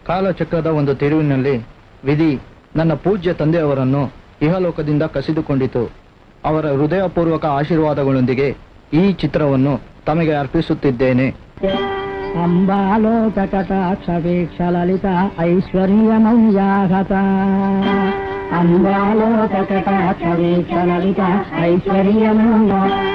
ಕಾಲಚಕ್ರದ ಒಂದು ತಿರುವಿನಲ್ಲಿ ವಿಧಿ ನನ್ನ ಪೂಜ್ಯ ತಂದೆಯವರನ್ನು ಇಹಲೋಕದಿಂದ ಕಸಿದುಕೊಂಡಿತು ಅವರ ಹೃದಯಪೂರ್ವಕ ಆಶೀರ್ವಾದಗಳೊಂದಿಗೆ ಈ ಚಿತ್ರವನ್ನು ತಮಗೆ ಅರ್ಪಿಸುತ್ತಿದ್ದೇನೆ ಅಂಬಾಲೋಕಕಟಾಕ್ಷವೀಕ್ಷಲಲಿತ ಐಶ್ವರ್ಯಮಯ್ಯಾಹತ ಅಂಬಾಲೋಕಕಟಾಕ್ಷವೀಕ್ಷಲಲಿತ ಐಶ್ವರ್ಯಮಯ್ಯ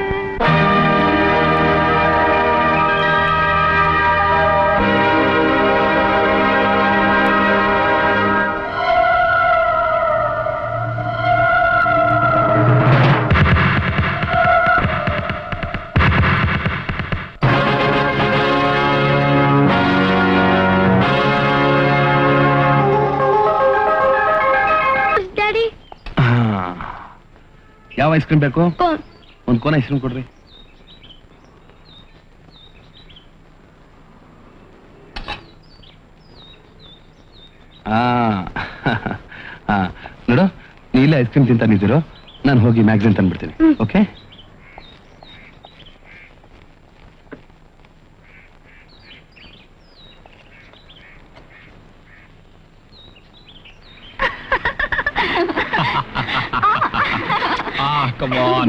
ಡ್ಯಾಡಿ ಯಾವ ಐಸ್ ಕ್ರೀಮ್ ಬೇಕು ಕೋನ್ ಒಂದು ಕೋನ್ ಐಸ್ ಕ್ರೀಮ್ ಕೊಡ್ರಿ ಆ ಆ, ನೋಡು ನೀ ಇಲ್ಲೇ ಐಸ್ ಕ್ರೀಮ್ ತಿಂತ ನಿಂತಿರು ನಾನು ಹೋಗಿ ಮ್ಯಾಗ್ಝಿನ್ ತಂದ್ಬಿಡ್ತೀನಿ okay Ah, come on.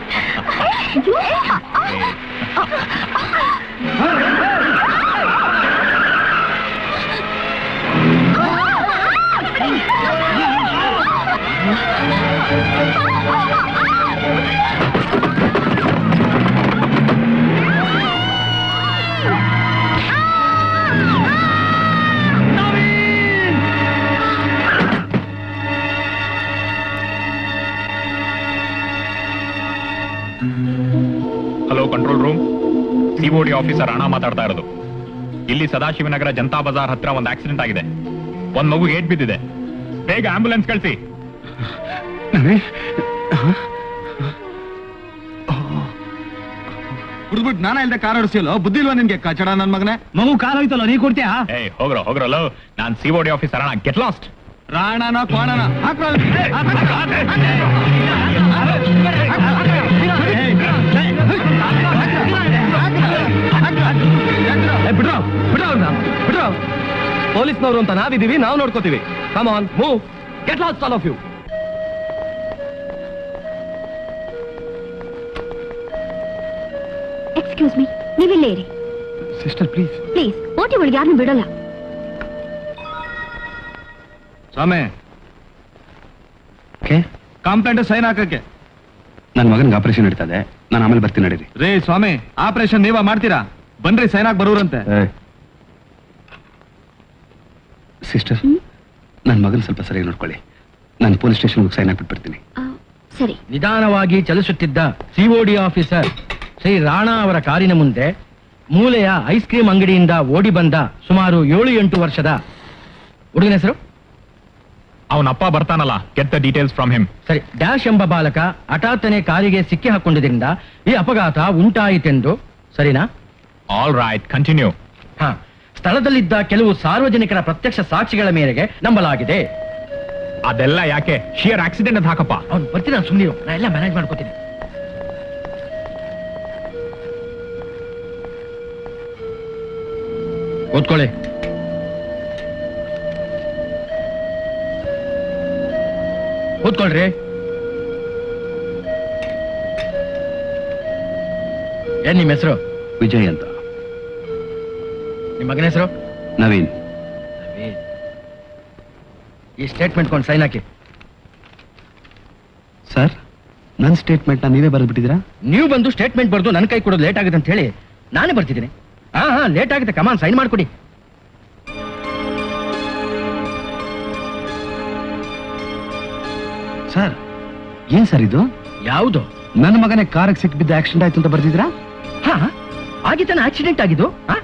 Hello control room C O D officer ಹಣ ಮಾತಾಡ್ತಾ ಇರೋದು ಇಲ್ಲಿ ಸದಾಶಿವನಗರ ಜನತಾ ಬಜಾರ್ ಹತ್ರ ಒಂದು ಆಕ್ಸಿಡೆಂಟ್ ಆಗಿದೆ ಒಂದ್ ಮಗು ಏಟ್ ಬಿದ್ದಿದೆ ಬೇಗ ಆಂಬುಲೆನ್ಸ್ ಕಳಿಸಿ ಕುಡ್ದ್ಬಿಟ್ಟು ನಾನ ಇಲ್ದೆ ಕಾರ್ ಓಡಿಸಿಯಲ್ಲ ಬುದ್ಧಿ ಇಲ್ವಾ ನಿನ್ಗೆ ಕಚಡ ನನ್ ಮಗನೇ ಮಗು ಕಾಲ್ ಹೋಯ್ತಲ್ಲ ನೀ ಕೊಡ್ತೀಯಾ ಏ ಹೋಗ್ರೋ ಹೋಗ್ರಲ್ಲ ನಾನ್ ಸಿಒಡಿ ಆಫೀಸರ್ ಹಣ ಗೆಟ್ ಲಾಸ್ಟ್ ರಾಣನ ಕೋಣನ ಹಾಕ್ರೋ ಅಲ್ಲಿ. ಬಿಡ್ರೋ ಬಿಡ್ರೋ ಅವ್ರನ್ನ ಬಿಡ್ರೋ ಪೊಲೀಸ್ನವರು ಅಂತ ನಾವಿದೀವಿ ನಾವು ನೋಡ್ಕೋತೀವಿ come on move get lost all of you excuse me ನೀವಿಲ್ಲೇ ಇರಿ ಸಿಸ್ಟರ್ ಪ್ಲೀಸ್ ಪ್ಲೀಸ್ ಓಟಿ ಒಳಗೆ ಯಾರನ್ನೂ ಬಿಡಲ್ಲ ಸ್ವಾಮಿ ಓಕೆ ಕಂಪ್ಲೇಂಟ್ ಸೈನ್ ಹಾಕಕ್ಕೆ ನನ್ನ ಮಗನಿಗೆ ಆಪರೇಷನ್ ನಡೀತದೆ ನಾನು ಆಮೇಲೆ ಬರ್ತೀನಿ ನಡೀರಿ ರೇ ಸ್ವಾಮಿ ಆಪರೇಷನ್ ನೀವ ಮಾಡ್ತೀರಾ ಬನ್ರಿ ಸೈನ್ ಹಾಕ್ ಬರೋರಂತೆ ಸಿಸ್ಟರ್ ಹ್ಮ್? ನನ್ನ ಮಗನ ಸ್ವಲ್ಪ ಸರಿಯಾಗಿ ನೋಡ್ಕೊಳ್ಳಿ ನಾನು ಪೊಲೀಸ್ ಸ್ಟೇಷನ್ಗೆ ಸೈನ್ ಹಾಕ್ಬಿಟ್ಟು ಬರ್ತೀನಿ ಆ, ಸರಿ ನಿಧಾನವಾಗಿ ಚಲಿಸುತ್ತಿದ್ದ ಸಿಒಡಿ ಆಫೀಸರ್ ಶ್ರೀ ರಾಣಾ ಅವರ ಕಾರಿನ ಮುಂದೆ ಮೂಲೆಯ ಐಸ್ ಕ್ರೀಮ್ ಅಂಗಡಿಯಿಂದ ಓಡಿ ಬಂದ ಸುಮಾರು ಏಳು ಎಂಟು ವರ್ಷದ ಹುಡುಗನ ಹೆಸರು ಅವನಪ್ಪ ಬರ್ತಾನಲ್ಲ get the details from him ಸರಿ ಡ್ಯಾಶ್ ಎಂಬ ಬಾಲಕ ಹಠಾತ್ತನೆ ಕಾರಿಗೆ ಸಿಕ್ಕಿ ಹಾಕೊಂಡಿದ್ದರಿಂದ ಈ ಅಪಘಾತ ಉಂಟಾಯಿತೆಂದು ಸರಿನಾ ಆಲ್ ರೈಟ್ ಕಂಟಿನ್ಯೂ ಹಾ ಸ್ಥಳದಲ್ಲಿದ್ದ ಕೆಲವು ಸಾರ್ವಜನಿಕರ ಪ್ರತ್ಯಕ್ಷ ಸಾಕ್ಷಿಗಳ ಮೇರೆಗೆ ನಂಬಲಾಗಿದೆ ಅದೆಲ್ಲ ಯಾಕೆ ಶಿಯರ್ ಆಕ್ಸಿಡೆಂಟ್ ಅಂತ ಹಾಕಪ್ಪ ಅವ್ನು ಬರ್ತೀನಿ ನಾನು ಸುಮ್ಮನೆ ನಾ ಎಲ್ಲ ಮ್ಯಾನೇಜ್ ಮಾಡ್ಕೋತೀನಿ ಓದ್ಕೊಳ್ಳಿ ಓದ್ಕೊಳ್ರಿ ಏನ್ ನಿಮ್ಮ ಹೆಸರು ವಿಜಯ್ ಅಂತ ನಿಮ್ಮ ಮಗನ ಹೆಸರು ನವೀನ್ ಈ ಸ್ಟೇಟ್ಮೆಂಟ್ ಕೊಂಡು ಸೈನ್ ಹಾಕಿ ಸರ್ ನನ್ನ ಸ್ಟೇಟ್ಮೆಂಟ್ನ ನೀವೇ ಬರೆದ್ಬಿಟ್ಟಿದ್ದೀರಾ ನೀವು ಬಂದು ಸ್ಟೇಟ್ಮೆಂಟ್ ಬರೆದು ನನ್ನ ಕೈ ಕೊಡೋದು ಲೇಟ್ ಆಗುತ್ತೆ ಅಂತ ಹೇಳಿ ನಾನೇ ಬರ್ತಿದ್ದೀನಿ ಹಾ ಹಾ ಲೇಟ್ ಆಗುತ್ತೆ ಕಮಾನ್ ಸೈನ್ ಮಾಡ್ಕೊಡಿ ಸರ್ ಏನ್ ಸರ್ ಇದು ಯಾವುದು ನನ್ನ ಮಗನೇ ಕಾರಿಗೆ ಸಿಕ್ ಬಿದ್ದ ಆಕ್ಸಿಡೆಂಟ್ ಆಯ್ತು ಅಂತ ಬರ್ದಿದ್ರಾ ಹಾ ಆಗಿತ್ತಾನೆ ಆಕ್ಸಿಡೆಂಟ್ ಆಗಿದ್ದು ಹಾ?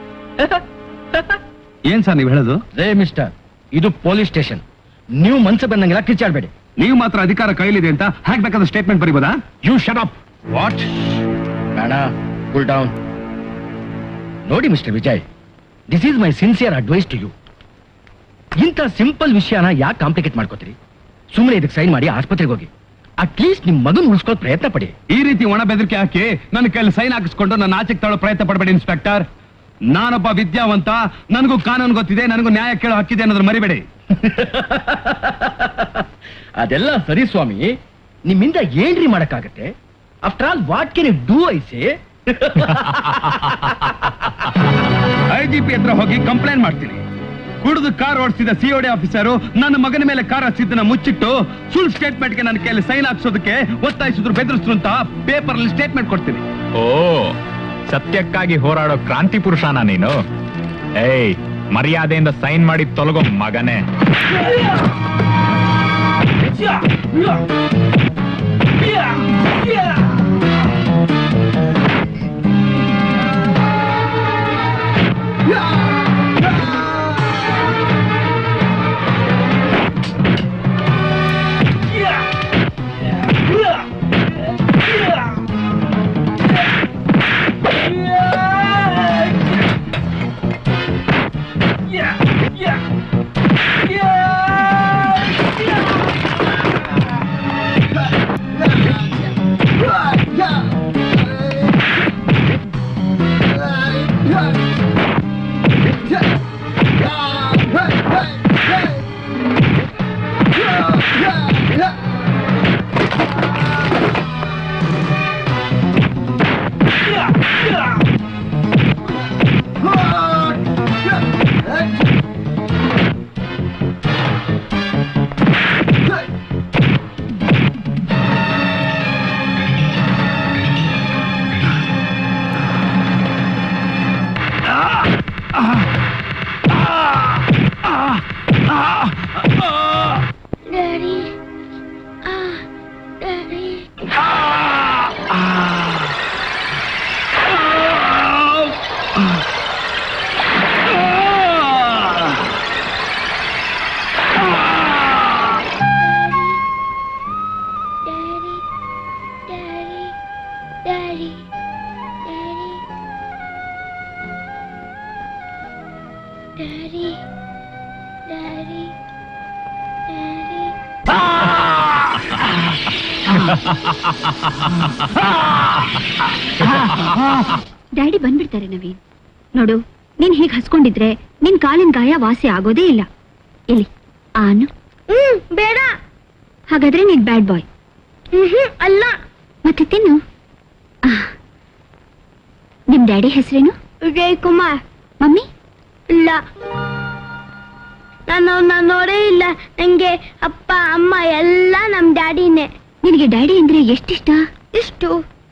ಏನ್ ಸರ್ ನೀವು ಹೇಳೋದು ರೇ ಮಿಸ್ಟರ್ ಇದು ಪೊಲೀಸ್ ಸ್ಟೇಷನ್ ನೀವು ಮನ್ಸು ಬಂದಂಗೆಲ್ಲ ಕಿಚ್ಚಾಡ್ಬೇಡಿ ನೀವು ಮಾತ್ರ ಅಧಿಕಾರ ಕೈಲಿದೆ ಅಂತ ಹೇಗೆ ಬೇಕಾದ ಸ್ಟೇಟ್ಮೆಂಟ್ ಬರೀಬೋದಾ ಯು ಶಟ್ ಅಪ್ ವಾಟ್ ಬೇಡ ಕೂಲ್ ಡೌನ್ ನೋಡಿ mister Vijay this is my sincere advice to you ಇಂಥ ಸಿಂಪಲ್ ವಿಷಯನ ಯಾಕೆ ಕಾಂಪ್ಲಿಕೇಟ್ ಮಾಡ್ಕೋತೀರಿ ಸುಮ್ಮನೆ ಇದಕ್ಕೆ ಸೈನ್ ಮಾಡಿ ಆಸ್ಪತ್ರೆಗೆ ಹೋಗಿ ಅಟ್ಲೀಸ್ಟ್ ನಿಮ್ ಮಗನ್ ಉಳಿಸ್ಕೊಳ್ಳೋ ಪ್ರಯತ್ನ ಪಡಿ ಈ ರೀತಿ ಒಣ ಬೆದರಿಕೆ ಹಾಕಿ ನನ್ನ ಕೈಯಲ್ಲಿ ಸೈನ್ ಹಾಕಿಸ್ಕೊಂಡು ನನ್ನ ಆಚೆಗೆ ತಗೊಳ್ಳೋ ಪ್ರಯತ್ನ ಪಡಬೇಡಿ ಇನ್ಸ್ಪೆಕ್ಟರ್ ನಾನೊಬ್ಬ ವಿದ್ಯಾವಂತ ನನಗೂ ಕಾನೂನು ಗೊತ್ತಿದೆ ನನಗೂ ನ್ಯಾಯ ಕೇಳೋ ಹಕ್ಕಿದೆ ಅನ್ನೋದ್ರ ಮರಿಬೇಡಿ ಅದೆಲ್ಲ ಸರಿ ಸ್ವಾಮಿ ನಿಮ್ಮಿಂದ ಏನ್ರಿ ಮಾಡಕ್ಕಾಗತ್ತೆ after all what can you do ಐಸೆ ಐ ಜಿ ಪಿ ಹತ್ರ ಹೋಗಿ ಕಂಪ್ಲೇಂಟ್ ಮಾಡ್ತೀನಿ ಕುಡಿದು ಕಾರ್ ಓಡಿಸಿದ ಸಿಒಡಿ ಆಫೀಸರು ನನ್ನ ಮಗನ ಮೇಲೆ ಕಾರ್ ಹಚ್ಚಿದ್ದನ್ನ ಮುಚ್ಚಿಟ್ಟು ಸುಳ್ಳು ಸ್ಟೇಟ್ಮೆಂಟ್ಗೆ ನನ್ನ ಕೈಯಲ್ಲಿ ಸೈನ್ ಹಾಕ್ಸೋದಕ್ಕೆ ಒತ್ತಾಯಿಸಿದ್ರು ಬೆದರಿಸಿದ್ರು ಅಂತ ಪೇಪರ್ ಅಲ್ಲಿ ಸ್ಟೇಟ್ಮೆಂಟ್ ಕೊಡ್ತೀನಿ ಓ ಸತ್ಯಕ್ಕಾಗಿ ಹೋರಾಡೋ ಕ್ರಾಂತಿ ಪುರುಷನ ನೀನು ಏಯ್ ಮರ್ಯಾದೆಯಿಂದ ಸೈನ್ ಮಾಡಿ ತೊಲಗೋ ಮಗನೇ ಡ್ಯಾಡಿ ಆ daddy daddy daddy daddy daddy daddy daddy daddy daddy ಬಂದ್ಬಿಡ್ತಾರೆ ನವೀನ್ ನೋಡು ನೀನ್ ಹೀಗೆ ಹಸ್ಕೊಂಡಿದ್ರೆ ನಿನ್ ಕಾಲಿನ ಗಾಯ ವಾಸಿ ಆಗೋದೇ ಇಲ್ಲ ಇಲ್ಲಿ ಆನು ಹ್ಮ್ ಬೇಡ ಹಾಗಾದ್ರೆ ನೀನ್ ಬ್ಯಾಡ್ ಬಾಯ್ ಅಲ್ಲ ಮತ್ತೆ ತಿನ್ನು ಆ. ನಿಮ್ ಡ್ಯಾಡಿ ಹೆಸರೇನು ವಿಜಯ್ ಕುಮಾರ್ ಮಮ್ಮಿ ಇಲ್ಲ ನಾನು ನಾನು ನೋಡೇ ಇಲ್ಲ ನಂಗೆ ಅಪ್ಪ ಅಮ್ಮ ಎಲ್ಲ ನಮ್ ಡ್ಯಾಡಿನೇ ನಿನಗೆ ಡ್ಯಾಡಿ ಅಂದ್ರೆ ಎಷ್ಟಿಷ್ಟ ಇಷ್ಟು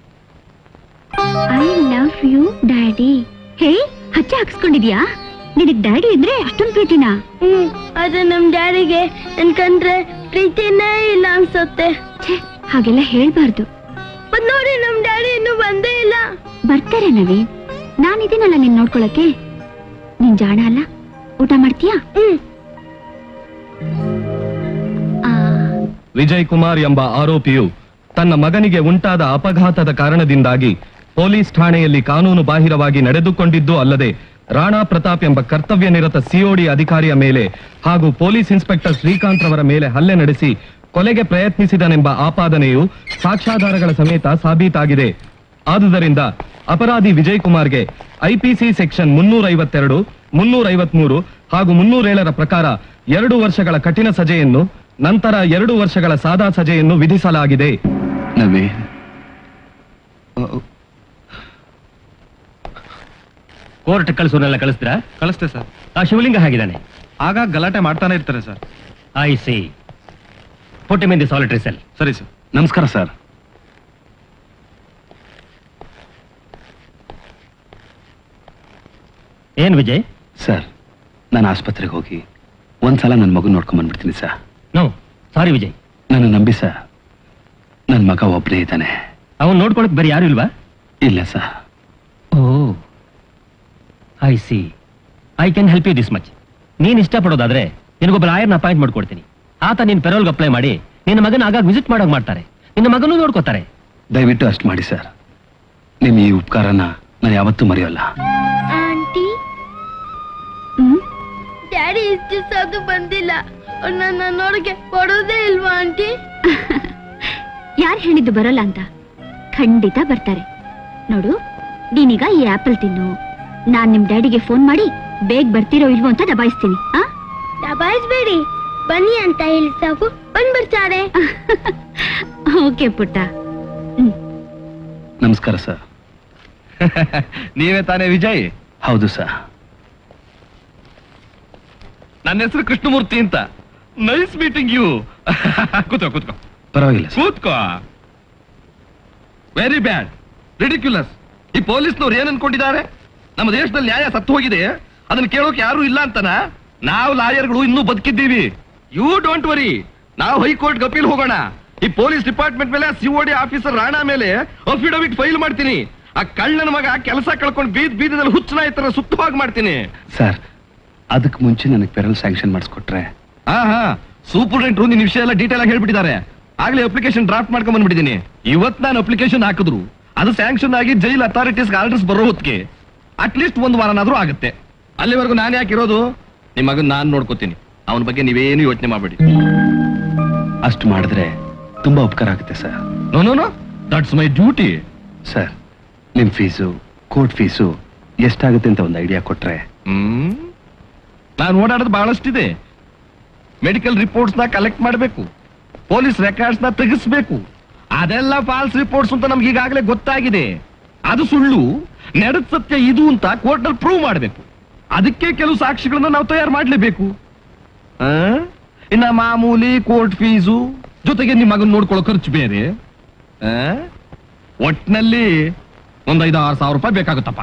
I love you daddy hey ಹಚ್ಚ ಹಾಕ್ಸ್ಕೊಂಡಿದ್ಯಾ ನಿನಗ್ ಡ್ಯಾಡಿ ಅಂದ್ರೆ ಅಷ್ಟೊಂದು ಪ್ರೀತಿನಾ ಹ್ಮ್ ಆದ್ರೆ ನಮ್ ಡ್ಯಾಡಿಗೆ ನನ್ ಕಂಡ್ರೆ ಪ್ರೀತಿನೇ ಇಲ್ಲ ಅನ್ಸುತ್ತೆ ಹಾಗೆಲ್ಲ ಹೇಳ್ಬಾರ್ದು ಮತ್ ನೋಡಿ ನಮ್ ಡ್ಯಾಡಿ ಇನ್ನು ಬಂದೇ ಇಲ್ಲ ಬರ್ತಾರೆ ನವೀನ್ ನಾನಿದ್ದೀನಲ್ಲ ನಿನ್ ನೋಡ್ಕೊಳಕ್ಕೆ ನೀನ್ ಜಾಣ ಅಲ್ಲ ಊಟ ಮಾಡ್ತೀಯಾ ಹ್ಮ್ ವಿಜಯ್ ಕುಮಾರ್ ಎಂಬ ಆರೋಪಿಯು ತನ್ನ ಮಗನಿಗೆ ಉಂಟಾದ ಅಪಘಾತದ ಕಾರಣದಿಂದಾಗಿ ಪೊಲೀಸ್ ಠಾಣೆಯಲ್ಲಿ ಕಾನೂನು ಬಾಹಿರವಾಗಿ ನಡೆದುಕೊಂಡಿದ್ದು ಅಲ್ಲದೆ ರಾಣಾ ಪ್ರತಾಪ್ ಎಂಬ ಕರ್ತವ್ಯ ನಿರತ ಸಿಒಡಿ ಅಧಿಕಾರಿಯ ಮೇಲೆ ಹಾಗೂ ಪೊಲೀಸ್ ಇನ್ಸ್ಪೆಕ್ಟರ್ ಶ್ರೀಕಾಂತ್ ರವರ ಮೇಲೆ ಹಲ್ಲೆ ನಡೆಸಿ ಕೊಲೆಗೆ ಪ್ರಯತ್ನಿಸಿದನೆಂಬ ಆಪಾದನೆಯು ಸಾಕ್ಷ್ಯಾಧಾರಗಳ ಸಮೇತ ಸಾಬೀತಾಗಿದೆ ಆದುದರಿಂದ ಅಪರಾಧಿ ವಿಜಯ್ ಕುಮಾರ್ಗೆ ಐಪಿಸಿ ಸೆಕ್ಷನ್ ಮುನ್ನೂರ ಐವತ್ತೆರಡು ಮುನ್ನೂರ ಐವತ್ಮೂರು ಹಾಗೂ ಮುನ್ನೂರೇಳರ ಪ್ರಕಾರ ಎರಡು ವರ್ಷಗಳ ಕಠಿಣ ಸಜೆಯನ್ನು ನಂತರ ಎರಡು ವರ್ಷಗಳ ಸಾದಾ ಸಜೆಯನ್ನು ವಿಧಿಸಲಾಗಿದೆ ನವೀನ್ ಕೋರ್ಟ್ ಕಳಿಸೋನೆಲ್ಲ ಕಳಿಸ್ತೀರಾ ಕಳಿಸ್ತೆ ಸರ್ ಆ ಶಿವಲಿಂಗ ಹೇಗಿದ್ದಾನೆ ಆಗ ಗಲಾಟೆ ಮಾಡ್ತಾನೆ ಇರ್ತಾರೆ sir I see put him in the solitary cell ಸರಿ ಸರ್ ನಮಸ್ಕಾರ ಸರ್ ಏನ್ ವಿಜಯ್ ಸರ್ ನಾನು ಆಸ್ಪತ್ರೆಗೆ ಹೋಗಿ ಒಂದ್ಸಲ ನನ್ನ ಮಗು ನೋಡ್ಕೊಂಡ್ ಬಂದ್ಬಿಡ್ತೀನಿ ಸರ್ ನೋ ಸಾರಿ ವಿಜಯ್ ನನ್ನ ನಂಬಿ ಸರ್ ನನ್ನ ಮಗ ಒಬ್ಬನೇ ಇದ್ದಾನೆ ಅವನ್ ನೋಡ್ಕೊಳಕ್ ಬೇರೆ ಯಾರು ಇಲ್ವಾ ಇಲ್ಲ sir oh I see I can help you this much ನೀನ್ ಇಷ್ಟಪಡೋದಾದ್ರೆ ನಿನಗೊಬ್ಬ ಲಾಯರ್ನ ಅಪಾಯಿಂಟ್ ಮಾಡ್ಕೊಡ್ತೀನಿ ಆತ ನಿನ್ ಪೆರೋಲ್ಗೆ ಅಪ್ಲೈ ಮಾಡಿ ನಿನ್ನ ಮಗನ ಆಗಾಗ ವಿಸಿಟ್ ಮಾಡೋಗ್ ಮಾಡ್ತಾರೆ ನಿನ್ನ ಮಗನೂ ನೋಡ್ಕೋತಾರೆ ದಯವಿಟ್ಟು ಅಷ್ಟು ಮಾಡಿ ಸರ್ ನಿಮ್ಮ ಈ ಉಪಕಾರನ ನಾನು ಯಾವತ್ತೂ ಮರೆಯೋಲ್ಲ ಆಂಟಿ ಹ್ಮ್ ಡ್ಯಾಡಿ ಇಷ್ಟು ದಿವಸ ಅದು ಬಂದಿಲ್ಲ ಅವ್ರು ನನ್ನ ನೋಡಕ್ಕೆ ಬರೋದೇ ಇಲ್ವಾ ಆಂಟಿ ಯಾರು ಹೇಳಿದ್ದು ಬರಲ್ಲ ಅಂತ ಖಂಡಿತ ಬರ್ತಾರೆ ನೋಡು ನೀನೀಗ ಈ ಆಪಲ್ ತಿನ್ನು ನಾನ್ ನಿಮ್ ಡ್ಯಾಡಿಗೆ ಫೋನ್ ಮಾಡಿ ಬೇಗ ಬರ್ತಿರೋ ಇಲ್ವೋ ಅಂತ ದಬಾಯಿಸ್ತೀನಿ ಆ ದಬಾಯಿಸ್ಬೇಡಿ ಬನ್ನಿ ಅಂತ ಹೇಳಿ ಸಾಕು ಬಂದ್ಬಿಡ್ತಾರೆ ಓಕೆ ಪುಟ್ಟ ನಮಸ್ಕಾರ ಸರ್ ನೀವೇ ತಾನೇ ವಿಜಯ್ ಹೌದು ಸರ್ ನನ್ನ ಹೆಸರು ಕೃಷ್ಣಮೂರ್ತಿ ಅಂತ ನೈಸ್ ಮೀಟಿಂಗ್ ಯು ಕೂತ್ಕೋ ಕೂತ್ಕೋ ಪರವಾಗಿಲ್ಲ ಸರ್ ಕೂತ್ಕೋ ವೆರಿ ಬ್ಯಾಡ್ ರಿಡಿಕ್ಯುಲಸ್ ಈ ಪೊಲೀಸ್ನವ್ರು ಏನ್ ಅನ್ಕೊಂಡಿದ್ದಾರೆ ನಮ್ಮ ದೇಶದಲ್ಲಿ ನ್ಯಾಯ ಸತ್ತು ಹೋಗಿದೆ ಅದನ್ನ ಕೇಳೋಕೆ ಯಾರು ಇಲ್ಲ ಅಂತನ ನಾವು ಲಾಯರ್ಗಳು ಇನ್ನೂ ಬದುಕಿದ್ದೀವಿ ಯು ಡೋಂಟ್ ವರಿ ನಾವು ಹೈಕೋರ್ಟ್ ಅಪೀಲ್ ಹೋಗೋಣ ಈ ಪೊಲೀಸ್ ಡಿಪಾರ್ಟ್ಮೆಂಟ್ ಮೇಲೆ ಸಿಒಡಿ ಆಫೀಸರ್ ರಾಣಾ ಮೇಲೆ ಅಫಿಡವಿಟ್ ಫೈಲ್ ಮಾಡ್ತೀನಿ ಆ ಕಳ್ಳನ ಮಗ ಕೆಲಸ ಕಳ್ಕೊಂಡು ಬೀದ್ ಬೀದದಲ್ಲಿ ಹುಚ್ಚನ ತರ ಸುತ್ತವಾಗಿ ಮಾಡ್ತೀನಿ ಸರ್ ಅದಕ್ಕೆ ಮುಂಚೆ ನನಗೆ ಪೆರಲ್ ಸ್ಯಾಂಕ್ಷನ್ ಮಾಡಿಸ್ಕೊಟ್ರೆ ಹಾ ಹಾ ಸೂಪರ್ಡೆಂಟ್ರು ನಿನ್ ವಿಷಯ ಎಲ್ಲ ಡೀಟೇಲ್ ಆಗಿ ಹೇಳ್ಬಿಟ್ಟಿದ್ದಾರೆ ಆಗ್ಲೇ ಅಪ್ಲಿಕೇಶನ್ ಡ್ರಾಫ್ಟ್ ಮಾಡ್ಕೊಂಡ್ ಬಂದ್ಬಿಟ್ಟಿದ್ದೀನಿ ಇವತ್ ನಾನು ಅಪ್ಲಿಕೇಶನ್ ಹಾಕಿದ್ರು ಅದು ಸ್ಯಾಂಕ್ಷನ್ ಆಗಿ ಜೈಲ್ ಅಥಾರಿಟೀಸ್ ಆರ್ಡರ್ಸ್ ಬರೋ ಹೊತ್ತಿಗೆ ಅಟ್ಲೀಸ್ಟ್ ಒಂದು ವಾರನಾದ್ರೂ ಆಗುತ್ತೆ ಅಲ್ಲಿವರೆಗೂ ನಾನು ಯಾಕೆ ಇರೋದು ನಿಮ್ಮ ಮಗನ್ ನಾನ್ ನೋಡ್ಕೋತೀನಿ ಅವನ ಬಗ್ಗೆ ನೀವೇನು ಯೋಚನೆ ಮಾಡಬೇಡಿ ಅಷ್ಟು ಮಾಡಿದ್ರೆ ತುಂಬಾ ಉಪಕಾರ ಆಗುತ್ತೆ sir no no no that's my duty sir ನಿಮ್ ಫೀಸು ಕೋರ್ಟ್ ಫೀಸು ಎಷ್ಟಾಗುತ್ತೆ ಅಂತ ಒಂದು ಐಡಿಯಾ ಕೊಟ್ರೆ ಹ್ಮ್ ನಾನು ಓಡಾಡೋದು ಬಹಳಷ್ಟಿದೆ ಮೆಡಿಕಲ್ ರಿಪೋರ್ಟ್ಸ್ ನ ಕಲೆಕ್ಟ್ ಮಾಡಬೇಕು ಪೊಲೀಸ್ ರೆಕಾರ್ಡ್ಸ್ ನ ತೆಗಿಸ್ಬೇಕು ಅದೆಲ್ಲ ಫಾಲ್ಸ್ ರಿಪೋರ್ಟ್ಸ್ ಅಂತ ನಮ್ಗೆ ಈಗಾಗಲೇ ಗೊತ್ತಾಗಿದೆ ಅದು ಸುಳ್ಳು ನಡೆದ ಸತ್ಯ ಇದು ಅಂತ ಕೋರ್ಟ್ ನಲ್ಲಿ ಪ್ರೂವ್ ಮಾಡಬೇಕು ಅದಕ್ಕೆ ಕೆಲವು ಸಾಕ್ಷಿಗಳನ್ನ ನಾವು ತಯಾರು ಮಾಡಲೇಬೇಕು ಇನ್ನ ಮಾಮೂಲಿ ಕೋರ್ಟ್ ಫೀಸು ಜೊತೆಗೆ ನಿಮ್ಮ ಮಗನ್ ನೋಡ್ಕೊಳ್ಳೋ ಖರ್ಚು ಬೇರೆ ಆ? ಒಟ್ನಲ್ಲಿ ಒಂದ್ ಐದು ಆರು ಸಾವಿರ ರೂಪಾಯಿ ಬೇಕಾಗುತ್ತಪ್ಪ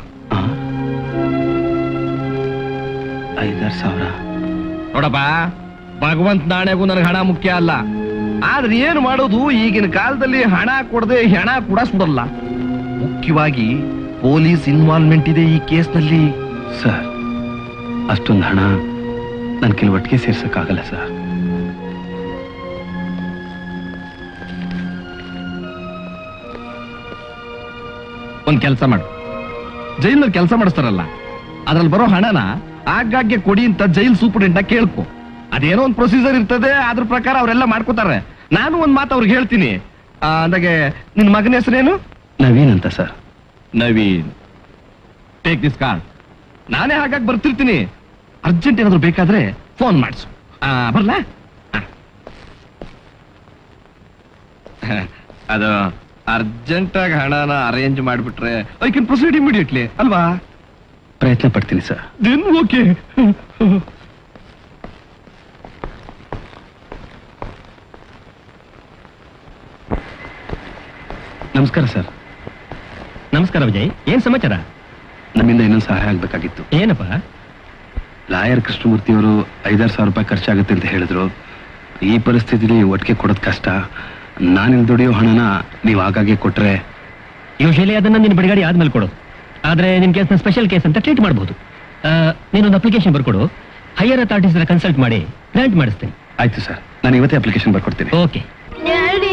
ಐದಾರು ಸಾವಿರ ನೋಡಪ್ಪ ಭಗವಂತ ನಾಣೆಗೂ ನನಗೆ ಹಣ ಮುಖ್ಯ ಅಲ್ಲ ಆದ್ರೆ ಏನು ಮಾಡೋದು ಈಗಿನ ಕಾಲದಲ್ಲಿ ಹಣ ಕೊಡದೆ ಹೆಣ ಕೂಡ ಸುಡಲ್ಲ ಮುಖ್ಯವಾಗಿ ಪೊಲೀಸ್ ಇನ್ವಾಲ್ವ್ಮೆಂಟ್ ಇದೆ ಈ ಕೇಸ್ನಲ್ಲಿ ಸರ್ ಅಷ್ಟೊಂದು ಹಣ ನನ್ನ ಕೆಲವು ಒಟ್ಟಿಗೆ ಸೇರ್ಸಕ್ಕಾಗಲ್ಲ ಸರ್ ಒಂದ್ ಕೆಲಸ ಮಾಡು ಜೈಲ್ನಲ್ಲಿ ಕೆಲಸ ಮಾಡಿಸ್ತಾರಲ್ಲ ಅದ್ರಲ್ಲಿ ಬರೋ ಹಣನ ಆಗಾಗ್ಗೆ ಕೊಡಿ ಅಂತ ಜೈಲ್ ಸೂಪರಿಂಟ ಕೇಳ್ಕೊ ಅದೇನೋ ಒಂದು ಪ್ರೊಸೀಜರ್ ಇರ್ತದೆ ಅದ್ರ ಪ್ರಕಾರ ಅವರೆಲ್ಲ ಮಾಡ್ಕೋತಾರೆ ನಾನು ಒಂದ್ ಮಾತು ಅವ್ರಿಗೆ ಹೇಳ್ತೀನಿ ಆ, ಅಂದಾಗೆ ನಿನ್ ಮಗನ ಹೆಸರೇನು ನವೀನ್ ಅಂತ sir Naveen take this card ನಾನೇ ಹಾಗಾಗಿ ಬರ್ತಿರ್ತೀನಿ ಅರ್ಜೆಂಟ್ ಏನಾದ್ರು ಬೇಕಾದ್ರೆ ಫೋನ್ ಮಾಡಿಸು ಬರ್ಲಾ ಆ. ಅದು ಅರ್ಜೆಂಟ್ ಆಗಿ ಹಣನ ಅರೇಂಜ್ ಮಾಡಿಬಿಟ್ರೆ ಐ ಕ್ಯಾನ್ ಪ್ರೊಸೀಡ್ ಇಮಿಡಿಯೇಟ್ಲಿ ಅಲ್ವಾ ಪ್ರಯತ್ನ ಪಡ್ತೀನಿ ಸರ್ ದೆನ್ ಓಕೆ ನಮಸ್ಕಾರ ಸರ್ ನಮಸ್ಕಾರ ವಿಜಯ್ ಏನ್ ಸಮಾಚಾರ ನಮ್ಮಿಂದ ಇನ್ನೊಂದು ಸಹಾಯ ಆಗ್ಬೇಕಾಗಿತ್ತು ಏನಪ್ಪ ಲಾಯರ್ ಕೃಷ್ಣಮೂರ್ತಿ ಅವರು ಐದಾರು ಸಾವಿರ ರೂಪಾಯಿ ಖರ್ಚಾಗುತ್ತೆ ಅಂತ ಹೇಳಿದ್ರು ಈ ಪರಿಸ್ಥಿತಿಲಿ ಒಟ್ಟಿಗೆ ಕೊಡೋದು ಕಷ್ಟ ನಾನಿಲ್ಲಿ ದುಡಿಯೋ ಹಣನ ನೀವು ಆಗಾಗ್ಗೆ ಕೊಟ್ರೆ ಯೂಶಲಿ ಅದನ್ನ ನಿನ್ನ ಬಿಡುಗಡೆ ಆದ್ಮೇಲೆ ಕೊಡು ಆದ್ರೆ ನಿನ್ ಕೇಸ್ನ ಸ್ಪೆಷಲ್ ಕೇಸ್ ಅಂತ ಟ್ರೀಟ್ ಮಾಡಬಹುದು ನೀನೊಂದು ಅಪ್ಲಿಕೇಶನ್ ಬರ್ಕೊಡು ಹೈಯರ್ ಅಥಾರಿಟೀಸ್ ಕನ್ಸಲ್ಟ್ ಮಾಡಿ ಗ್ರಾಂಟ್ ಮಾಡಿಸ್ತೇನೆ ಆಯ್ತು ಸರ್ ನಾನು ಇವತ್ತೇ ಅಪ್ಲಿಕೇಶನ್ ಬರ್ಕೊಡ್ತೀನಿ ಓಕೆ ಡ್ಯಾಡಿ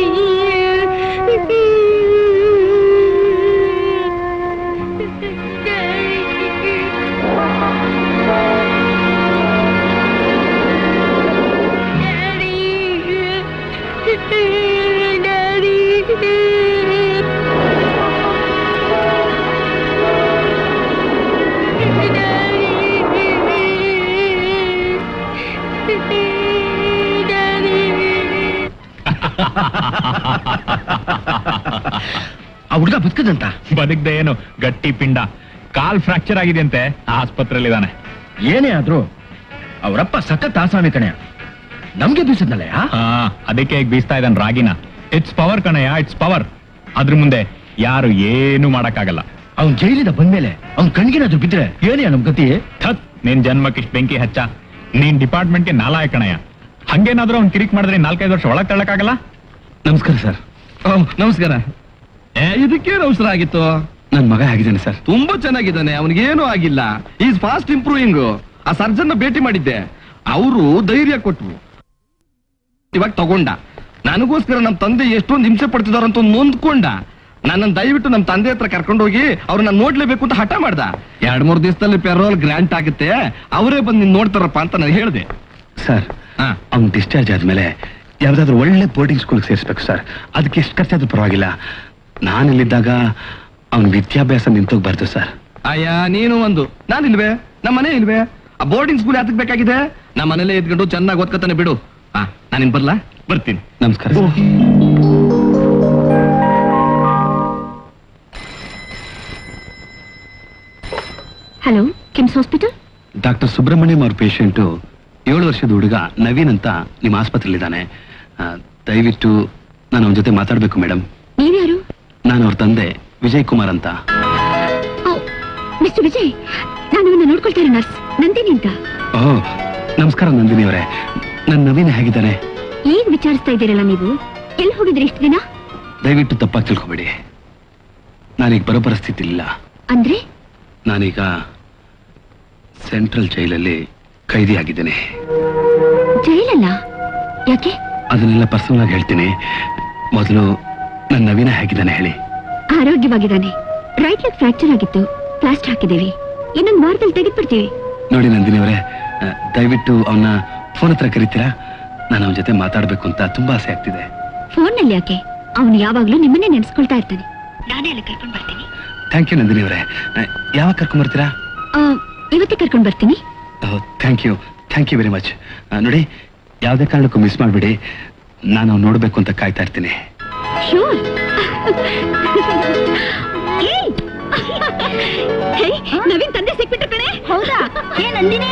ಆ ಹುಡುಗ ಬದುಕದಂತ ಬದುಕ್ದೆ ಏನು ಗಟ್ಟಿ ಪಿಂಡ ಕಾಲ್ ಫ್ರಾಕ್ಚರ್ ಆಗಿದೆ ಅಂತೆ ಆಸ್ಪತ್ರೆಯಲ್ಲಿದ್ದಾನೆ ಏನೇ ಆದ್ರೂ ಅವರಪ್ಪ ಸಖತ್ ಆಸಾಮಿ ಕಣೆ ನಮ್ಗೆ ಬೀಸದ್ನಲ್ಲ ಹಾ ಅದಕ್ಕೆ ಈಗ ಬೀಸ್ತಾ ಇದ್ದಾನೆ ರಾಗಿನ ಇಟ್ಸ್ ಪವರ್ ಕಣಯ್ಯ ಇಟ್ಸ್ ಪವರ್ ಅದ್ರ ಮುಂದೆ ಯಾರು ಏನು ಮಾಡಕ್ಕಾಗಲ್ಲ ಅವ್ನ್ ಜೈಲಿಂದ ಬಂದ್ಮೇಲೆ ಅವ್ನ್ ಕಣ್ಗೇನಾದ್ರು ಬಿದ್ರೆ ಏನೇ ನಮ್ ಗತಿ ಥತ್ ನಿನ್ ಜನ್ಮಕ್ಕಿಷ್ಟು ಬೆಂಕಿ ಹಚ್ಚ ನೀನ್ ಡಿಪಾರ್ಟ್ಮೆಂಟ್ಗೆ ನಾಲಾಯ ಕಣಯ್ಯ ಹಂಗೇನಾದ್ರೂ ಅವ್ನ್ ಕಿರಿಕ್ ಮಾಡಿದ್ರೆ ನಾಲ್ಕೈದು ವರ್ಷ ಒಳಗ್ ತಳ್ಳಕ್ಕಾಗಲ್ಲ ನಮಸ್ಕಾರ ಸರ್ ನಮಸ್ಕಾರ ಏ ಇದಕ್ಕೇನು ಅವಸರ ಆಗಿತ್ತು ನನ್ನ ಮಗ ಹೇಗಿದ್ದಾನೆ ಸರ್ ತುಂಬಾ ಚೆನ್ನಾಗಿದ್ದಾನೆ ಅವನಿಗೇನು ಆಗಿಲ್ಲ ಈಸ್ ಫಾಸ್ಟ್ ಇಂಪ್ರೂವಿಂಗ್ ಆ ಸರ್ಜನ್ ಭೇಟಿ ಮಾಡಿದ್ದೆ ಅವರು ಧೈರ್ಯ ಕೊಟ್ರು ಇವಾಗ ತಗೊಂಡ ನನಗೋಸ್ಕರ ನಮ್ಮ ತಂದೆ ಎಷ್ಟೊಂದು ಹಿಂಸೆ ಪಡ್ತಿದಾರಂತ ನೊಂದ್ಕೊಂಡ ನನ್ನನ್ನು ದಯವಿಟ್ಟು ನಮ್ಮ ತಂದೆ ಹತ್ರ ಕರ್ಕೊಂಡೋಗಿ ಅವ್ರನ್ನ ನೋಡ್ಲೇಬೇಕು ಅಂತ ಹಠ ಮಾಡ್ದ ಎರಡ್ ಮೂರ್ ದಿವಸದಲ್ಲಿ ಪೆರೋಲ್ ಗ್ರಾಂಟ್ ಆಗುತ್ತೆ ಅವರೇ ಬಂದು ನಿನ್ ನೋಡ್ತಾರಪ್ಪ ಅಂತ ನಾನು ಹೇಳಿದೆ ಸರ್ ಹಾ ಅವ್ನು ಡಿಸ್ಚಾರ್ಜ್ ಆದ್ಮೇಲೆ ಯಾವ್ದಾದ್ರು ಒಳ್ಳೆ ಬೋರ್ಡಿಂಗ್ ಸ್ಕೂಲ್ಗೆ ಸೇರಿಸ್ಬೇಕು ಸರ್ ಅದಕ್ಕೆ ಎಷ್ಟು ಖರ್ಚಾದ್ರೂ ಪರವಾಗಿಲ್ಲ ನಾನಿಲ್ಲಿದ್ದಾಗ ಅವ್ನ ವಿದ್ಯಾಭ್ಯಾಸ ನಿಂತೋಗ್ಬಾರ್ದು ಸರ್ ಅಯ್ಯ ನೀನು ಒಂದು ನಾನಿಲ್ವೇ ನಮ್ಮ ಮನೆ ಇಲ್ವೇ ಆ ಬೋರ್ಡಿಂಗ್ ಸ್ಕೂಲ್ ಯಾತಕ್ ಬೇಕಾಗಿದೆ ನಮ್ಮ ಮನೇಲೆ ಇದ್ಕೊಂಡು ಚೆನ್ನಾಗಿ ಓದ್ಕೊತಾನೆ ಬಿಡು ಹಾ ನಾನಿನ್ ಬರ್ಲಾ ಬರ್ತೀನಿ ನಮಸ್ಕಾರ hello KIMS hospital doctor Subrahmanyam ಅವ್ರ ಪೇಷಂಟು ಏಳು ವರ್ಷದ ಹುಡುಗ ನವೀನ್ ಅಂತ ನಿಮ್ಮ ಆಸ್ಪತ್ರೆಯಲ್ಲಿದ್ದಾನೆ ಆ, ದಯವಿಟ್ಟು ನಾನು ಅವನ ಜೊತೆ ಮಾತಾಡಬೇಕು ಮೇಡಮ್ ನೀವ್ಯಾರು ನಾನು ಅವ್ರ ತಂದೆ ವಿಜಯ್ ಕುಮಾರ್ ಅಂತ ಮಿಸ್ಟರ್ ವಿಜಯ್ ನಾನು ಇವನ್ನ ನೋಡ್ಕೊಳ್ತಾ ಇರೋ ನರ್ಸ್ ನಂದಿನಿ ಅಂತ ಓಹ್ ನಮಸ್ಕಾರ ನಂದಿನಿ ಅವರೇ ನನ್ನ ನವೀನ್ ಹೇಗಿದ್ದಾನೆ ಈಗ ವಿಚಾರಿಸ್ತಾ ಇದ್ದೀರಲ್ಲ ನೀವು ಎಲ್ಲಿ ಹೋಗಿದ್ರಿ ಇಷ್ಟು ದಿನ ದಯವಿಟ್ಟು ತಪ್ಪಾಗಿ ತಿಳ್ಕೊಬೇಡಿ ನಾನೀಗ ಬರೋ ಪರಿಸ್ಥಿತಿ ಇಲ್ಲ ಅಂದ್ರೆ ನಾನೀಗ ಸೆಂಟ್ರಲ್ ಜೈಲಲ್ಲಿ ಕೈದಿಯಾಗಿದ್ದೇನೆ ಜೈಲಲ್ಲ ಯಾಕೆ ಅದನ್ನೆಲ್ಲ ಪರ್ಸನಲ್ ಆಗಿ ಹೇಳ್ತೀನಿ ಮೊದಲು ನನ್ನ ನವೀನ ಹೇಗಿದ್ದಾನೆ ಹೇಳಿ ಆರೋಗ್ಯವಾಗಿದ್ದಾನೆ ರೈಟ್ ಲೆಗ್ ಫ್ರಾಕ್ಚರ್ ಆಗಿತ್ತು ಪ್ಲಾಸ್ಟ್ ಹಾಕಿದ್ದೀವಿ ಇನ್ನೊಂದು ವಾರದಲ್ಲಿ ತೆಗೆದ್ಬಿಡ್ತೀವಿ ನೋಡಿ ನಂದಿನಿ ಅವರೇ ಆ, ದಯವಿಟ್ಟು ಅವನ್ನ ಫೋನ್ ಹತ್ರ ಕರಿತೀರಾ ನಾನು ಅವನ ಜೊತೆ ಮಾತಾಡ್ಬೇಕು ಅಂತ ತುಂಬಾ ಆಸೆ ಆಗ್ತಿದೆ ಫೋನ್ನಲ್ಲಿ ಯಾಕೆ ಅವನು ಯಾವಾಗ್ಲೂ ನಿಮ್ಮನ್ನೇ ನೆನೆಸ್ಕೊಳ್ತಾ ಇರ್ತಾನೆ ನಾನೇ ಅಲ್ಲಿ ಕರ್ಕೊಂಡ್ ಬರ್ತೀನಿ ಥ್ಯಾಂಕ್ ಯು ನಂದಿನಿ ಅವರೇ ಆ, ಯಾವಾಗ ಕರ್ಕೊಂಬರ್ತೀರಾ ಆ, ಇವತ್ತೇ ಕರ್ಕೊಂಡ್ ಬರ್ತೀನಿ thank you thank you very much ನೋಡಿ ಯಾವುದೇ ಕಾರಣಕ್ಕೂ ಮಿಸ್ ಮಾಡಿಬಿಡಿ ನಾನು ಅವ್ನು ನೋಡಬೇಕು ಅಂತ ಕಾಯ್ತಾ ಇರ್ತೀನಿ ಶೂರ್ ನವೀನ್ ತಂದೆ ಸಿಕ್ಬಿಟ್ರು ಕಣೆ ಹೌದಾ ಏ ನಂದಿನಿ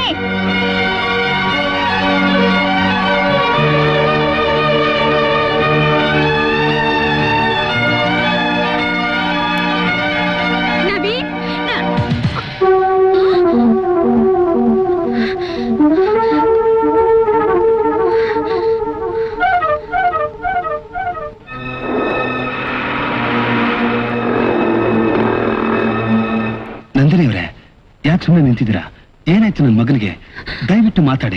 ನವೀನ್ ನಂದಿನಿ ಅವರೇ ಯಾಕೆ ಸುಮ್ಮನೆ ನಿಂತಿದ್ದೀರಾ ಏನಾಯ್ತು ನನ್ನ ಮಗನಿಗೆ ದಯವಿಟ್ಟು ಮಾತಾಡಿ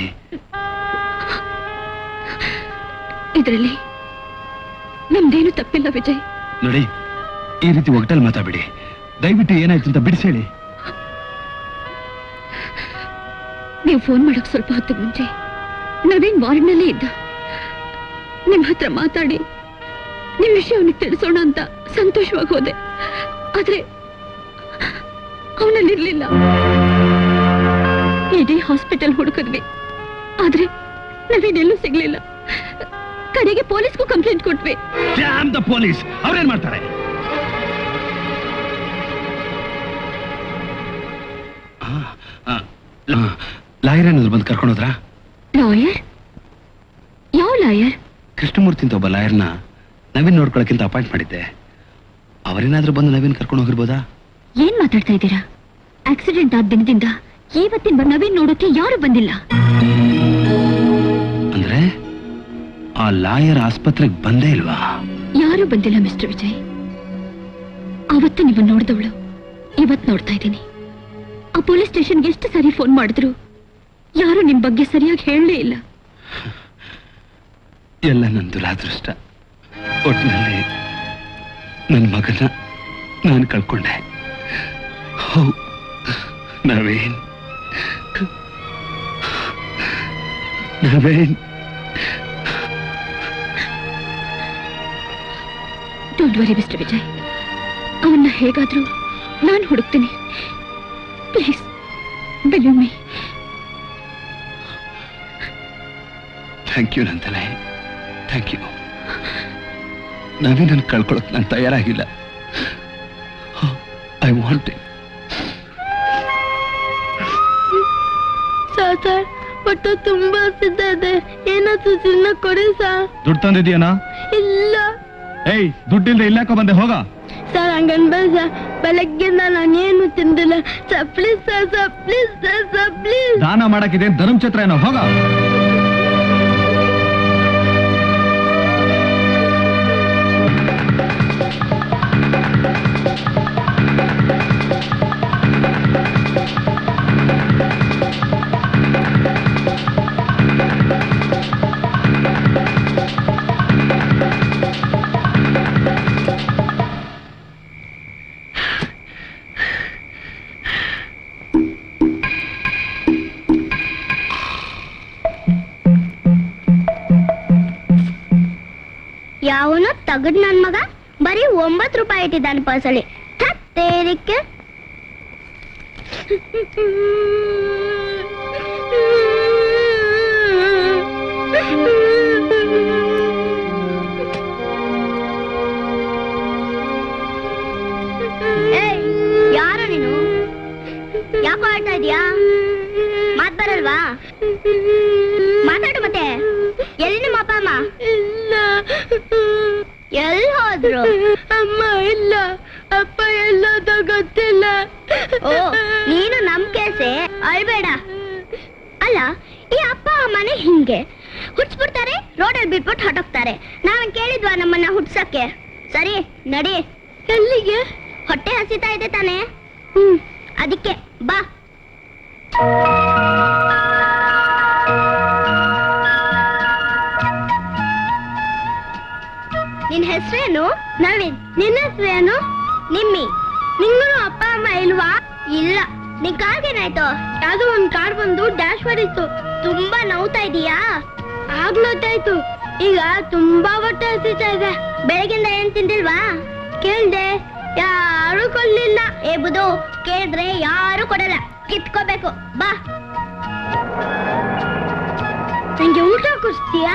ಇದರಲ್ಲಿ ನಮ್ದೇನು ತಪ್ಪಿಲ್ಲ ವಿಜಯ್ ನೋಡಿ ಈ ರೀತಿ ಒಗ್ಟಲ್ಲಿ ಮಾತಾಡ್ಬಿಡಿ ದಯವಿಟ್ಟು ಏನಾಯ್ತು ಅಂತ ಬಿಡಿಸಿ ಹೇಳಿ ನೀವು ಫೋನ್ ಮಾಡೋಕ್ ಸ್ವಲ್ಪ ಹೊತ್ತು ಮುಂಚೆ ನವೀನ್ ವಾರ್ಡ್ನಲ್ಲೇ ಇದ್ದ ನಿಮ್ ಹತ್ರ ಮಾತಾಡಿ ನಿಮ್ ವಿಷಯ ಅವನಿಗೆ ತಿಳಿಸೋಣ ಅಂತ ಸಂತೋಷವಾಗಿ ಹೋದೆ ಆದ್ರೆ ಅವನಲ್ಲಿರ್ಲಿಲ್ಲ ಇಡೀ ಹಾಸ್ಪಿಟಲ್ ಹುಡುಕಿದ್ವಿ ಆದ್ರೆ ನವೀನ್ ಎಲ್ಲೂ ಸಿಗ್ಲಿಲ್ಲ ಕಡೆಗೆ ಪೊಲೀಸ್ಗೂ ಕಂಪ್ಲೇಂಟ್ ಕೊಟ್ವಿ ದ ಪೊಲೀಸ್ ಅವ್ರೇನ್ ಮಾಡ್ತಾರೆ ಲಾಯರ್ ಏನಾದ್ರು ಬಂದು ಕರ್ಕೊಂಡೋದ್ರಾ ಲಾಯರ್ ಯಾವ ಲಾಯರ್ ಕೃಷ್ಣಮೂರ್ತಿ ಅಂತ ಒಬ್ಬ ಲಾಯರ್ನ ನವೀನ್ ನೋಡ್ಕೊಳಕ್ಕಿಂತ ಅಪಾಯಿಂಟ್ ಮಾಡಿದ್ದೆ ಅವರೇನಾದ್ರೂ ಬಂದು ನವೀನ್ ಕರ್ಕೊಂಡು ಹೋಗಿರ್ಬೋದಾ ಏನ್ ಮಾತಾಡ್ತಾ ಇದ್ದೀರಾ ಆಕ್ಸಿಡೆಂಟ್ ಆದ ದಿನದಿಂದ ಇವತ್ತಿನ ನವೀನ್ ನೋಡೋಕೆ ಯಾರು ಬಂದಿಲ್ಲ ಅಂದ್ರೆ ಆ ಲಾಯರ್ ಆಸ್ಪತ್ರೆಗೆ ಬಂದೇ ಇಲ್ವಾ ಯಾರು ಬಂದಿಲ್ಲ ಮಿಸ್ಟರ್ ವಿಜಯ್ ಅವತ್ತು ನೀವು ನೋಡಿದವಳು ಇವತ್ ನೋಡ್ತಾ ಇದ್ದೀನಿ ಆ ಪೊಲೀಸ್ ಸ್ಟೇಷನ್ಗೆ ಎಷ್ಟು ಸರಿ ಫೋನ್ ಮಾಡಿದ್ರು ಯಾರು ನಿಮ್ ಬಗ್ಗೆ ಸರಿಯಾಗಿ ಹೇಳಲೇ ಇಲ್ಲ ಎಲ್ಲ ನನ್ನ ದುರಾದೃಷ್ಟ ಒಟ್ಟಿನಲ್ಲಿ ನನ್ನ ಮಗನ ನಾನು ಕಳ್ಕೊಂಡೆ how Naveen Naveen don't worry mister Vijay ಅವನ್ನ ಹೇಗಾದ್ರೂ ನಾನು ಹುಡುಕ್ತೀನಿ please believe me thank you ನಂದಲೆ ಥ್ಯಾಂಕ್ ಯು ನವೀನನ್ನು ಕಳ್ಕೊಳಕ್ ನಾನು ತಯಾರಾಗಿಲ್ಲ ಐ ವಾಂಟ್ ಸರ್ ಸರ್ ಹೊಟ್ಟೆ ತುಂಬಾ ಹಸಿತಾ ಏನಾದ್ರು ತಿನ್ನ ಕೊಡಿ ಸರ್ ದುಡ್ಡು ತಂದಿದ್ಯಾನ ಇಲ್ಲ ಏಯ್ ದುಡ್ಡಿಲ್ದೆ ಇಲ್ಲಾಕೋ ಬಂದೆ ಹೋಗ ಸರ್ ಹಂಗನ್ಬೇಡ ಸರ್ ಬೆಳಗ್ಗೆಯಿಂದ ನಾನೇನು ತಿಂದಿಲ್ಲ sir please sir sir please sir sir please ದಾನ ಮಾಡಕ್ಕಿದೆ ಧರ್ಮಛತ್ರ ಏನೋ ಹೋಗ ಯಾವನೋ ತಗಡ್ ನನ್ ಮಗ ಬರೀ ಒಂಬತ್ತು ರೂಪಾಯಿ ಇಟ್ಟಿದ್ದಾನೆ ಪರ್ಸಲ್ಲಿ ತೇರಿಕೆ ಏಯ್ ಯಾರು ನೀನು ಯಾಕೋ ಆಡ್ತಾ ಇದೀಯಾ ಮಾತ್ ಬರಲ್ವಾ ಮಾತಾಡು ಮತ್ತೆ ಎಲ್ಲಿ ನಿಮ್ಮ ಅಪ್ಪ ಅಮ್ಮ ಇಲ್ಲ ಎಲ್ಲಿ ಹೋದ್ರು ಅಮ್ಮ ಇಲ್ಲ ಅಪ್ಪ ಎಲ್ಲೋದ ಗೊತ್ತಿಲ್ಲ ಓ ನೀನು ನಮ್ ಕೇಸೆ ಅಳ್ಬೇಡ ಅಲ್ಲ ಈ ಅಪ್ಪ ಅಮ್ಮನೇ ಹಿಂಗೆ ಹುಟ್ಸ್ಬಿಡ್ತಾರೆ ರೋಡಲ್ಲಿ ಬಿಟ್ಬಿಟ್ಟು ಹೊಟ್ಟೋಗ್ತಾರೆ ನಾವೇನ್ ಕೇಳಿದ್ವಾ ನಮ್ಮನ್ನ ಹುಟ್ಸಕ್ಕೆ ಸರಿ ನಡಿ ಎಲ್ಲಿಗೆ ಹೊಟ್ಟೆ ಹಸಿತಾ ಇದೆ ತಾನೆ ಹ್ಮ್ ಅದಕ್ಕೆ ಬಾ ನಿನ್ ಹೆಸರೇನು ನವೀನ್ ನಿನ್ನ ಹೆಸರೇನು ನಿಮ್ಮಿ ನಿಂಗೂ ಅಪ್ಪ ಅಮ್ಮ ಇಲ್ವಾ ಇಲ್ಲ ನಿನ್ ಕಾರ್ಗೇನಾಯ್ತು ಯಾವ್ದೋ ಒಂದ್ ಕಾರ್ ಬಂದು ಡ್ಯಾಶ್ ಮಾಡಿತ್ತು ತುಂಬಾ ನೋವ್ತಾ ಇದೀಯಾ ಆಗ್ಲೋತಾಯ್ತು ಈಗ ತುಂಬಾ ಹೊಟ್ಟೆ ಹಸಿತಾ ಇದೆ ಬೆಳಗಿಂದ ಏನ್ ತಿಂದಿಲ್ವಾ ಕೇಳ್ದೆ ಯಾರು ಕೊಡ್ಲಿಲ್ಲ ಏ ಬುದು ಕೇಳಿದ್ರೆ ಯಾರು ಕೊಡಲ್ಲ ಕಿತ್ಕೋಬೇಕು ಬಾ ನಂಗೆ ಊಟ ಕೊಡ್ತೀಯಾ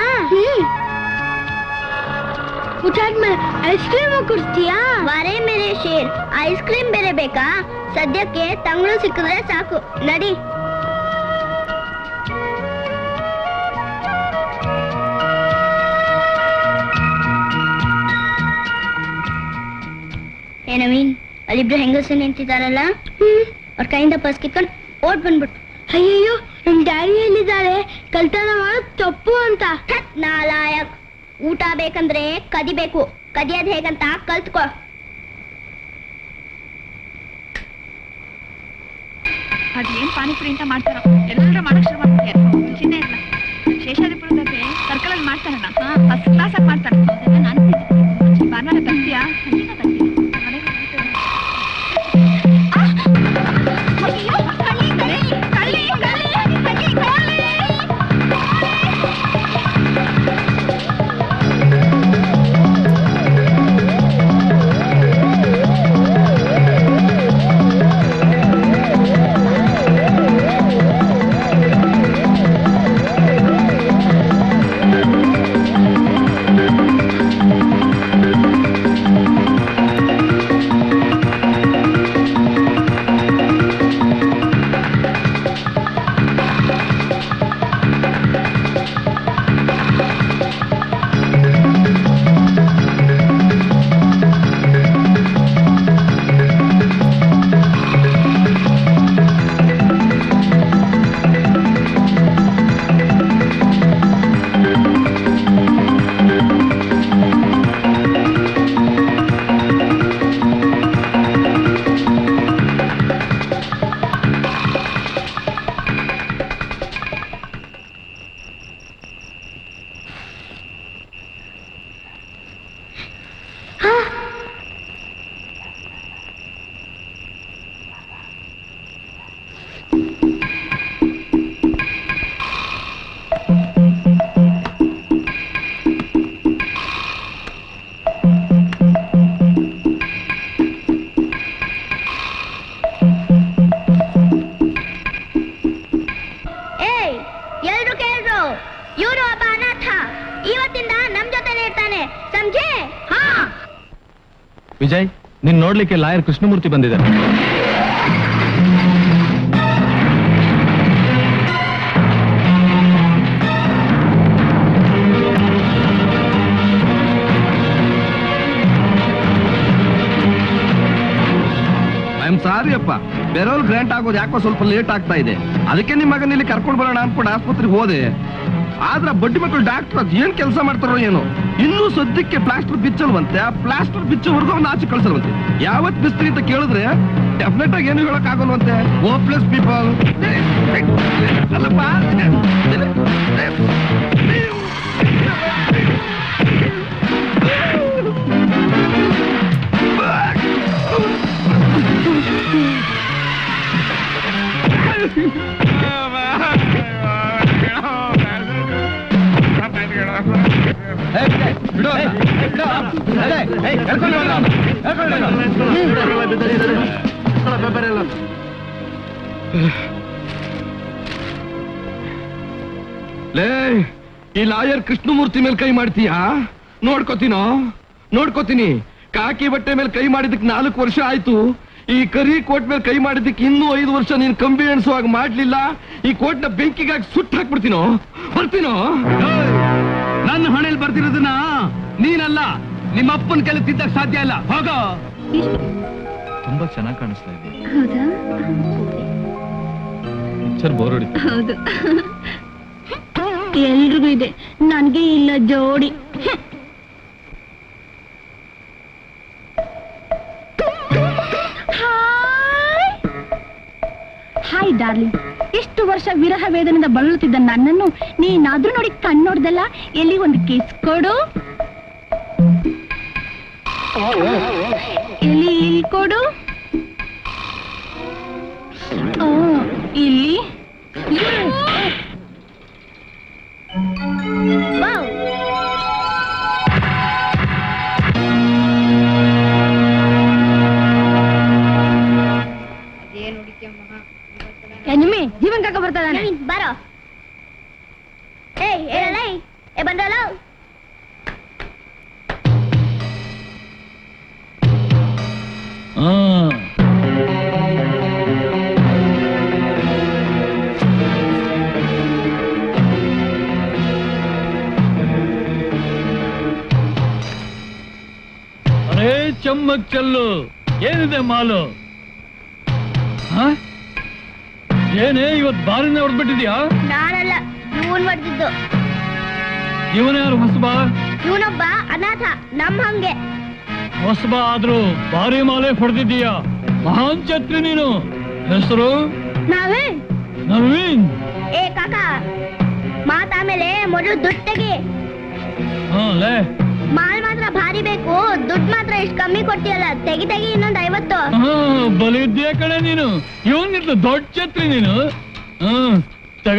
ಊಟ ಆದ್ಮೇಲೆ ಐಸ್ ಕ್ರೀಮ್ ಕೊಡ್ತೀಯಾ ವರೆ ಮೇರೆ ಶೇರ್ ಐಸ್ ಕ್ರೀಮ್ ಬೇರೆ ಬೇಕಾ ಸದ್ಯಕ್ಕೆ ತಂಗಳು ಸಿಕ್ಕಿದ್ರೆ ಸಾಕು ನಡಿ ಏ ನವೀನ್ ಅಲ್ಲಿಬ್ರು ಹೆಂಗಸರು ನಿಂತಿದ್ದಾರಲ್ಲ ಅವ್ರ ಕೈಯಿಂದ ಪರ್ಸ್ ಕಿತ್ಕೊಂಡು ಓಡ್ ಬಂದ್ಬಿಟ್ಟು ಅಯ್ಯಯ್ಯೋ ನಮ್ ಡ್ಯಾಡಿ ಹೇಳಿದ್ದಾರೆ ಕಲ್ತನ ಮಾಡೋದು ತಪ್ಪು ಅಂತ ನಾಲಾಯಕ್ ಊಟ ಬೇಕಂದ್ರೆ ಕದಿಬೇಕು ಕದಿಯೋದ್ ಹೇಗಂತ ಕಲ್ತ್ಕೋ ಅದೇನ್ ಪಾನಿಪುರಿ ಅಂತ ಮಾಡ್ತಾರೋ ಎಲ್ಲರೂ ಮಾಡಕ್ ಶುರು ಮಾಡ್ತಾರೆ ರುಚಿನೇ ಇಲ್ಲ ಶೇಷಾದ್ರಿಪುರದಲ್ಲಿ ಸರ್ಕಲ್ ಅಲ್ಲಿ ಮಾಡ್ತಾರಣ್ಣ ಫಸ್ಟ್ ಕ್ಲಾಸ್ ಆಗಿ ಮಾಡ್ತಾರೆ ನಾನು ಭಾನುವಾರ ಬರ್ತೀಯಾ ಖಂಡಿತ ಬರ್ತೀನಿ ಮನೆಗೆ ಹೋಗ್ಬಿಟ್ಟು- ಆ! ಅಯ್ಯೋ, ಕಳ್ಳಿ, ಕಳ್ಳಿ, ಕಳ್ಳಿ, ಕಳ್ಳಿ, ಕಳ್ಳಿ, ಕಳ್ಳಿ. ಏಯ್ ಎಲ್ರು ಕೇಳ್ರು ಇವರು ಒಬ್ಬ ಅನಾಥ ಇವತ್ತಿಂದ ನಮ್ ಜೊತೆನೆ ಇರ್ತಾನೆ ಸಂಜೆ ಹಾ ವಿಜಯ್ ನಿನ್ ನೋಡ್ಲಿಕ್ಕೆ ಲಾಯರ್ ಕೃಷ್ಣಮೂರ್ತಿ ಬಂದಿದ್ದಾರೆ ಐ ಆಮ್ ಸಾರಿ ಅಪ್ಪ ಬೇರೆಯವ್ರು ಗ್ರಾಂಟ್ ಆಗೋದು ಯಾಕೋ ಸ್ವಲ್ಪ ಲೇಟ್ ಆಗ್ತಾ ಇದೆ ಅದಕ್ಕೆ ನಿಮ್ಮ ಮಗನ ಇಲ್ಲಿ ಕರ್ಕೊಂಡು ಬರೋಣ ಅನ್ಕೊಂಡು ಆಸ್ಪತ್ರೆಗೆ ಹೋದೆ ಆದ್ರೆ ಬಡ್ಡಿ ಮಕ್ಕಳು ಡಾಕ್ಟರ್ ಅದ್ ಏನ್ ಕೆಲಸ ಮಾಡ್ತಾರೋ ಏನೋ ಇನ್ನೂ ಸದ್ಯಕ್ಕೆ ಪ್ಲಾಸ್ಟರ್ ಬಿಚ್ಚಲ್ವಂತೆ ಆ ಪ್ಲಾಸ್ಟರ್ ಬಿಚ್ಚೋವರೆಗೂ ಅವ್ನ ಆಚೆ ಕಳ್ಸಲ್ವಂತೆ ಯಾವತ್ ಬಿಸ್ತೀರಿ ಅಂತ ಕೇಳಿದ್ರೆ ಡೆಫಿನೆಟ್ ಆಗಿ ಏನು ಹೇಳಕ್ ಆಗಲ್ವಂತೆ ಓ ಪ್ಲಸ್ ಪೀಪಲ್ ಅಲ್ಲಪ್ಪ ಲೇ ಈ ಲಾಯರ್ ಕೃಷ್ಣಮೂರ್ತಿ ಮೇಲೆ ಕೈ ಮಾಡ್ತೀಯಾ ನೋಡ್ಕೋತೀನೋ ನೋಡ್ಕೋತೀನಿ ಕಾಕಿ ಬಟ್ಟೆ ಮೇಲೆ ಕೈ ಮಾಡಿದಕ್ಕೆ ನಾಲ್ಕು ವರ್ಷ ಆಯ್ತು ಈ ಕರಿ ಕೋಟ್ ಮೇಲೆ ಕೈ ಮಾಡಿದ್ದಕ್ಕೆ ಇನ್ನೂ ಐದು ವರ್ಷ ನೀನ್ ಕಂಬಿ ಎಣಿಸುವಾಗ ಮಾಡ್ಲಿಲ್ಲ ಈ ಕೋಟ್ನ ಬೆಂಕಿಗಾಗಿ ಸುಟ್ಟು ಹಾಕ್ಬಿಡ್ತೀನೋ ಬರ್ತೀನೋ ನನ್ನ ಹಣೆಯಲ್ಲಿ ಬರ್ತಿರೋದನ್ನ ನೀನಲ್ಲ ನಿಮ್ಮ ಅಪ್ಪನ ಕೈಲಿ ತಿದ್ದಕ್ ಸಾಧ್ಯ ಇಲ್ಲ ಹೋಗೋ ತುಂಬಾ ಚೆನ್ನಾಗಿ ಕಾಣಿಸ್ತಾ ಇದೆ ಹೌದಾ ಪಿಕ್ಚರ್ ಬೋರ್ ಹೊಡಿತು ಹೌದು ಎಲ್ರಿಗೂ ಇದೆ ನನ್ಗೆ ಇಲ್ಲ ಜೋಡಿ ಹಾಯ್ ಡಾರ್ಲಿಂಗ್ ಎಷ್ಟು ವರ್ಷ ವಿರಹ ವೇದನೆಯಿಂದ ಬಳಲುತ್ತಿದ್ದ ನನ್ನನ್ನು ನೀನಾದ್ರೂ ನೋಡಿ ಕಣ್ಣೋಡ್ದಲ್ಲ ಎಲ್ಲಿ ಒಂದು ಕಿಸ್ ಕೊಡು ಎಲ್ಲಿ ಇಲ್ಲಿ ಕೊಡು ಆ, ಇಲ್ಲಿ ವಾವ್. ಏ, ನಿಮ್ಮಿ ಜೀವನ್ ಕಾಕ ಬರ್ತಾ ಇದ್ದಾನೆ ಬರೋ ಏಯ್ ಹೇಳಲ್ಲ ಏ ಬಂದ್ರಲ್ಲ ಅರೇ ಚಮ್ಮಕ್ ಚಲ್ಲು ಏನಿದೆ ಮಾಲು ಹ? ಏನೇ ಇವತ್ ಬಾರಿನ ಹೊಡ್ಬಿಟ್ಟಿದ್ಯಾ ನಾನಲ್ಲ ಇವನ್ ಮಾಡ್ತಿದ್ದು ಇವನ ಯಾರು ಹೊಸಬ ಇವನೊಬ್ಬ ಅನಾಥ ನಮ್ ಹಂಗೆ ಹೊಸಬ ಆದ್ರೂ ಬಾರಿ ಮಾಲೆ ಹೊಡೆದಿದ್ದೀಯ ಮಹಾನ್ ಛತ್ರಿ ನೀನು ಹೆಸರು ನಾವೇ ನವೀನ್ ಏ ಕಾಕ ಮಾತಾಮೇಲೆ ಮೊದಲು ದುಡ್ಡು ತೆಗಿ ಹಾ ಲೇ ಮಾಲ್ ಮಾತ್ರ ಭಾರಿ ಬೇಕು ದುಡ್ಡು ಮಾತ್ರ ಇಷ್ಟು ಕಮ್ಮಿ ಕೊಡ್ತೀಯಲ್ಲ ತೆಗಿ ತೆಗಿ ಇನ್ನೊಂದ್ ಐವತ್ತು ಹಾ ಬಲಿದ್ಯಾ ಕಣೆ ನೀನು ಇವನಿರ್ದು ದೊಡ್ಡ ಛತ್ರಿ ನೀನು ಹ್ಮ್ ತಗ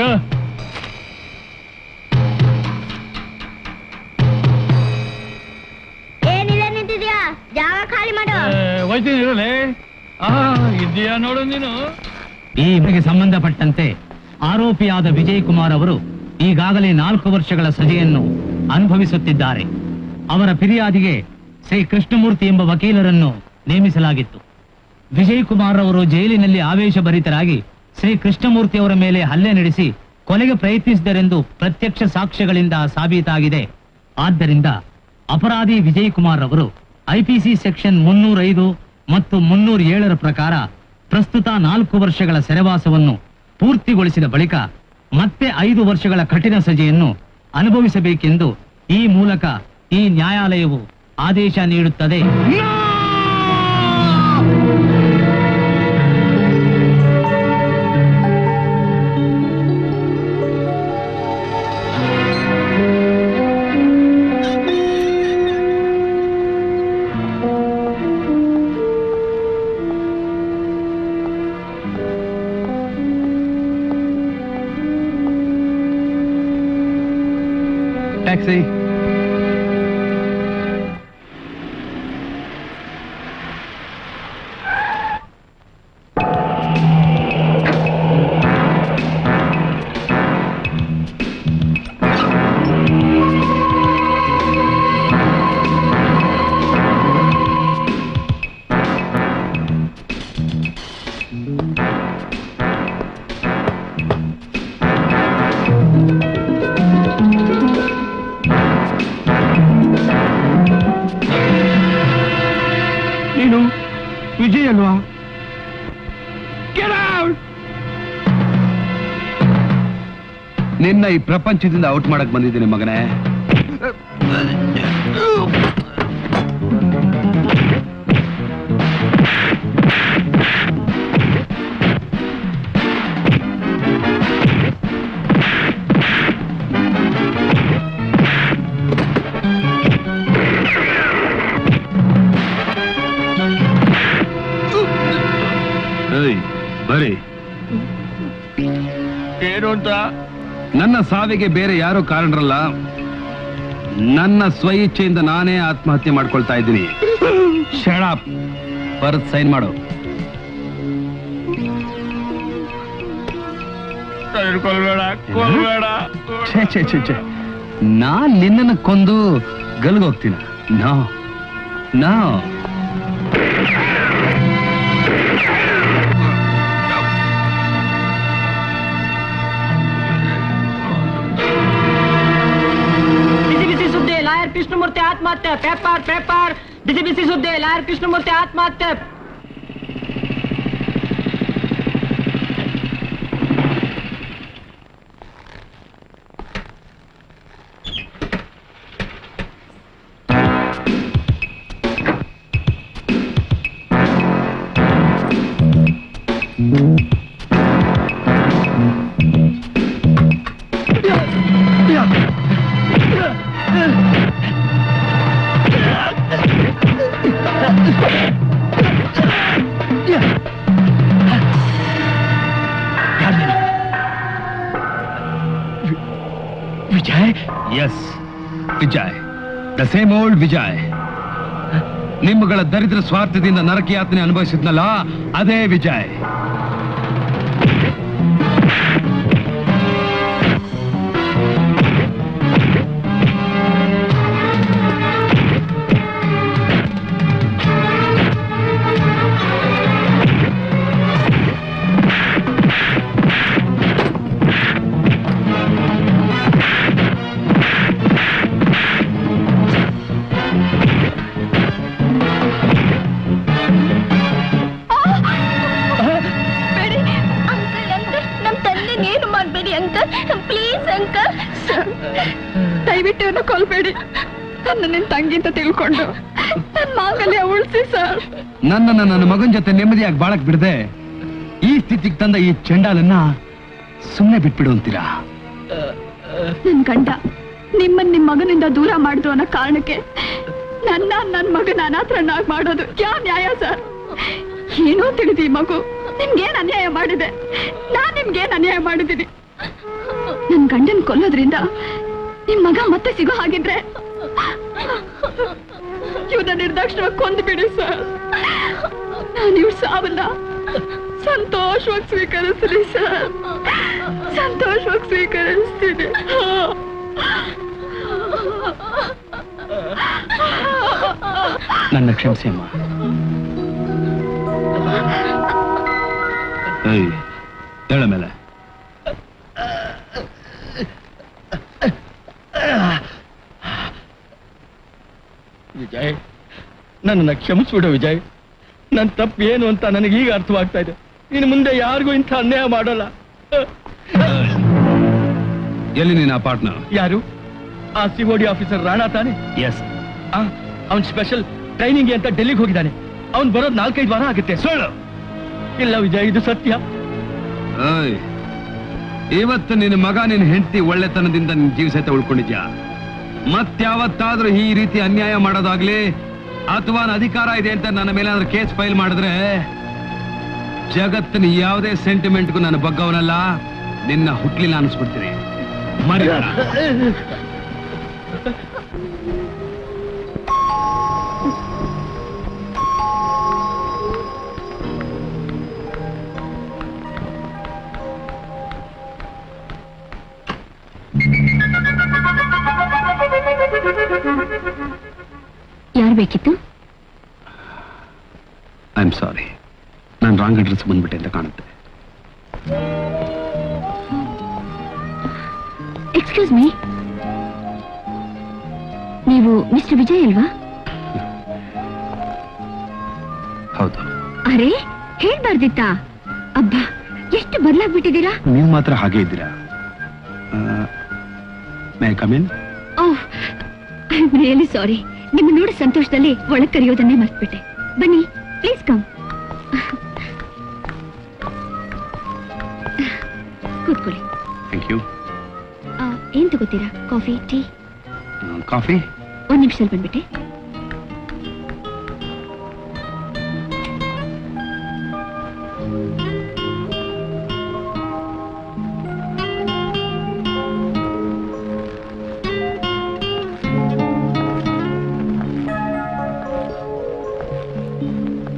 ಏನಿಲ್ಲ ನಿಂತಿದ್ಯಾ ಜಾಗ ಖಾಲಿ ಮಾಡು ಹೋಯ್ತೀನಿ ಇರಲೇ ಆ ಇದೆಯಾ ನೋಡು ನೀನು ಈ ಬಗ್ಗೆ ಸಂಬಂಧಪಟ್ಟಂತೆ ಆರೋಪಿಯಾದ ವಿಜಯ್ ಕುಮಾರ್ ಅವರು ಈಗಾಗಲೇ ನಾಲ್ಕು ವರ್ಷಗಳ ಸಜೆಯನ್ನು ಅನುಭವಿಸುತ್ತಿದ್ದಾರೆ ಅವರ ಫಿರ್ಯಾದಿಗೆ ಶ್ರೀ ಕೃಷ್ಣಮೂರ್ತಿ ಎಂಬ ವಕೀಲರನ್ನು ನೇಮಿಸಲಾಗಿತ್ತು ವಿಜಯ್ ಕುಮಾರ್ ಅವರು ಜೈಲಿನಲ್ಲಿ ಆವೇಶಭರಿತರಾಗಿ ಶ್ರೀ ಕೃಷ್ಣಮೂರ್ತಿ ಅವರ ಮೇಲೆ ಹಲ್ಲೆ ನಡೆಸಿ ಕೊಲೆಗೆ ಪ್ರಯತ್ನಿಸಿದರೆಂದು ಪ್ರತ್ಯಕ್ಷ ಸಾಕ್ಷ್ಯಗಳಿಂದ ಸಾಬೀತಾಗಿದೆ ಆದ್ದರಿಂದ ಅಪರಾಧಿ ವಿಜಯ್ ಕುಮಾರ್ ಅವರು ಐಪಿಸಿ ಸೆಕ್ಷನ್ ಮುನ್ನೂರೈದು ಮತ್ತು ಮುನ್ನೂರ ಏಳರ ಪ್ರಕಾರ ಪ್ರಸ್ತುತ ನಾಲ್ಕು ವರ್ಷಗಳ ಸೆರೆವಾಸವನ್ನು ಪೂರ್ತಿಗೊಳಿಸಿದ ಬಳಿಕ ಮತ್ತೆ ಐದು ವರ್ಷಗಳ ಕಠಿಣ ಸಜೆಯನ್ನು ಅನುಭವಿಸಬೇಕೆಂದು ಈ ಮೂಲಕ ಈ ನ್ಯಾಯಾಲಯವು ಆದೇಶ ನೀಡುತ್ತದೆ ಟ್ಯಾಕ್ಸಿ ನೀನು ವಿಜಯ್ ಅಲ್ವಾ Get out! ನಿನ್ನ ಈ ಪ್ರಪಂಚದಿಂದ ಔಟ್ ಮಾಡಕ್ ಬಂದಿದ್ದೀನಿ ಮಗನೇ ಏಯ್, ಬರೀ ಏನು ಅಂತ ನನ್ನ ಸಾವಿಗೆ ಬೇರೆ ಯಾರೋ ಕಾರಣರಲ್ಲ ನನ್ನ ಸ್ವಇಚ್ಛೆಯಿಂದ ನಾನೇ ಆತ್ಮಹತ್ಯೆ ಮಾಡ್ಕೊಳ್ತಾ ಇದ್ದೀನಿ ಶಳಾಪ್ ಬರತ್ ಸೈನ್ ಮಾಡು ಕೊಲ್ಬೇಡ ಕೊಲ್ಬೇಡ ಛೇ ಛೇ ಛೇ ಛೇ ನಾನ್ ನಿನ್ನನ್ನು ಕೊಂದು ಗಲ್ಗೋಗ್ತೀನ ನೋ ನೋ ಬಿಸಿ ಬಿಸಿ ಸುದ್ದಿ ಲಾಯರ್ ಕೃಷ್ಣಮೂರ್ತಿ ಆತ್ಮಹತ್ಯೆ ಪೇಪರ್ ಪೇಪರ್ ಬಿಸಿ ಬಿಸಿ ಸುದ್ದಿ ಲಾಯರ್ ಕೃಷ್ಣಮೂರ್ತಿ ಆತ್ಮಹತ್ಯೆ Vijay yes Vijay the same old Vijay ನಿಮ್ಮಗಳ ದರಿದ್ರ ಸ್ವಾರ್ಥದಿಂದ ನರಕಯಾತನೆ ಅನುಭವಿಸಿದ್ನಲ್ಲ ಅದೇ ವಿಜಯ್ ಬೇಡಿ ಅಂಕಲ್ ಅಂಕಲ್ ನಮ್ ತಂದೆ ಏನು ಮಾಡ್ಬೇಡಿ ಅಂಕಲ್ ಪ್ಲೀಸ್ ಅಂಕಲ್ ದಯವಿಟ್ಟು ಇವ್ರನ್ನ ಕೊಲ್ಬೇಡಿ ನನ್ನ ನಿನ್ ತಂಗಿ ಅಂತ ತಿಳ್ಕೊಂಡು ನನ್ ಮಾಂಗಲ್ಯ ಉಳಿಸಿ ಸರ್ ನನ್ನನ್ನ ನನ್ನ ಮಗನ ಜೊತೆ ನೆಮ್ಮದಿಯಾಗಿ ಬಾಳಕ್ ಬಿಡದೆ ಈ ಸ್ಥಿತಿಗೆ ತಂದ ಈ ಚಂಡಾಲನ್ನ ಸುಮ್ಮನೆ ಬಿಟ್ಬಿಡು ಅಂತೀರಾ ನನ್ ಗಂಡ ನಿಮ್ಮನ್ ನಿಮ್ ಮಗನಿಂದ ದೂರ ಮಾಡುದು ಅನ್ನೋ ಕಾರಣಕ್ಕೆ ನನ್ನ ನನ್ ಮಗನ ಅನಾಥರನ್ನಾಗಿ ಮಾಡೋದು ಯಾವ ನ್ಯಾಯ ಸರ್ ಏನೋ ತಿಳಿದಿ ಈ ಮಗು ನಿಮ್ಗೇನ್ ಅನ್ಯಾಯ ಮಾಡಿದೆ ನಾನ್ ನಿಮ್ಗೇನ್ ಅನ್ಯಾಯ ಮಾಡಿದ್ದೀನಿ ನನ್ ಗಂಡನ್ ಕೊಲ್ಲೋದ್ರಿಂದ ನಿಮ್ ಮಗ ಮತ್ತೆ ಸಿಗೋ ಹಾಗಿದ್ರೆ ಇವ್ನ ನಿರ್ದಾಕ್ಷಿಣವಾಗಿ ಕೊಂದು ಬಿಡಿ ಸರ್ ನಾನು ಇವ್ರ ಸಾವನ್ನ ಸಂತೋಷವಾಗಿ ಸ್ವೀಕರಿಸ್ತೀನಿ ಸರ್ ಸಂತೋಷವಾಗಿ ಸ್ವೀಕರಿಸ್ತೀನಿ ನನ್ನ ಕ್ಷಮಿಸಿ ಅಮ್ಮ ಏಯ್ ಹೇಳ ಮೇಲೆ ವಿಜಯ್ ನನ್ನನ್ನ ಕ್ಷಮಿಸ್ಬಿಡು ವಿಜಯ್ ನನ್ನ ತಪ್ಪು ಏನು ಅಂತ ನನಗೆ ಈಗ ಅರ್ಥವಾಗ್ತಾ ಇದೆ ಇನ್ನು ಮುಂದೆ ಯಾರಿಗೂ ಇಂಥ ಅನ್ಯಾಯ ಮಾಡೋಲ್ಲ ಎಲ್ಲಿ ನಿನ್ನ ಪಾರ್ಟ್ನರ್ ಯಾರು ಆ ಸಿಒಡಿ ಆಫೀಸರ್ ರಾಣಾ ತಾನೆ ಎಸ್ ಅವನ್ ಸ್ಪೆಷಲ್ ಟ್ರೈನಿಂಗ್ ಅಂತ ಡೆಲ್ಲಿಗೆ ಹೋಗಿದ್ದಾನೆ ಅವ್ನ್ ಬರೋದು ನಾಲ್ಕೈದು ವಾರ ಆಗುತ್ತೆ ಸುಳ್ಳು ಇಲ್ಲ ವಿಜಯ್ ಇದು ಸತ್ಯ ಏಯ್ ಇವತ್ತು ನಿನ್ನ ಮಗ ನಿನ್ನ ಹೆಂಡತಿ ಒಳ್ಳೆತನದಿಂದ ನಿನ್ ಜೀವ ಸಹಿತ ಉಳ್ಕೊಂಡಿದ್ಯಾ ಮತ್ಯಾವತ್ತಾದ್ರೂ ಈ ರೀತಿ ಅನ್ಯಾಯ ಮಾಡೋದಾಗ್ಲಿ ಅಥವಾ ನನ್ನ ಅಧಿಕಾರ ಇದೆ ಅಂತ ನನ್ನ ಮೇಲೆ ಏನಾದ್ರೂ ಕೇಸ್ ಫೈಲ್ ಮಾಡಿದ್ರೆ ಜಗತ್ತಿನ ಯಾವುದೇ ಸೆಂಟಿಮೆಂಟ್ಗೂ ನಾನು ಬಗ್ಗವನಲ್ಲ ನಿನ್ನ ಹುಟ್ಲಿಲ್ಲ ಅನ್ಸ್ಬಿಡ್ತೀನಿ ಮರ್ಯಾದ ಯಾರು ಬೇಕಿತ್ತು ಐ ಆಮ್ ಸಾರಿ ನಾನು ರಾಂಗ್ ಅಡ್ರೆಸ್ ಬಂದ್ಬಿಟ್ಟೆ ಅಂತ ಕಾಣುತ್ತೆ ಎಕ್ಸ್ಕ್ಯೂಸ್ ಮೀ ನೀವು ಮಿಸ್ಟರ್ ವಿಜಯ್ ಅಲ್ವಾ ಹೌದು ಅರೆ ಹೇಳ್ಬಾರ್ದಿತ್ತಾ ಅಬ್ಬಾ ಎಷ್ಟು ಬದಲಾಗ್ಬಿಟ್ಟಿದ್ದೀರಾ ನೀವು ಮಾತ್ರ ಹಾಗೆ ಇದ್ದೀರಾ may come in oh I am really sorry ನಿಮ್ಮ ನೋಡಿ ಸಂತೋಷದಲ್ಲಿ ಒಳಗ್ ಕರೆಯೋದನ್ನೇ ಮರ್ತ್ಬಿಟ್ಟೆ ಬನ್ನಿ ಪ್ಲೀಸ್ ಕಮ್ ಕೂತ್ಕೊಳ್ಳಿ ಥ್ಯಾಂಕ್ ಯು ಆ, ಏನ್ ತಗೋತೀರಾ ಕಾಫಿ ಟೀ ಕಾಫಿ ಒಂದ್ ನಿಮಿಷದಲ್ಲಿ ಬಂದ್ಬಿಟ್ಟೆ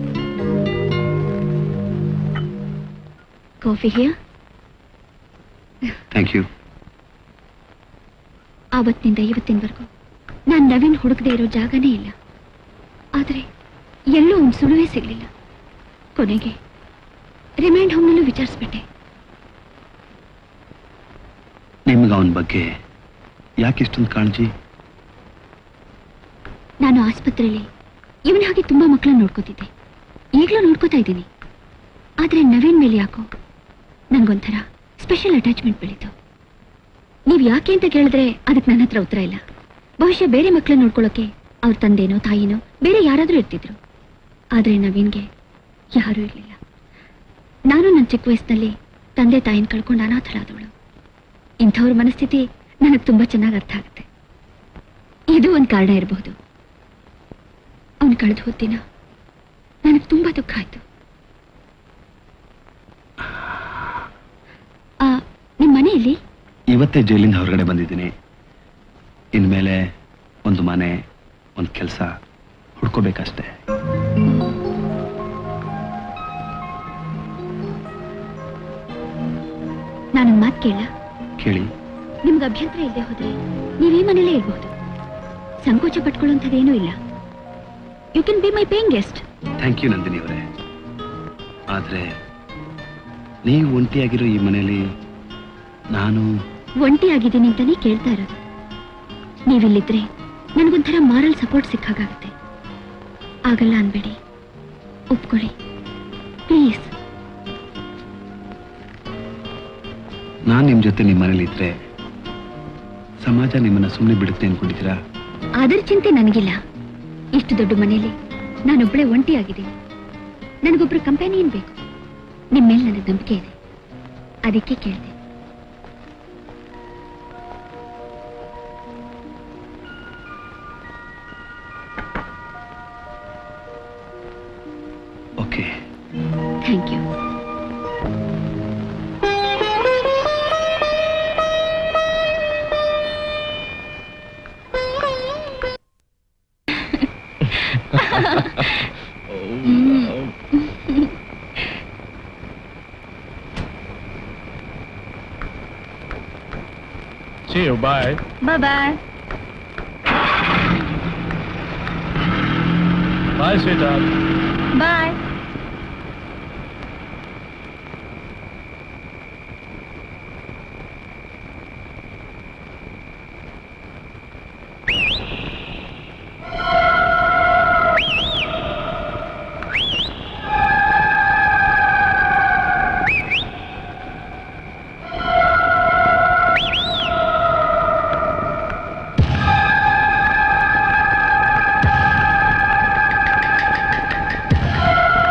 ಕಾಫಿ ಹಿಯರ್ ಆವತ್ತಿನಿಂದ ಇವತ್ತಿನವರೆಗೂ ನಾನು ನವೀನ್ ಹುಡುಕದೇ ಇರೋ ಜಾಗನೇ ಇಲ್ಲ ಆದರೆ ಎಲ್ಲೂ ಒಂದು ಸುಳುವೇ ಸಿಗಲಿಲ್ಲ ಕೊನೆಗೆ ರಿಮೈಂಡ್ ಹೋಮ್ನಲ್ಲೂ ವಿಚಾರಿಸ್ಬಿಟ್ಟೆ ನಿಮ್ಗೆ ಅವನ ಬಗ್ಗೆ ಯಾಕೆ ಇಷ್ಟೊಂದು ಕಾಳಜಿ ನಾನು ಆಸ್ಪತ್ರೆಯಲ್ಲಿ ಇವನ ಹಾಗೆ ತುಂಬಾ ಮಕ್ಕಳನ್ನ ನೋಡ್ಕೋತಿದ್ದೆ ಈಗಲೂ ನೋಡ್ಕೋತಾ ಇದ್ದೀನಿ ಆದ್ರೆ ನವೀನ್ ಮೇಲೆ ಯಾಕೋ ನನ್ಗೊಂಥರ ಸ್ಪೆಷಲ್ ಅಟ್ಯಾಚ್ಮೆಂಟ್ ಬೆಳೀತು ನೀವ್ ಯಾಕೆ ಅಂತ ಕೇಳಿದ್ರೆ ಅದಕ್ಕೆ ನನ್ನ ಹತ್ರ ಉತ್ತರ ಇಲ್ಲ ಬಹುಶಃ ಬೇರೆ ಮಕ್ಕಳನ್ನ ನೋಡ್ಕೊಳ್ಳೋಕೆ ಅವ್ರ ತಂದೆನೋ ತಾಯಿನೋ ಬೇರೆ ಯಾರಾದ್ರೂ ಇರ್ತಿದ್ರು ಆದ್ರೆ ನವೀನ್ಗೆ ಯಾರೂ ಇರಲಿಲ್ಲ ನಾನು ನನ್ನ ಚಿಕ್ಕ ವಯಸ್ಸಿನಲ್ಲಿ ತಂದೆ ತಾಯಿನ ಕಳ್ಕೊಂಡು ಅನಾಥಳಾದವಳು ಇಂಥವ್ರ ಮನಸ್ಥಿತಿ ನನಗೆ ತುಂಬಾ ಚೆನ್ನಾಗಿ ಅರ್ಥ ಆಗುತ್ತೆ ಇದು ಒಂದು ಕಾರಣ ಇರಬಹುದು ಅವನು ಕಳೆದು ಹೋದ ನನಗೆ ತುಂಬಾ ದುಃಖ ಆಯ್ತು ಆ, ನಿಮ್ ಮನೆಯಲ್ಲಿ ಇವತ್ತೇ ಜೈಲಿಂದ ಹೊರಗಡೆ ಬಂದಿದ್ದೀನಿ ಇನ್ಮೇಲೆ ಒಂದು ಮನೆ ಒಂದು ಕೆಲಸ ಹುಡ್ಕೋಬೇಕಷ್ಟೇ ನಾನೊಂದು ಮಾತು ಕೇಳ ಕೇಳಿ ನಿಮ್ಗೆ ಅಭ್ಯಂತರ ಇಲ್ಲದೆ ಹೋದ್ರೆ ನೀವು ಈ ಮನೇಲೇ ಇರ್ಬಹುದು ಸಂಕೋಚ ಪಟ್ಕೊಳ್ಳುವಂಥದ್ದೇನೂ ಇಲ್ಲ you can be my paying guest thank you Nandini ಅವರೇ ಆದರೆ ನೀವು ಒಂಟಿಯಾಗಿರೋ ಈ ಮನೆಯಲ್ಲಿ ನಾನು ಒಂಟಿ ಆಗಿದ್ದೀನಿ ಅಂತಾನೆ ಕೇಳ್ತಾ ಇರೋದು ನೀವಿಲ್ಲಿದ್ರೆ ನನಗೊಂಥರ ಮಾರಲ್ ಸಪೋರ್ಟ್ ಸಿಕ್ಕಾಗುತ್ತೆ ಆಗಲ್ಲ ಅನ್ಬೇಡಿ ಒಪ್ಕೊಳ್ಳಿ ಪ್ಲೀಸ್ ನಾನು ನಿಮ್ಮ ಜೊತೆ ನಿಮ್ಮ ಮನೇಲಿ ಇದ್ರೆ ಸಮಾಜ ನಿಮ್ಮನ್ನ ಸುಮ್ಮನೆ ಬಿಡುತ್ತೆ ಅನ್ಕೊಂಡಿದ್ದೀರಾ ಅದರ ಚಿಂತೆ ನನಗಿಲ್ಲ ಇಷ್ಟು ದೊಡ್ಡ ಮನೆಯಲ್ಲಿ ನಾನೊಬ್ಬಳೇ ಒಂಟಿ ಆಗಿದ್ದೀನಿ ನನಗೊಬ್ರು ಕಂಪ್ಯಾನಿಯನ್ ಬೇಕು ನಿಮ್ಮ ಮೇಲೆ ನನಗೆ ನಂಬಿಕೆ ಇದೆ ಅದಕ್ಕೆ ಕೇಳಿದೆ okay thank you See you, bye. Bye bye Bye, sweetheart. Bye ಆ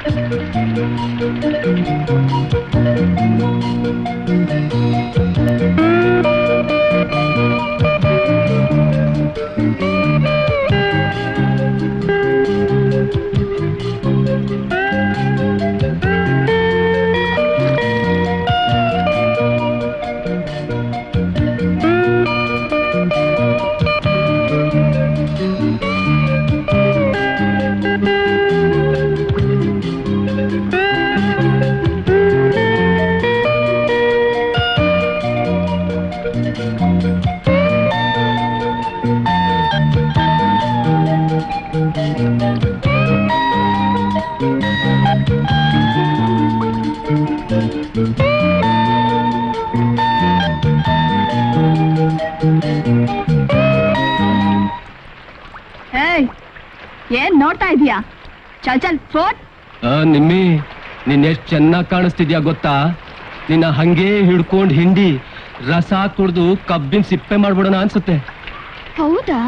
ಏಯ್ ಏನ್ ನೋಡ್ತಾ ಇದೀಯಾ ಚಲ್ ಚಲ್ ಫೋನ್ ನಿಮ್ಮಿ ನೀನ್ ಎಷ್ಟ್ ಚೆನ್ನಾಗ್ ಕಾಣಿಸ್ತಿದ್ಯಾ ಗೊತ್ತಾ ನಿನ್ನ ಹಂಗೆ ಹಿಡ್ಕೊಂಡ್ ಹಿಂಡಿ ರಸ ಕುಡ್ದು ಕಬ್ಬಿನ ಸಿಪ್ಪೆ ಮಾಡ್ಬಿಡೋಣ ಅನ್ಸುತ್ತೆ ಹೌದಾ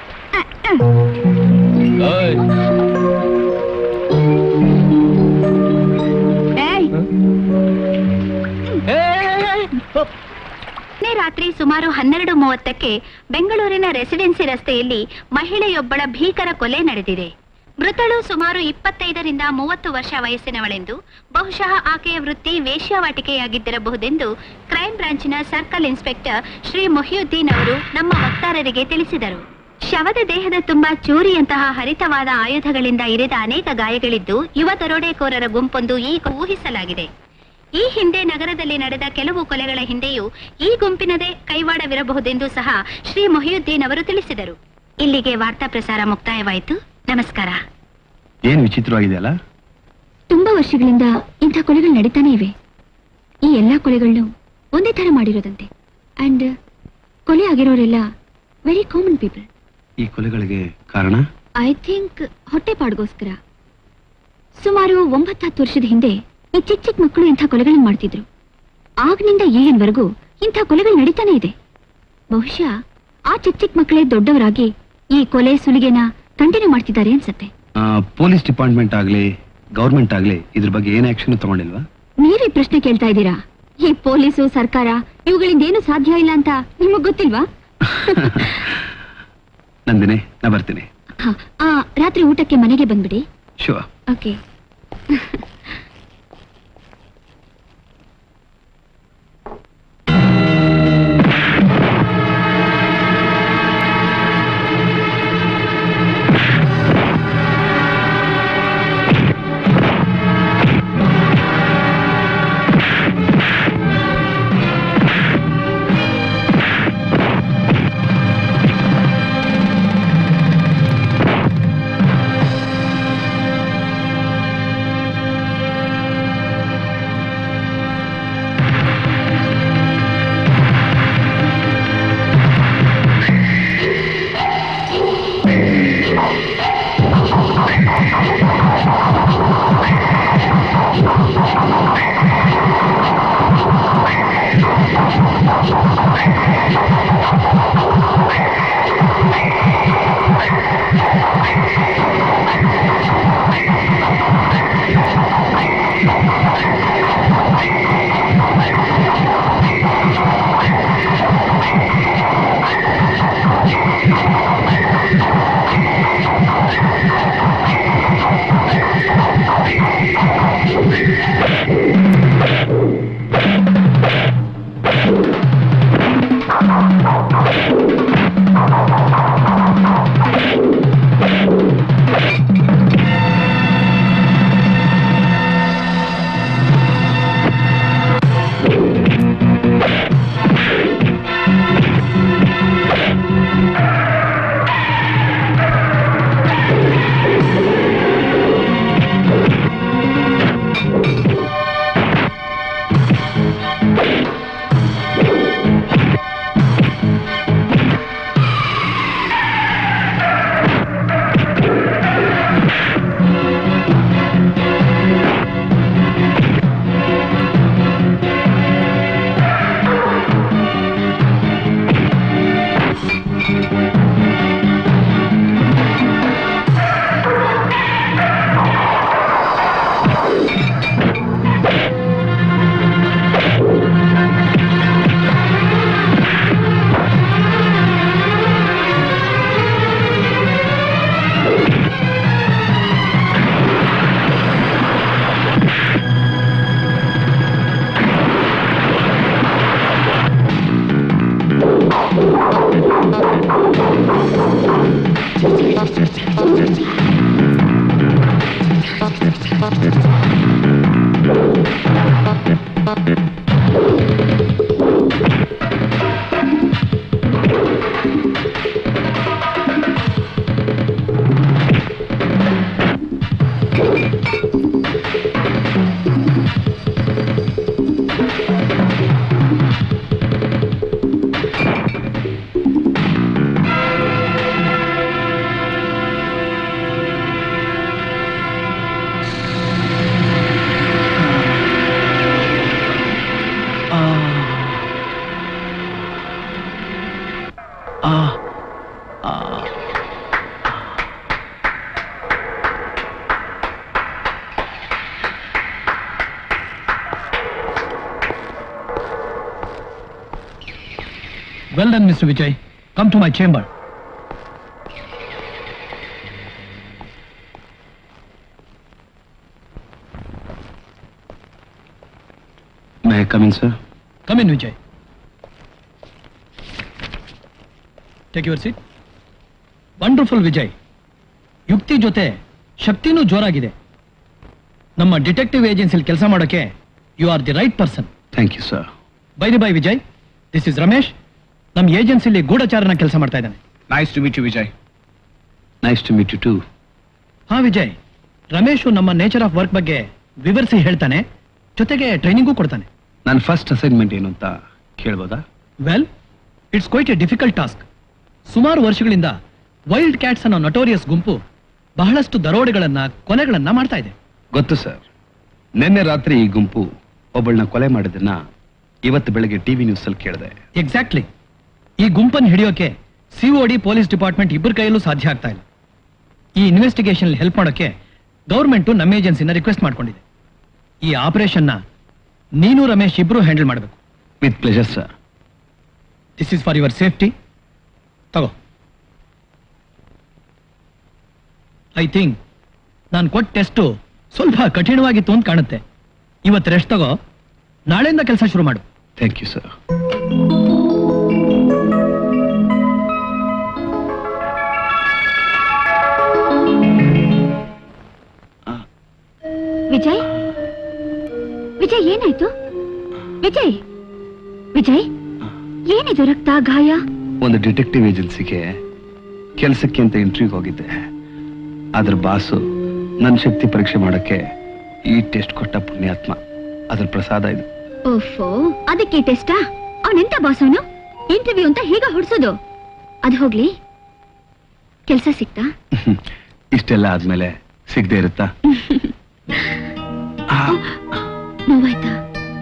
ಓಯ್, ಏಯ್ ನಿನ್ನೆ ರಾತ್ರಿ ಸುಮಾರು ಹನ್ನೆರಡು ಮೂವತ್ತಕ್ಕೆ ಬೆಂಗಳೂರಿನ ರೆಸಿಡೆನ್ಸಿ ರಸ್ತೆಯಲ್ಲಿ ಮಹಿಳೆಯೊಬ್ಬಳ ಭೀಕರ ಕೊಲೆ ನಡೆದಿದೆ ಮೃತಳು ಸುಮಾರು ಇಪ್ಪತ್ತೈದರಿಂದ ಮೂವತ್ತು ವರ್ಷ ವಯಸ್ಸಿನವಳೆಂದು ಬಹುಶಃ ಆಕೆಯ ವೃತ್ತಿ ವೇಶ್ಯಾವಾಟಿಕೆಯಾಗಿದ್ದಿರಬಹುದೆಂದು ಕ್ರೈಂ ಬ್ರಾಂಚಿನ ಸರ್ಕಲ್ ಇನ್ಸ್ಪೆಕ್ಟರ್ ಶ್ರೀ ಮೊಹಿಯುದ್ದೀನ್ ಅವರು ನಮ್ಮ ವಕ್ತಾರರಿಗೆ ತಿಳಿಸಿದರು ಶವದ ದೇಹದ ತುಂಬಾ ಚೂರಿಯಂತಹ ಹರಿತವಾದ ಆಯುಧಗಳಿಂದ ಇರಿದ ಅನೇಕ ಗಾಯಗಳಿದ್ದು ಯುವ ದರೋಡೆಕೋರರ ಗುಂಪೊಂದು ಈಗ ಊಹಿಸಲಾಗಿದೆ ಈ ಹಿಂದೆ ನಗರದಲ್ಲಿ ನಡೆದ ಕೆಲವು ಕೊಲೆಗಳ ಹಿಂದೆಯೂ ಈ ಗುಂಪಿನದೇ ಕೈವಾಡವಿರಬಹುದೆಂದು ಸಹ ಶ್ರೀ ಮೊಹಿಯುದ್ದೀನ್ ಅವರು ತಿಳಿಸಿದರು ಇಲ್ಲಿಗೆ ವಾರ್ತಾ ಪ್ರಸಾರ ಮುಕ್ತಾಯವಾಯಿತು ನಮಸ್ಕಾರ ಏನ್ ವಿಚಿತ್ರವಾಗಿದೆಯಲ್ಲ ತುಂಬಾ ವರ್ಷಗಳಿಂದ ಇಂಥ ಕೊಲೆಗಳು ನಡೀತಾನೆ ಇವೆ ಈ ಎಲ್ಲಾ ಕೊಲೆಗಳನ್ನು ಒಂದೇ ತರ ಮಾಡಿರೋದಂತೆ ಅಂಡ್ ಕೊಲೆ ಆಗಿರೋರೆಲ್ಲ ವೆರಿ ಕಾಮನ್ ಪೀಪಲ್ ಈ ಕೊಲೆಗಳಿಗೆ ಕಾರಣ ಐ ಥಿಂಕ್ ಹೊಟ್ಟೆಪಾಡ್ಗೋಸ್ಕರ ಸುಮಾರು ಒಂಬತ್ತು ಹತ್ತು ವರ್ಷದ ಹಿಂದೆ ಈ ಚಿಕ್ಕ ಚಿಕ್ಕ ಮಕ್ಕಳು ಇಂಥ ಕೊಲೆಗಳನ್ನ ಮಾಡ್ತಿದ್ರು ಆಗ್ನಿಂದ ಈಗಿನವರೆಗೂ ಇಂಥ ಕೊಲೆಗಳು ನಡೀತಾನೆ ಇದೆ ಬಹುಶಃ ಆ ಚಿಕ್ಕ ಚಿಕ್ಕ ಮಕ್ಕಳೇ ದೊಡ್ಡವರಾಗಿ ಈ ಕೊಲೆ ಸುಲಿಗೆನ ಕಂಟಿನ್ಯೂ ಮಾಡ್ತಿದ್ದಾರೆ ಅನ್ಸತ್ತೆ ಆ, ಪೊಲೀಸ್ ಡಿಪಾರ್ಟ್ಮೆಂಟ್ ಆಗ್ಲಿ ಗೌರ್ಮೆಂಟ್ ಆಗ್ಲಿ ಇದ್ರ ಬಗ್ಗೆ ಏನ್ ಆಕ್ಷನ್ ತಗೊಂಡಿಲ್ವಾ ನೀವೇ ಪ್ರಶ್ನೆ ಕೇಳ್ತಾ ಇದ್ದೀರಾ ಈ ಪೊಲೀಸು ಸರ್ಕಾರ ಇವುಗಳಿಂದ ಏನು ಸಾಧ್ಯ ಇಲ್ಲ ಅಂತ ನಿಮಗ್ ಗೊತ್ತಿಲ್ವಾ ನಂದಿನಿ ನಾ ಬರ್ತೀನಿ ಹ, ಆ, ರಾತ್ರಿ ಊಟಕ್ಕೆ ಮನೆಗೆ ಬಂದ್ಬಿಡಿ Shiva okay Well done, Mr. Vijay. Come to my chamber. May I come in, sir? Come in, Vijay. Take your seat. Wonderful Vijay ಯುಕ್ತಿ ಜೊತೆ ಶಕ್ತಿನೂ ಜೋರಾಗಿದೆ ನಮ್ಮ ಡಿಟೆಕ್ಟಿವ್ ಏಜೆನ್ಸಿಲಿ ಕೆಲಸ ಮಾಡೋಕೆ you are the right person thank you sir by the by Vijay this is Ramesh ನಮ್ಮ ಏಜೆನ್ಸಿಲಿ ಗೂಢಚಾರನ ಕೆಲಸ ಮಾಡ್ತಾ ಇದ್ದಾನೆ nice to meet you Vijay nice to meet you too ಹಾ ವಿಜಯ್ ರಮೇಶು ನಮ್ಮ ನೇಚರ್ ಆಫ್ ವರ್ಕ್ ಬಗ್ಗೆ ವಿವರಿಸಿ ಹೇಳ್ತಾನೆ ಜೊತೆಗೆ ಟ್ರೈನಿಂಗೂ ಕೊಡ್ತಾನೆ ನನ್ನ ಫಸ್ಟ್ ಅಸೈನ್ಮೆಂಟ್ ಏನು ಅಂತ ಕೇಳ್ಬೋದಾ well it's quite a difficult task ಸುಮಾರು ವರ್ಷಗಳಿಂದ ವೈಲ್ಡ್ ಕ್ಯಾಟ್ಸ್ ಅನ್ನೋ ನಟೋರಿಯಸ್ ಗುಂಪು ಬಹಳಷ್ಟು ದರೋಡೆಗಳನ್ನ ಕೊಲೆಗಳನ್ನ ಮಾಡ್ತಾ ಇದೆ ಗೊತ್ತು ಸರ್ ನಿನ್ನೆ ರಾತ್ರಿ ಈ ಗುಂಪು ಒಬ್ಬಳನ್ನ ಕೊಲೆ ಮಾಡಿದ್ದನ್ನ ಇವತ್ತು ಬೆಳಗ್ಗೆ ಟಿವಿ ನ್ಯೂಸ್ ಅಲ್ಲಿ ಕೇಳಿದೆ ಎಕ್ಸಾಕ್ಟ್ಲಿ ಈ ಗುಂಪನ್ನು ಹಿಡಿಯೋಕೆ ಸಿಒಡಿ ಪೊಲೀಸ್ ಡಿಪಾರ್ಟ್ಮೆಂಟ್ ಇಬ್ಬರ ಕೈಯಲ್ಲೂ ಸಾಧ್ಯ ಆಗ್ತಾ ಇಲ್ಲ ಈ ಇನ್ವೆಸ್ಟಿಗೇಷನ್ ಹೆಲ್ಪ್ ಮಾಡೋಕೆ ಗೌರ್ಮೆಂಟು ನಮ್ಮ ಏಜೆನ್ಸಿನ ರಿಕ್ವೆಸ್ಟ್ ಮಾಡ್ಕೊಂಡಿದೆ ಈ ಆಪರೇಷನ್ನ ನೀನು ರಮೇಶ್ ಇಬ್ರು ಹ್ಯಾಂಡಲ್ ಮಾಡಬೇಕು with pleasure sir this is for your safety ತಗೋ ಐ ಥಿಂಕ್ ನಾನು ಕೊಟ್ಟ ಟೆಸ್ಟು ಸ್ವಲ್ಪ ಕಠಿಣವಾಗಿತ್ತು ಅಂತ ಕಾಣುತ್ತೆ ಇವತ್ತು ರೆಸ್ಟ್ ತಗೋ ನಾಳೆಯಿಂದ ಕೆಲಸ ಶುರು ಮಾಡು thank you sir Vijay Vijay ಏನಾಯ್ತು ವಿಜಯ್ ವಿಜಯ್ ಏನಿದು ರಕ್ತ ಗಾಯ ಒಂದು ಡಿಟೆಕ್ಟಿವ್ ಏಜೆನ್ಸಿಗೆ ಕೆಲಸಕ್ಕೆ ಅಂತ ಇಂಟರ್ವ್ಯೂಗೆ ಹೋಗಿದ್ದೆ ಅದ್ರ ಬಾಸು ನನ್ನ ಶಕ್ತಿ ಪರೀಕ್ಷೆ ಮಾಡಕ್ಕೆ ಈ ಟೆಸ್ಟ್ ಕೊಟ್ಟ ಪುಣ್ಯಾತ್ಮ ಅದ್ರ ಪ್ರಸಾದ ಇದು ಓಫೋ ಅದಕ್ಕೆ ಟೆಸ್ಟಾ ಅವನೆಂತ ಬಾಸವನು ಇಂಟರ್ವ್ಯೂ ಅಂತ ಹೇಗ ಹೊಡ್ಸೋದು ಅದು ಹೋಗ್ಲಿ ಕೆಲ್ಸ ಸಿಕ್ತಾ ಇಷ್ಟೆಲ್ಲ ಆದ್ಮೇಲೆ ಸಿಗದೆ ಇರುತ್ತಾ ನೋವಾಯ್ತಾ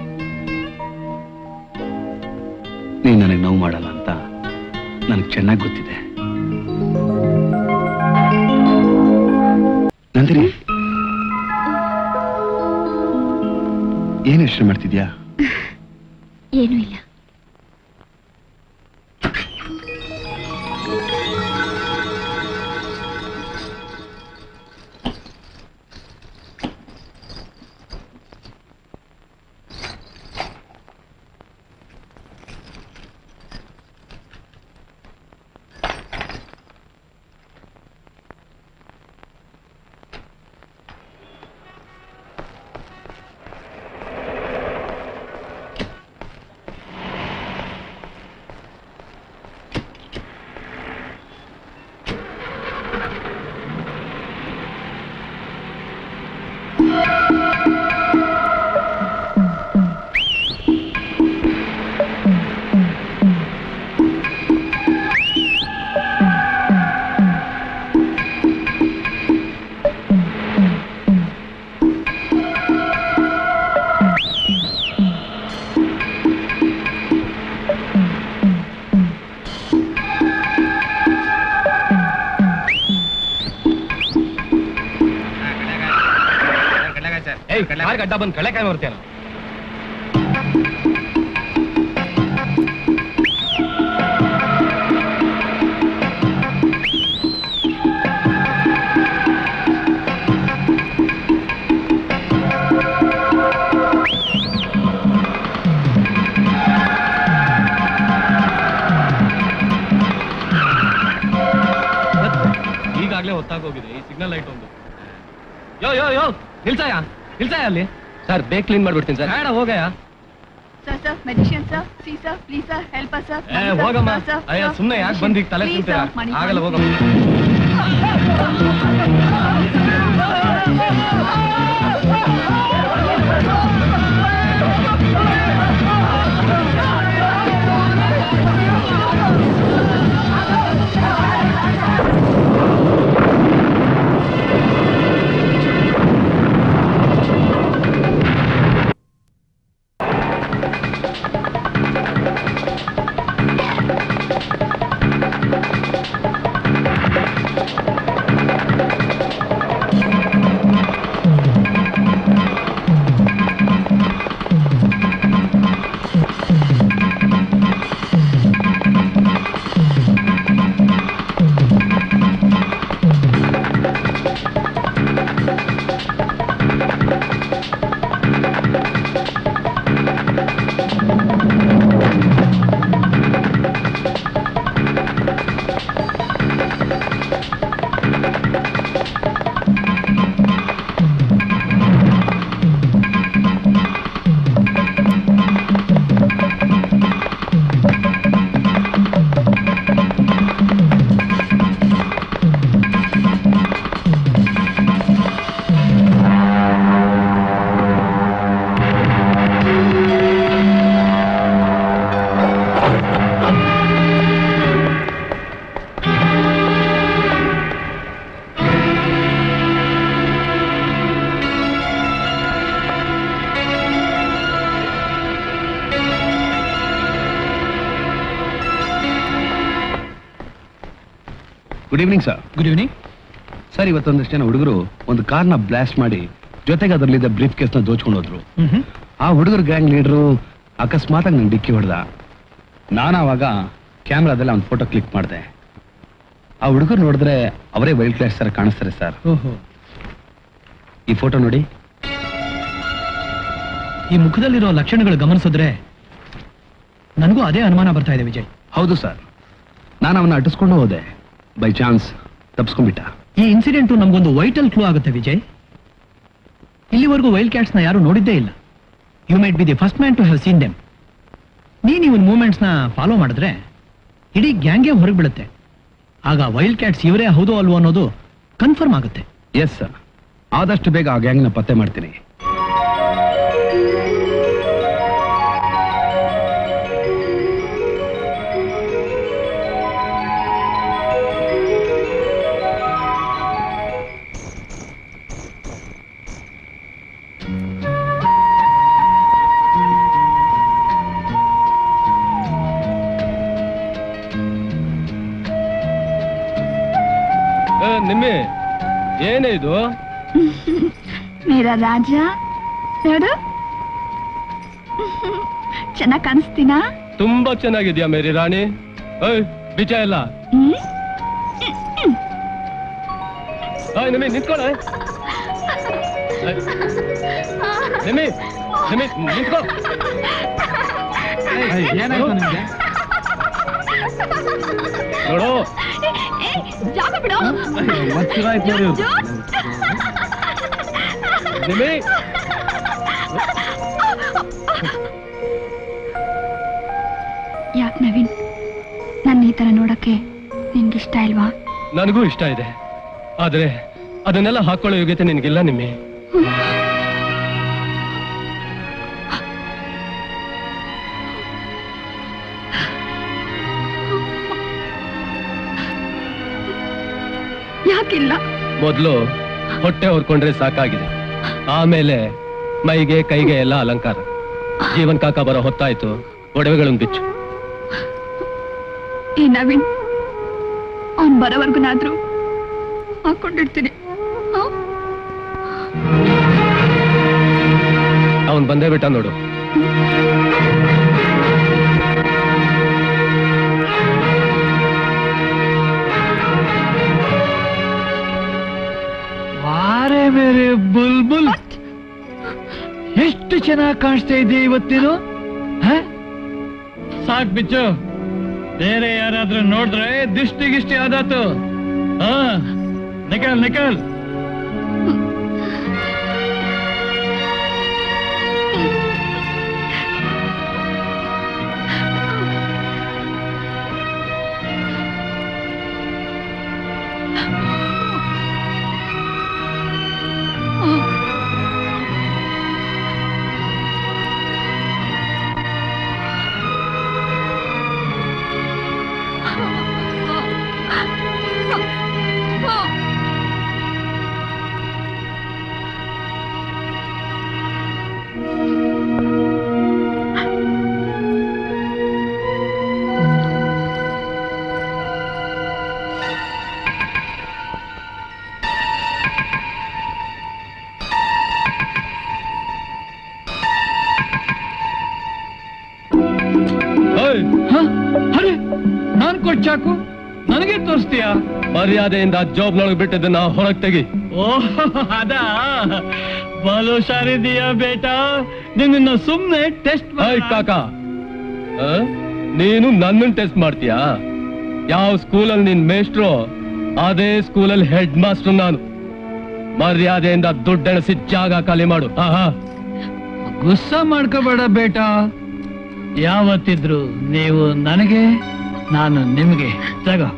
ನೀನ್ ನನಗೆ ನೋವು ಮಾಡಲ್ಲ ಅಂತ ನನಗೆ ಚೆನ್ನಾಗಿ ಗೊತ್ತಿದೆ ನಂದಿನಿ ಏನು ಯೋಚನೆ ಮಾಡ್ತಿದ್ಯಾ ಏನೂ ಇಲ್ಲ ಗಡ್ಡ ಬಂದು ಕಳೆಕಾಯಿ ನೋಡ್ತೀಯಲ್ಲ ಈಗಾಗಲೇ ಹೊತ್ತಾಗೋಗಿದೆ ಈ ಸಿಗ್ನಲ್ ಲೈಟ್ ಒಂದು ಯೋ ಯೋ ಯೋ ನಿಲ್ಸಯ್ಯ ನಿಲ್ಸಯ್ಯ ಅಲ್ಲಿ ಸರ್ ಬೇಗ ಕ್ಲೀನ್ ಮಾಡ್ಬಿಡ್ತೀನಿ ಸರ್ ಬೇಡ ಹೋಗಯ್ಯ sir sir magician sir see sir please sir help us sir ಏ ಹೋಗಮ್ಮ ಅಯ್ಯ ಸುಮ್ಮನೆ ಯಾಕೆ ಬಂದು ಈಗ ತಲೆ ತಿಂತೀರಾ ಆಗಲ್ಲ ಹೋಗಮ್ಮ good evening sir good evening sir ಇವತ್ತೊಂದಷ್ಟು ಜನ ಹುಡುಗರು ಒಂದು ಕಾರ್ನ ಬ್ಲಾಸ್ಟ್ ಮಾಡಿ ಜೊತೆಗೆ ಅದರಲ್ಲಿದ್ದ ಬ್ರೀಫ್ ಕೇಸ್ನ ದೋಚ್ಕೊಂಡು ಹೋದ್ರು ಆ ಹುಡುಗರ ಗ್ಯಾಂಗ್ ಲೀಡರು ಅಕಸ್ಮಾತಾಗಿ ನಂಗೆ ಡಿಕ್ಕಿ ಹೊಡೆದ ನಾನು ಅವಾಗ ಕ್ಯಾಮ್ರಾದಲ್ಲಿ ಅವ್ನ ಫೋಟೋ ಕ್ಲಿಕ್ ಮಾಡಿದೆ ಆ ಹುಡುಗರು ನೋಡಿದ್ರೆ ಅವರೇ ವೈಲ್ಡ್ ಕ್ಲಾಸ್ ಥರ ಕಾಣಿಸ್ತಾರೆ ಸರ್ ಓಹೋ ಈ ಫೋಟೋ ನೋಡಿ ಈ ಮುಖದಲ್ಲಿರೋ ಲಕ್ಷಣಗಳು ಗಮನಿಸಿದ್ರೆ ನನಗೂ ಅದೇ ಅನುಮಾನ ಬರ್ತಾ ಇದೆ ವಿಜಯ್ ಹೌದು ಸರ್ ನಾನು ಅವನ್ನ ಅಟ್ಟಿಸ್ಕೊಂಡು ಹೋದೆ ಬೈ ಚಾನ್ಸ್ ತಪ್ಸ್ಕೊಂಡ್ಬಿಟ್ಟ ಈ ಇನ್ಸಿಡೆಂಟು ನಮಗೊಂದು ವೈಟಲ್ ಕ್ಲೂ ಆಗುತ್ತೆ ವಿಜಯ್ ಇಲ್ಲಿವರೆಗೂ ವೈಲ್ಡ್ ಕ್ಯಾಟ್ಸ್ನ ಯಾರು ನೋಡಿದ್ದೇ ಇಲ್ಲ you might be the first man to have seen them ನೀನು ಇವನ್ ಮೂಮೆಂಟ್ಸ್ನ ಫಾಲೋ ಮಾಡಿದ್ರೆ ಇಡೀ ಗ್ಯಾಂಗೇ ಹೊರಗೆ ಬೀಳುತ್ತೆ ಆಗ ವೈಲ್ಡ್ ಕ್ಯಾಟ್ಸ್ ಇವರೇ ಹೌದು ಅಲ್ವೋ ಅನ್ನೋದು ಕನ್ಫರ್ಮ್ ಆಗುತ್ತೆ ಎಸ್ ಸರ್ ಆದಷ್ಟು ಬೇಗ ಆ ಗ್ಯಾಂಗ್ನ ಪತ್ತೆ ಮಾಡ್ತೀನಿ ನಿಮ್ಮೆ ಏನೇ ಇದು ಮೇರಾ ರಾಜ ನೋಡು ಚೆನ್ನಾಗಿ ಕಾಣಿಸ್ತೀನಾ ತುಂಬಾ ಚೆನ್ನಾಗಿದ್ಯಾ ಮೇರಿ ರಾಣಿ ಏಯ್ ಬಿಜ ಇಲ್ಲ ಹ್ಮ್ ಏಯ್ ನಿಮ್ಮಿ ನಿಂತ್ಕೊಳ್ಳ ನಿಮ್ಮಿ ನಿಮ್ಮಿ ನಿಂತ್ಕೋ ಏನಾಯ್ತು ನಿಮ್ಗೆ ನೋಡು ಏ, ಜಾಗ ಬಿಡು ಮತ್ತಿರಾಯ್ತು ನೋಡಿ ಇವ್ರು. ನಿಮ್ಮಿ ಯಾಕೆ ನವೀನ್ ನನ್ನ ಈ ತರ ನೋಡಕ್ಕೆ ನಿನ್ಗಿಷ್ಟ ಇಲ್ವಾ ನನಗೂ ಇಷ್ಟ ಇದೆ ಆದ್ರೆ ಅದನ್ನೆಲ್ಲ ಹಾಕೊಳ್ಳೋ ಯೋಗ್ಯತೆ ನಿನಗಿಲ್ಲ ನಿಮ್ಮಿ ಯಾಕಿಲ್ಲ ಮೊದಲು ಹೊಟ್ಟೆ ಹೊರ್ಕೊಂಡ್ರೆ ಸಾಕಾಗಿದೆ ಆಮೇಲೆ ಮೈಗೆ ಕೈಗೆ ಎಲ್ಲ ಅಲಂಕಾರ ಜೀವನ್ ಕಾಕ ಬರೋ ಹೊತ್ತಾಯ್ತು ಒಡವೆಗಳನ್ನು ಬಿಚ್ಚು ಈ ನವೀನ್ ಅವನ್ ಬರೋವರ್ಗುನಾದ್ರೂ ಹಾಕೊಂಡಿರ್ತೀನಿ ಹ? ಅವನ್ ಬಂದೇ ಬಿಟ್ಟ ನೋಡು ವಾರೆ ಬೇರೆ ಬುಲ್ಬುಲ್ ಎಷ್ಟು ಚೆನ್ನಾಗಿ ಕಾಣಿಸ್ತಾ ಇದೆಯಾ ಇವತ್ತೇನು ಸಾಕ್ ಬಿಚ್ಚು ಬೇರೆ ಯಾರಾದ್ರೂ ನೋಡಿದ್ರೆ ದಿಷ್ಟಿ ಗಿಷ್ಟಿ ಆದಾತು ಹಾ ನಿಕಲ್ ನಿಕಲ್ ಕೊಟ್ಟು ಚಾಕು ನನಗೆ ತೋರಿಸ್ತೀಯಾ ಮರ್ಯಾದೆಯಿಂದ ಜಾಬ್ನೊಳಗೆ ಬಿಟ್ಟದನ್ನ ಹೊರಗೆ ತೆಗಿ ಓಹ್ ಅದಾ ಬಲು ಶಾರಿದೀಯ ಬೇಟಾ ನಿನ್ನ ಸುಮ್ನೆ ಟೆಸ್ಟ್ ಹಾಯ್ ಕಾಕ ಆ? ನೀನು ನನ್ನನ್ನು ಟೆಸ್ಟ್ ಮಾಡ್ತೀಯಾ ಯಾವ ಸ್ಕೂಲಲ್ಲಿ ನಿನ್ ಮೇಷ್ಟ್ರು ಅದೇ ಸ್ಕೂಲಲ್ಲಿ ಹೆಡ್ ಮಾಸ್ಟರ್ ನಾನು ಮರ್ಯಾದೆಯಿಂದ ದುಡ್ಡೆಣಸಿ ಜಾಗ ಖಾಲಿ ಮಾಡು ಆಹಾ ಗುಸ್ಸ ಮಾಡ್ಕೋಬೇಡ ಬೇಟಾ ಯಾವತ್ತಿದ್ರು ನೀವು ನನಗೆ ನಾನು ನಿಮಗೆ ತಗೋ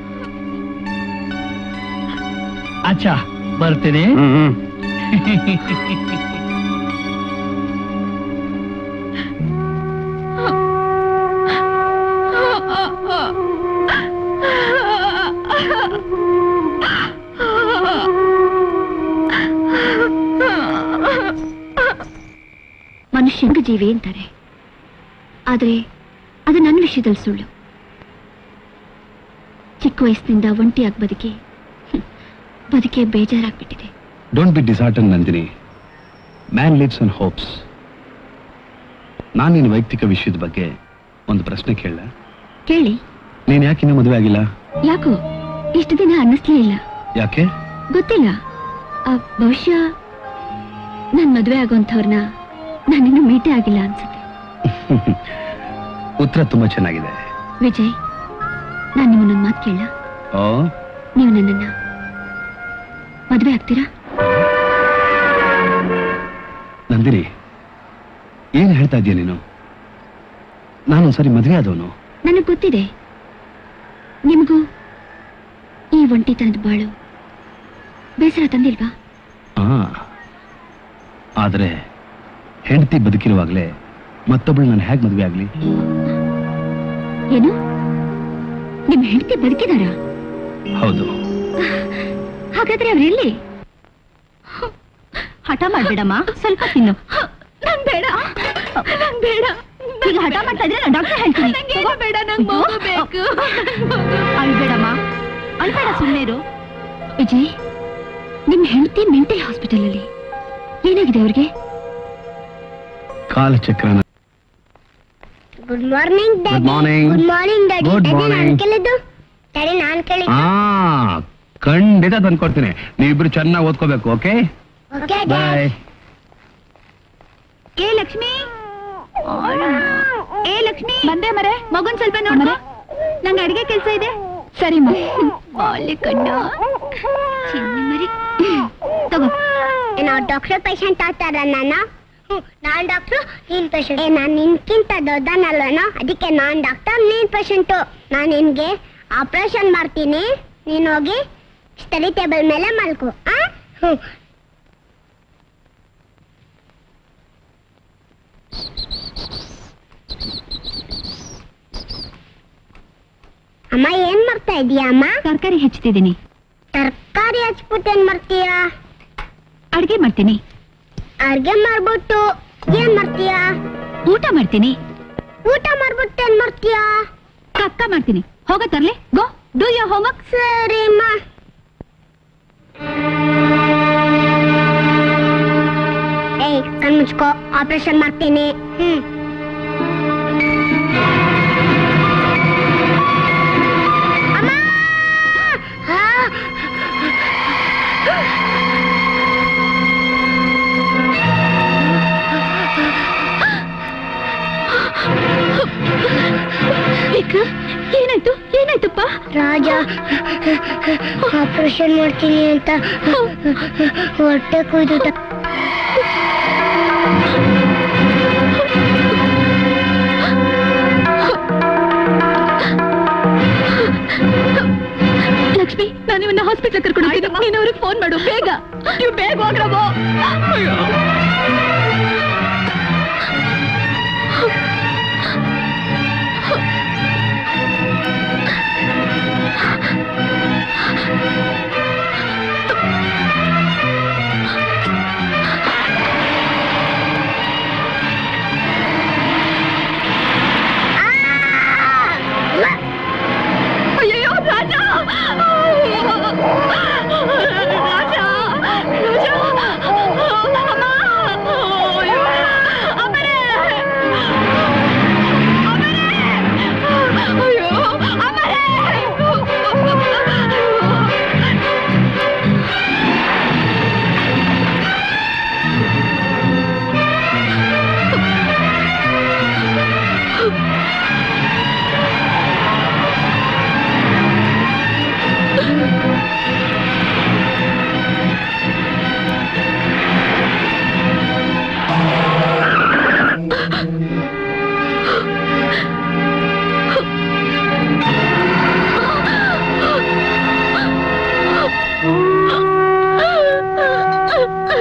ಅಚ್ಚಾ ಬರ್ತೀನಿ ಮನುಷ್ಯಂಗ ಜೀವಿ ಅಂತಾರೆ ಆದ್ರೆ ಅದು ನನ್ನ ವಿಷಯದಲ್ಲಿ ಸುಳ್ಳು ಚಿಕ್ಕ ವಯಸ್ಸಿನಿಂದ ಒಂಟಿಯಾಗಿ ಬದುಕಿ ಹ್ಮ್, ಬದುಕೆ ಬೇಜಾರಾಗ್ಬಿಟ್ಟಿದೆ don't be disheartened Nandini man lives and hopes ನಾನು ನಿನ್ನ ವೈಯಕ್ತಿಕ ವಿಷಯದ ಬಗ್ಗೆ ಒಂದು ಪ್ರಶ್ನೆ ಕೇಳ ಕೇಳಿ ನೀನ್ ಯಾಕೆ ಇನ್ನೂ ಮದುವೆ ಆಗಿಲ್ಲ ಯಾಕೋ ಇಷ್ಟು ದಿನ ಅನ್ನಿಸ್ಲೇ ಇಲ್ಲ ಯಾಕೆ ಗೊತ್ತಿಲ್ಲ ಆ, ಬಹುಶಃ ನನ್ ಮದ್ವೆ ಆಗೋಂಥವ್ರನ್ನ ನಾನಿನ್ನೂ ಮೀಟೇ ಆಗಿಲ್ಲ ಅನ್ಸುತ್ತೆ ಉತ್ತರ ತುಂಬಾ ಚೆನ್ನಾಗಿದೆ ವಿಜಯ್ ನಾನ್ ನಿಮ್ಮನ್ನೊಂದು ಮಾತು ಕೇಳ ಓ ನೀವು ನನ್ನನ್ನ ಮದ್ವೆ ಆಗ್ತೀರಾ ನಂದಿನಿ ಏನ್ ಹೇಳ್ತಾ ಇದೀಯ ನೀನು ನಾನೊಂದ್ಸರಿ ಮದುವೆ ಆದವನು ನನಗೆ ಗೊತ್ತಿದೆ ನಿಮಗೂ ಈ ಒಂಟಿತನದ ಬಾಳು ಬೇಸರ ತಂದಿಲ್ವಾ ಆ ಆದ್ರೆ ಹೆಂಡತಿ ಬದುಕಿರುವಾಗ್ಲೇ ಮತ್ತೊಬ್ಬಳು ನಾನು ಹೇಗೆ ಮದುವೆ ಆಗ್ಲಿ ಏನು ನಿಮ್ ಹೆಂಡತಿ ಬದುಕಿದಾರಾ ಹೌದು ಹಾಗಾದ್ರೆ ಅವ್ರೆಲ್ಲಿ ಹಠ ಮಾಡ್ಬೇಡಮ್ಮ ಸ್ವಲ್ಪ ತಿನ್ನು ನಂಗ್ ಬೇಡ ನಂಗ್ ಬೇಡ ಈಗ ಹಠ ಮಾಡ್ತಾ ಇದ್ರೆ ನಾನು ಡಾಕ್ಟರ್ ಹೇಳ್ತೀನಿ ಬೇಡ ನಂಗೆ ಮಗು ಬೇಕು ಅಳ್ಬೇಡಮ್ಮ ಅಳ್ಬೇಡ ಸುಮ್ಮನೆ ಇರು ವಿಜಯ್ ನಿಮ್ ಹೆಂಡತಿ ಮೆಂಟಲ್ ಹಾಸ್ಪಿಟಲ್ ಅಲ್ಲಿ ಏನಾಗಿದೆ ಅವ್ರಿಗೆ ಕಾಲಚಕ್ರನ good morning Good morning. Good morning daddy Good daddy ನಾನು morning. ಕೇಳಿದ್ದು ಡ್ಯಾಡಿ ನಾನು ಕೇಳಿದ್ದು ಆ ಖಂಡಿತ ತಂದ್ಕೊಡ್ತೀನಿ ನೀವಿಬ್ರು ಚೆನ್ನಾಗಿ ಓದ್ಕೋಬೇಕು ಓಕೆ ಓಕೆ ಬಾಯ್ ಏ ಲಕ್ಷ್ಮಿ ಏ ಲಕ್ಷ್ಮಿ ಬಂದೆ ಮರೆ ಮಗುನ್ ಸ್ವಲ್ಪ ನೋಡ್ಮರೆ ನಂಗೆ ಅಡಿಗೆ ಕೆಲಸ ಇದೆ ಸರಿ ಮಾಲಿ ಕಣ್ಣ ಚಿನ್ನಿ ಮರಿ ತಗೋ ಏನೋ ಡಾಕ್ಟರ್ ಪೇಷಂಟ್ ಆಗ್ತಾರ ನಾನು ನಾನ್ ಡಾಕ್ಟ್ರು ನೀನ್ ಪೇಷಂಟ್ ಏ ನಾನ್ ನಿನ್ಕಿಂತ ದೊಡ್ಡನಲ್ವೇನೋ ಅದಕ್ಕೆ ನಾನ್ ಡಾಕ್ಟರ್ ನೀನ್ ಪೇಷಂಟು ನಾನ್ ನಿನ್ಗೆ ಆಪರೇಷನ್ ಮಾಡ್ತೀನಿ ನೀನ್ ಹೋಗಿ ಸ್ಟಡಿ ಟೇಬಲ್ ಮೇಲೆ ಮಲ್ಕು ಆ ಹ್ಞೂ ಅಮ್ಮ ಏನ್ ಮಾಡ್ತಾ ಇದೀಯ ಅಮ್ಮ ತರಕಾರಿ ಹೆಚ್ಚುತ್ತಿದ್ದೀನಿ ತರಕಾರಿ ಹಚ್ಬಿಟ್ಟು ಏನ್ ಮಾಡ್ತೀಯಾ ಅಡ್ಗೆ ಮಾಡ್ತೀನಿ ಅಡ್ಗೆ ಮಾಡ್ಬಿಟ್ಟು ಏನ್ ಮಾಡ್ತೀಯಾ ಊಟ ಮಾಡ್ತೀನಿ ಊಟ ಮಾಡ್ಬಿಟ್ಟು ಏನ್ ಮಾಡ್ತೀಯಾ ಕಕ್ಕ ಮಾಡ್ತೀನಿ ಹೋಗ ತರ್ಲೆ ಗೋ ಡೂ ಯೋರ್ ಹೋಮ್ವರ್ಕ್ ಸರಿ ಅಮ್ಮ ಏಯ್ ಕಣ್ ಮುಚ್ಕೋ ಆಪರೇಷನ್ ಮಾಡ್ತೀನಿ ಹ್ಮ್ ಅಮ್ಮ! ಆ! ಏನಾಯ್ತು ಏನಾಯ್ತಪ್ಪ ರಾಜ ಆಪರೇಷನ್ ಮಾಡ್ತೀನಿ ಅಂತ ಹೊಟ್ಟೆ ಕುಯ್ದು ಲಕ್ಷ್ಮಿ ನಾನು ಇವನ್ನ ಹಾಸ್ಪಿಟಲ್ ಕರ್ಕೊಂಡು ಹೋಗ್ತೀನಿ ನೀನು ಅವ್ರಿಗೆ ಫೋನ್ ಮಾಡು ಬೇಗ ನೀವು ಬೇಗ ಹೋಗ್ರಮ್ಮ ಅಯ್ಯೋ ರಾಜ ರಾಜ ರಾಜ ಅಮ್ಮ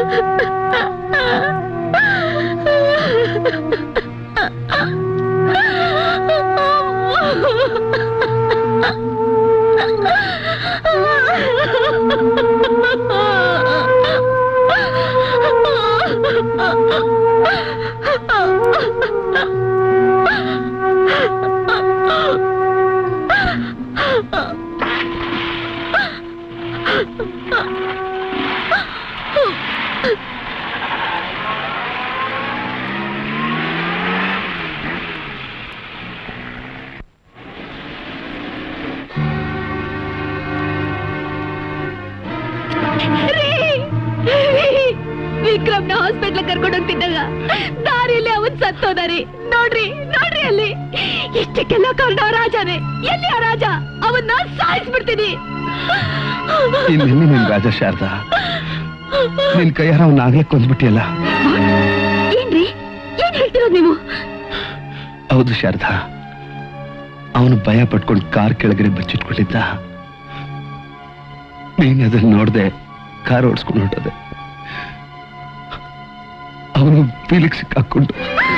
ವಿಕ್ರಮ್ನ ಹಾಸ್ಪಿಟ್ಲ್ ಕರ್ಕೊಂಡು ಹೋಗ್ತಿದ್ದಾಗ ದಾರಿಯಲ್ಲಿ ಅವನ್ ಸತ್ತೋದಾರಿ ನೋಡ್ರಿ ನೋಡ್ರಿ ಅಲ್ಲಿ ಇಷ್ಟಕ್ಕೆಲ್ಲ ಕಾರಣ ಆ ರಾಜನೇ ಎಲ್ಲಿ ಆ ರಾಜ ಅವನ್ನ ಸಾಯಿಸ್ಬಿಡ್ತೀನಿ ಇನ್ನೆಲ್ಲಿ ನಿನ್ ರಾಜ ಶಾರದಾ ನಿನ್ ಕೈಯಾರ ಅವನ್ನ ಆಗ್ಲೇ ಕೊಂದ್ಬಿಟ್ಟಿಯಲ್ಲ ಏನ್ರಿ ಏನ್ ಹೇಳ್ತಿರೋದ್ ನೀವು ಹೌದು ಶಾರದಾ ಅವನು ಭಯ ಪಟ್ಕೊಂಡು ಕಾರ್ ಕೆಳಗಡೆ ಬಚ್ಚಿಟ್ಕೊಂಡಿದ್ದ ನೀನ್ ಅದನ್ನ ನೋಡ್ದೆ ಕಾರ್ ಓಡಿಸ್ಕೊಂಡು ಹೊರಟದೆ ಅವನು ಬೀಲಿಗೆ ಸಿಕ್ಕಾಕೊಂಡು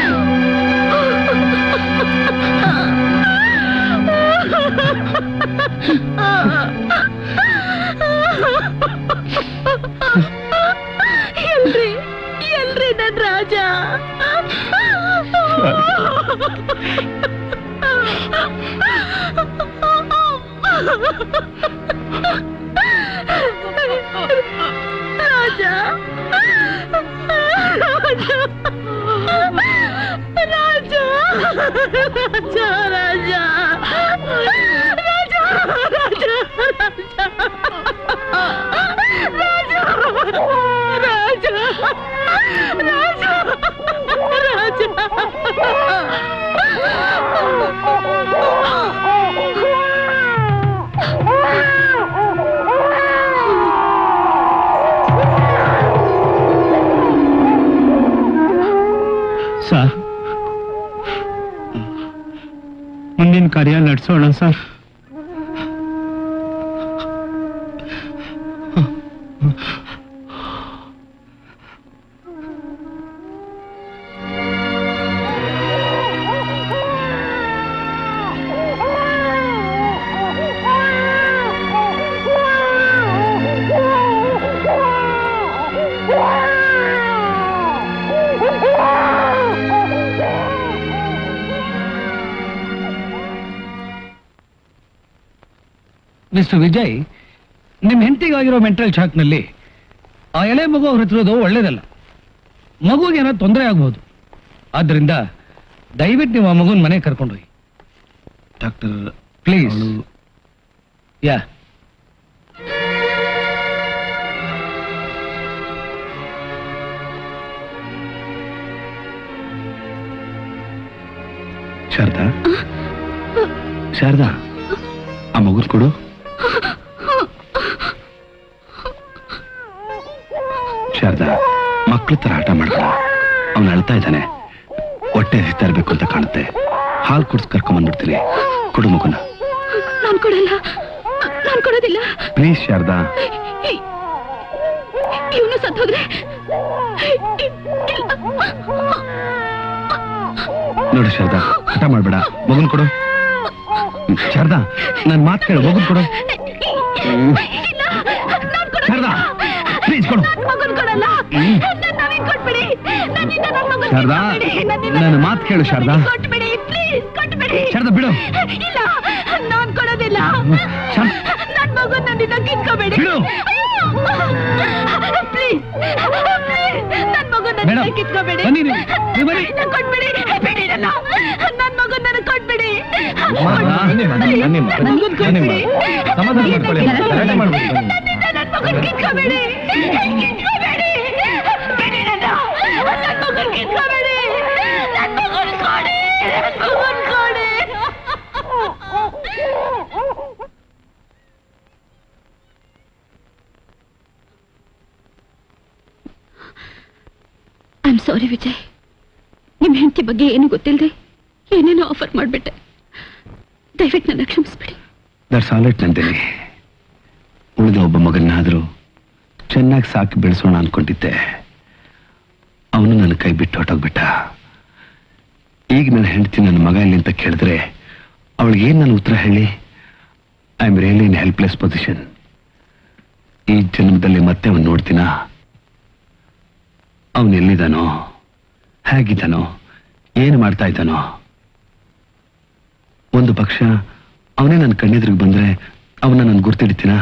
ಎಲ್ರಿ ಎಲ್ರಿ ನನ್ ರಾಜ ರಾಜ ರಾಜ ರಾಜ ರಾಜ ರಾಜ ರಾಜ ಸರ್ ಮುಂದಿನ ಕಾರ್ಯ ನಡೆಸೋಣ ಸರ್ ಮಿಸ್ಟರ್ ವಿಜಯ್ ನಿಮ್ ಹೆಂಡತಿಗಾಗಿರೋ ಮೆಂಟಲ್ ಶಾಕ್ನಲ್ಲಿ ಆ ಎಳೆ ಮಗು ಅವ್ರ ಹತ್ತಿರೋದು ಒಳ್ಳೇದಲ್ಲ ಮಗುಗೇನೋ ತೊಂದರೆ ಆಗ್ಬೋದು ಆದ್ರಿಂದ ದಯವಿಟ್ಟು ನೀವು ಆ ಮಗುನ ಮನೆಗೆ ಕರ್ಕೊಂಡೋಗಿ doctor please yeah Sharada Sharada ಆ ಮಗುನ್ ಕೊಡು ಶಾರದಾ ಮಕ್ಳ ತರ ಆಟ ಮಾಡ್ಬೇಡ ಅವನು ಅಳ್ತಾ ಇದ್ದಾನೆ ಹೊಟ್ಟೆ ಹಸಿತಾ ಇರ್ಬೇಕು ಅಂತ ಕಾಣುತ್ತೆ ಹಾಲು ಕುಡ್ಸ್ ಕರ್ಕೊಂಬಂದ್ಬಿಡ್ತೀನಿ ಕೊಡು ಮಗುನ ನಾನ್ ಕೊಡಲ್ಲ ನಾನ್ ಕೊಡೋದಿಲ್ಲ ಪ್ಲೀಸ್ ಶಾರದಾ ಇವನು ಸತ್ತೋದ್ರೆ ನೋಡು ಶಾರದಾ ಹಠ ಮಾಡ್ಬೇಡ ಮಗುನ್ ಕೊಡು ಶಾರದಾ ನನ್ ಮಾತು ಕೇಳು ಮಗುನ್ ಕೊಡು ಶಾರದಾ ಪ್ಲೀಸ್ ಕೊಡು ಮಗನ್ ಕೊಡಲ್ಲ ಹ್ಮ್. ನನ್ ನವೀನ್ ಕೊಟ್ಬಿಡಿ ನನ್ನಿಂದ ನನ್ ಮಗನ್ ಶಾರದಾ ಕಿತ್ಕೊಬೇಡಿ. ನನ್ನಿಂದ ನನ್ನ ಮಾತು ಕೇಳು ಶಾರದಾ ಕೊಟ್ಬಿಡಿ ಪ್ಲೀಸ್ ಕೊಟ್ಬಿಡಿ ಶಾರದಾ ಬಿಡು ಇಲ್ಲ ನಾನ್ ಕೊಡೋದಿಲ್ಲ ಶಾರ್- ನನ್ ಮಗನ್ ನನ್ನಿಂದ ಕಿತ್ಕೋಬೇಡಿ ಬಿಡು. ಪ್ಲೀಸ್ ನನ್ ಮಗನ್ ಮೇಡಮ್, ನನ್ನಿಂದ ಕಿತ್ಕೋಬೇಡಿ ಬನ್ನಿ ನೀವು. ನೀವು ಬನ್ನಿ. ನನ್ ಕೊಟ್ಬಿಡಿ ಬಿಡಿ ನನ್ನ ನನ್ ಮಗನ್ ನನಗ್ ಕೊಟ್ಬಿಡಿ ಬನ್ನಿ, ಬನ್ನಿ, ಬನ್ನಿ, ಬನ್ನಿ. ನನ್ಗೊಂದ್ ಬನ್ನಿ, ಕೊಟ್ಬಿಡಿ. ಸಮಾಧಾನ ಮಾಡ್ಕೊಳ್ಳಿ ಅಮ್ಮ. ಗಲಾಟೆ ಮಾಡ್ಬೇಡಿ, ಬನ್ನಿ. ನನ್ನಿಂದ ನನ್ ಮಗನ್ ಕಿತ್ಕೋಬೇಡಿ ಕಿತ್ಕೋಬೇಡಿ ಬಿಡಿ ನನ್ನ ನನ್ ಮಗನ್ ಕಿತ್ಕೋಬೇಡಿ ನನ್ ಮಗನ್ ಕೊಡಿ ನನ್ ಮಗನ್ ಕೊಡಿ ಐ ಆಮ್ ಸಾರಿ ವಿಜಯ್ ನಿಮ್ಮ ಹೆಂಡತಿ ಬಗ್ಗೆ ಏನು ಗೊತ್ತಿಲ್ಲದೆ ಏನೇನೋ ಆಫರ್ ಮಾಡಿಬಿಟ್ಟೆ ದಯವಿಟ್ಟು ನನ್ನ ಕ್ಷಮಿಸ್ಬಿಡಿ ದಟ್ಸ್ ಆಲ್ ಇಟ್ ನಂದಿನಿ ಉಳಿದ ಒಬ್ಬ ಮಗನಾದ್ರೂ ಚೆನ್ನಾಗಿ ಸಾಕಿ ಬೆಳೆಸೋಣ ಅನ್ಕೊಂಡಿದ್ದೆ ಅವನು ನನ್ನ ಕೈ ಬಿಟ್ಟು ಹೊಟ್ಟೋಗ್ಬಿಟ್ಟ ಈಗ ನನ್ನ ಹೆಂಡತಿ ನನ್ನ ಮಗ ಎಲ್ಲಿ ಅಂತ ಕೇಳಿದ್ರೆ ಅವಳಿಗೆ ಏನ್ ನಾನು ಉತ್ತರ ಹೇಳಿ I am really in helpless position ಈ ಜನ್ಮದಲ್ಲಿ ಮತ್ತೆ ಅವನು ನೋಡ್ತೀನಾ ಅವನು ಎಲ್ಲಿದ್ದಾನೋ ಹೇಗಿದ್ದಾನೋ ಏನು ಮಾಡ್ತಾ ಇದ್ದಾನೋ ಒಂದು ಪಕ್ಷ ಅವನೇ ನನ್ನ ಕಣ್ಣೆದುರಿಗೆ ಬಂದ್ರೆ ಅವನ ನಾನು ಗುರ್ತಿಡ್ತೀನಾ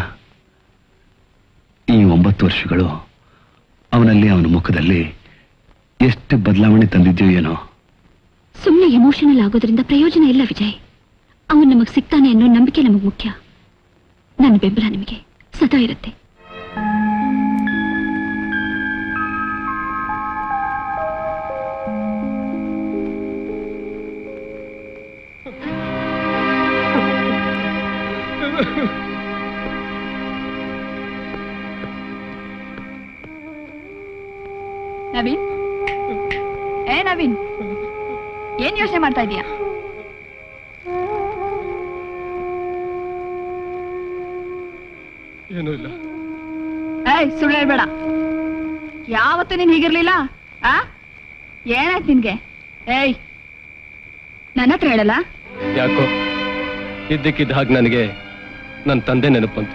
ಈ ಒಂಬತ್ತು ವರ್ಷಗಳು ಅವನಲ್ಲಿ ಅವನ ಮುಖದಲ್ಲಿ ಎಷ್ಟು ಬದಲಾವಣೆ ತಂದಿದ್ಯೋ ಏನೋ ಸುಮ್ಮನೆ ಎಮೋಷನಲ್ ಆಗೋದ್ರಿಂದ ಪ್ರಯೋಜನ ಇಲ್ಲ ವಿಜಯ್ ಅವನು ನಮಗ್ ಸಿಗ್ತಾನೆ ಅನ್ನೋ ನಂಬಿಕೆ ನಮಗ್ ಮುಖ್ಯ ನನ್ನ ಬೆಂಬಲ ನಿಮಗೆ ಸದಾ ಇರುತ್ತೆ ನವೀನ್ ಏ ನವೀನ್ ಏನ್ ಯೋಚನೆ ಮಾಡ್ತಾ ಇದೀಯಾ ಏನೂ ಇಲ್ಲ ಏಯ್ ಸುಳ್ಳು ಹೇಳ್ಬೇಡ ಯಾವತ್ತೂ ನೀನ್ ಹೀಗಿರ್ಲಿಲ್ಲ ಆ ಏನಾಯ್ತು ನಿನ್ಗೆ ಏಯ್ ನನ್ನ ಹತ್ರ ಹೇಳಲ್ಲ ಯಾಕೋ ಇದ್ದಕ್ಕಿದ್ದ ಹಾಗೆ ನನಗೆ ನನ್ನ ತಂದೆ ನೆನಪು ಬಂತು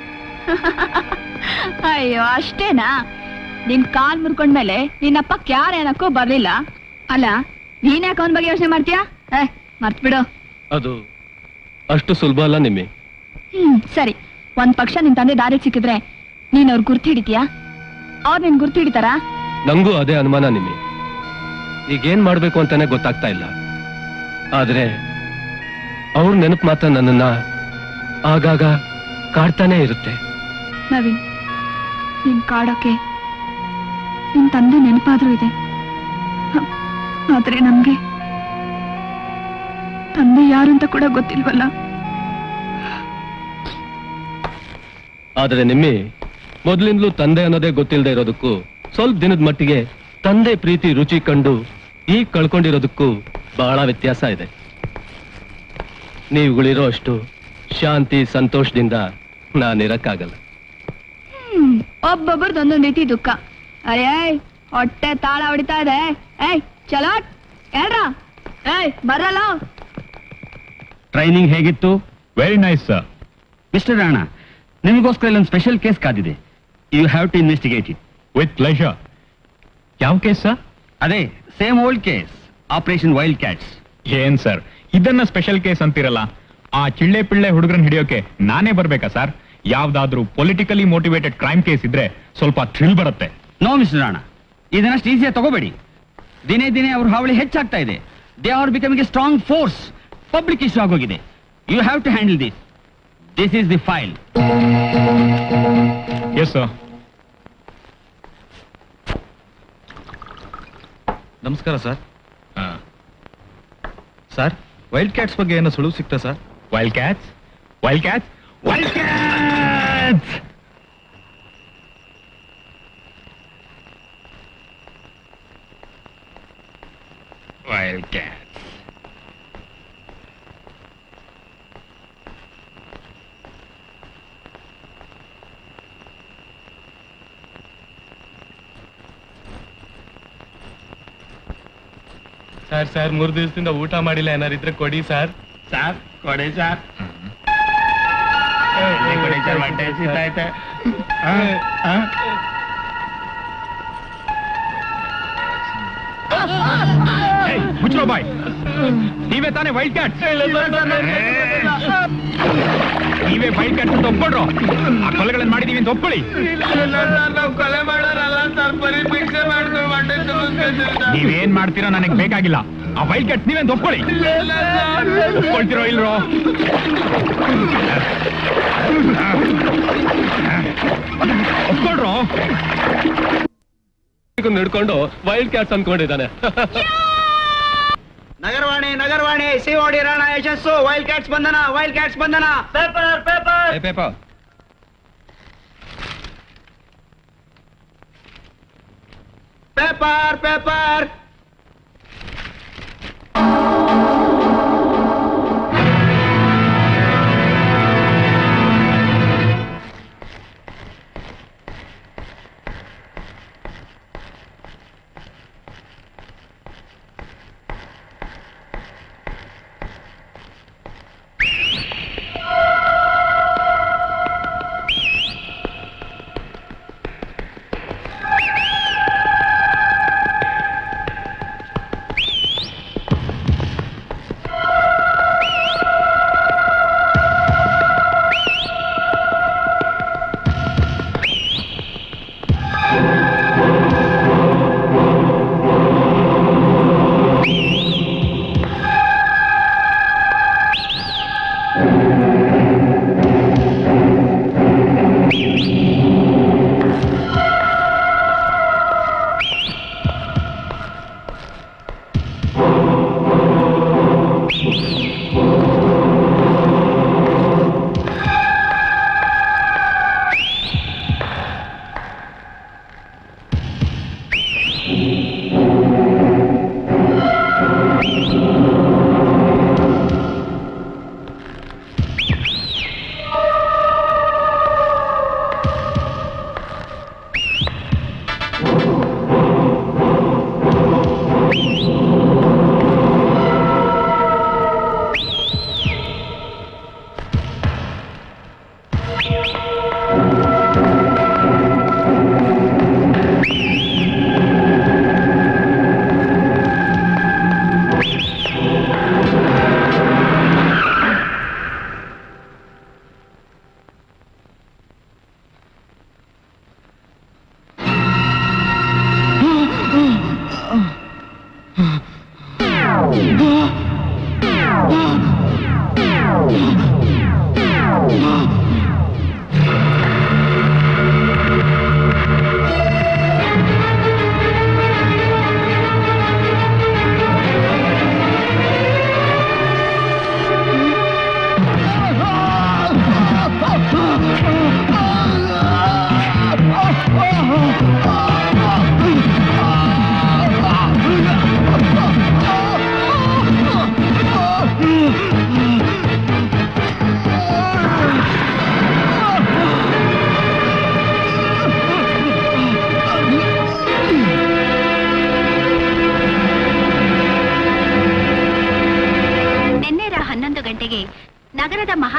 ಅಯ್ಯೋ ಅಷ್ಟೇನಾ ನಿನ್ ಕಾಲ್ ಮುರ್ಕೊಂಡ್ಮೇಲೆ ನಿನ್ನಪ್ಪ ಕ್ಯಾರ ಏನಕ್ಕೂ ಬರ್ಲಿಲ್ಲ ಅಲ್ಲ ನೀನ್ ಯಾಕೆ ಅವನ ಬಗ್ಗೆ ಯೋಚನೆ ಮಾಡ್ತೀಯಾ ಏ ಮರ್ತ್ ಬಿಡು ಅದು ಅಷ್ಟು ಸುಲಭ ಅಲ್ಲ ನಿಮ್ಮಿ ಹ್ಮ್ ಸರಿ ಒಂದ್ ಪಕ್ಷ ನಿನ್ ತಂದೆ ದಾರಿ ಸಿಕ್ಕಿದ್ರೆ ನೀನ್ ಅವ್ರ ಗುರ್ತು ಹಿಡಿತೀಯಾ ಅವ್ರು ನಿನ್ ಗುರ್ತು ಹಿಡಿತಾರಾ ನಂಗೂ ಅದೇ ಅನುಮಾನ ನಿಮ್ಮಿ ಈಗೇನ್ ಮಾಡ್ಬೇಕು ಅಂತಾನೆ ಗೊತ್ತಾಗ್ತಾ ಇಲ್ಲ ಆದ್ರೆ ಅವ್ರ ನೆನಪು ಮಾತ್ರ ನನ್ನನ್ನ ಆಗಾಗ ಕಾಡ್ತಾನೆ ಇರುತ್ತೆ ನವೀನ್ ನಿನ್ ಕಾಡೋಕೆ ನಿನ್ ತಂದೆ ನೆನಪಾದ್ರೂ ಇದೆ ಹ, ಆದ್ರೆ ನಮ್ಗೆ ತಂದೆ ಯಾರು ಅಂತ ಕೂಡ ಗೊತ್ತಿಲ್ವಲ್ಲ ಆದ್ರೆ ನಿಮ್ಮಿ ಮೊದ್ಲಿಂದಲೂ ತಂದೆ ಅನ್ನೋದೇ ಗೊತ್ತಿಲ್ಲದೆ ಇರೋದಕ್ಕೂ ಸ್ವಲ್ಪ ದಿನದ ಮಟ್ಟಿಗೆ ತಂದೆ ಪ್ರೀತಿ ರುಚಿ ಕಂಡು ಈಗ ಕಳ್ಕೊಂಡಿರೋದಕ್ಕೂ ಬಹಳ ವ್ಯತ್ಯಾಸ ಇದೆ ನೀವುಗಳಿರೋ ಅಷ್ಟು ಶಾಂತಿ ಸಂತೋಷದಿಂದ ನಾನಿರಕ್ಕಾಗಲ್ಲ ಹ್ಮ್ ಒಬ್ಬೊಬ್ಬರದ್ದು ಒಂದೊಂದ್ ರೀತಿ ದುಃಖ ಅರೆ ಏಯ್ ಹೊಟ್ಟೆ ತಾಳ ಹೊಡಿತಾ ಇದೆ ಏಯ್ ಚಲೋ ಹೇಳ್ರ ಏಯ್ ಬರಲ್ಲ ಟ್ರೈನಿಂಗ್ ಹೇಗಿತ್ತು very nice sir mister Rana ನಿಮಗೋಸ್ಕರ ಇಲ್ಲೊಂದು ಸ್ಪೆಷಲ್ ಕೇಸ್ ಕಾದಿದೆ you have to investigate it with pleasure ಯಾವ ಕೇಸ್ ಸರ್ ಅದೇ same old case operation wild cats ಏನ್ ಸರ್ ಇದನ್ನ ಸ್ಪೆಷಲ್ ಕೇಸ್ ಅಂತಿರಲ್ಲ ಆ ಚಿಳ್ಳೆ ಪಿಳ್ಳೆ ಹುಡುಗರನ್ನ ಹಿಡಿಯೋಕೆ ನಾನೇ ಬರ್ಬೇಕಾ ಸರ್ ಯಾವ್ದಾದ್ರೂ ಪೊಲಿಟಿಕಲಿ ಮೋಟಿವೇಟೆಡ್ ಕ್ರೈಮ್ ಕೇಸ್ ಇದ್ರೆ ಸ್ವಲ್ಪ ಥ್ರಿಲ್ ಬರುತ್ತೆ ನೋ ಮಿಸ್ಟರ್ ರಾಣಾ ಇದನ್ನಷ್ಟು ಈಸಿಯಾಗಿ ತಗೋಬೇಡಿ ದಿನೇ ದಿನೇ ಅವ್ರ ಹಾವಳಿ ಹೆಚ್ಚಾಗ್ತಾ ಇದೆ they are becoming a strong force public issue ಆಗೋಗಿದೆ you have to handle this this is the file yes sir ನಮಸ್ಕಾರ ಸರ್ ಸರ್ ವೈಲ್ಡ್ ಕ್ಯಾಟ್ಸ್ ಬಗ್ಗೆ ಏನೋ ಸುಳುವು ಸಿಗ್ತಾ sir wild cats wild cats wild cats wild cats sir sir ಮೂರು ದಿವಸದಿಂದ ಊಟ ಮಾಡಿಲ್ಲ ಏನಾರು ಇದ್ರೆ ಕೊಡಿ ಸರ್ ಸರ್ ಕೊಡಿ ಸರ್ ಮುಚ್ಚೋ ಬಾಯ್ ನೀವೇ ತಾನೇ ವೈಲ್ಡ್ ಕ್ಯಾಟ್ ನೀವೇ ವೈಲ್ಡ್ ಕ್ಯಾಟ್ ಅಂತ ಒಪ್ಕೊಂಡ್ರು ಆ ಕೊಲೆಗಳನ್ನ ಮಾಡಿದೀವಿ ಅಂತ ಒಪ್ಕೊಳ್ಳಿ ನೀವೇನ್ ಮಾಡ್ತೀರೋ ನನಗೆ ಬೇಕಾಗಿಲ್ಲ ಆ ವೈಲ್ಡ್ ಕ್ಯಾಟ್ ನೀವೇ ಅಂತ ಒಪ್ಕೊಳ್ಳಿ ಒಪ್ಕೊಳ್ತಿರೋ ಇಲ್ರೋ ಒಪ್ಕೊಳ್ರೋ ಹಿಡ್ಕೊಂಡು ವೈಲ್ಡ್ ಕ್ಯಾಟ್ಸ್ ಅನ್ಕೊಂಡಿದ್ದಾನೆ ನಗರವಾಣಿ ನಗರವಾಣಿ ಸಿಒಡಿ ರಾಣ ಯಶಸ್ಸು ವೈಲ್ಡ್ ಕ್ಯಾಟ್ಸ್ ಬಂಧನ ವೈಲ್ಡ್ ಕ್ಯಾಟ್ಸ್ ಬಂಧನ paper paper paper paper paper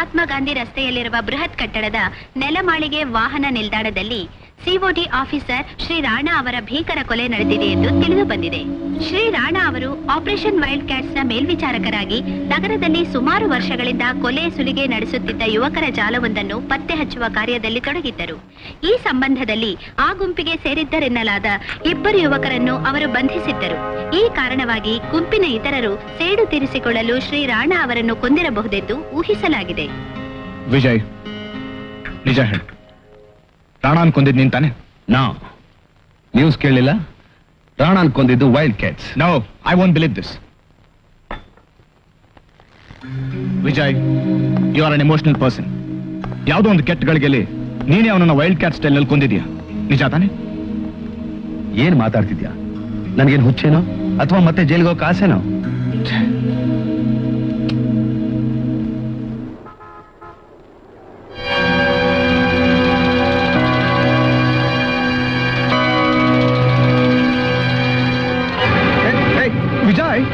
Mahatma Gandhi ರಸ್ತೆಯಲ್ಲಿರುವ ಬೃಹತ್ ಕಟ್ಟಡದ ನೆಲಮಾಳಿಗೆ ವಾಹನ ನಿಲ್ದಾಣದಲ್ಲಿ ಸಿಒಟಿ ಆಫೀಸರ್ ಶ್ರೀ ರಾಣಾ ಅವರ ಭೀಕರ ಕೊಲೆ ನಡೆದಿದೆ ಎಂದು ತಿಳಿದು ಬಂದಿದೆ ಶ್ರೀ ರಾಣಾ ಅವರು ಆಪರೇಷನ್ ವೈಲ್ಡ್ ಕ್ಯಾಟ್ಸ್ ನ ಮೇಲ್ವಿಚಾರಕರಾಗಿ ನಗರದಲ್ಲಿ ಸುಮಾರು ವರ್ಷಗಳಿಂದ ಕೊಲೆ ಸುಲಿಗೆ ನಡೆಸುತ್ತಿದ್ದ ಯುವಕರ ಜಾಲವೊಂದನ್ನು ಪತ್ತೆ ಹಚ್ಚುವ ಕಾರ್ಯದಲ್ಲಿ ತೊಡಗಿದ್ದರು ಈ ಸಂಬಂಧದಲ್ಲಿ ಆ ಗುಂಪಿಗೆ ಸೇರಿದ್ದರೆನ್ನಲಾದ ಇಬ್ಬರು ಯುವಕರನ್ನು ಅವರು ಬಂಧಿಸಿದ್ದರು ಈ ಕಾರಣವಾಗಿ ಗುಂಪಿನ ಇತರರು ಸೇಡು ತೀರಿಸಿಕೊಳ್ಳಲು ಶ್ರೀ ರಾಣಾ ಅವರನ್ನು ಕೊಂದಿರಬಹುದೆಂದು ಊಹಿಸಲಾಗಿದೆ ವಿಜಯ್ ನಿಜ ಹೇಳು ರಾಣ ಅನ್ಕೊಂದಿದ್ ನೀನ್ ತಾನೆ ನಾ ನ್ಯೂಸ್ ಕೇಳಲಿಲ್ಲ ರಾಣ ಅನ್ಕೊಂಡಿದ್ದು wild cats no I want believe this Vijay you are an emotional person ಯಾವುದೋ ಒಂದು ಕೆಟ್ಟ ಗಳಿಗೆಯಲ್ಲಿ ನೀನೇ ಅವನನ್ನ ವೈಲ್ಡ್ ಕ್ಯಾಟ್ ಸ್ಟೈಲ್ ನಲ್ಲಿ ಕೊಂದಿದ್ಯಾ ನಿಜ ತಾನೆ ಏನ್ ಮಾತಾಡ್ತಿದ್ಯಾ ನನ್ಗೇನ್ ಹುಚ್ಚೇನೋ ಅಥವಾ ಮತ್ತೆ ಜೈಲಿಗೆ ಹೋಗೋ ಆಸೆನೋ ವಿಜಯ್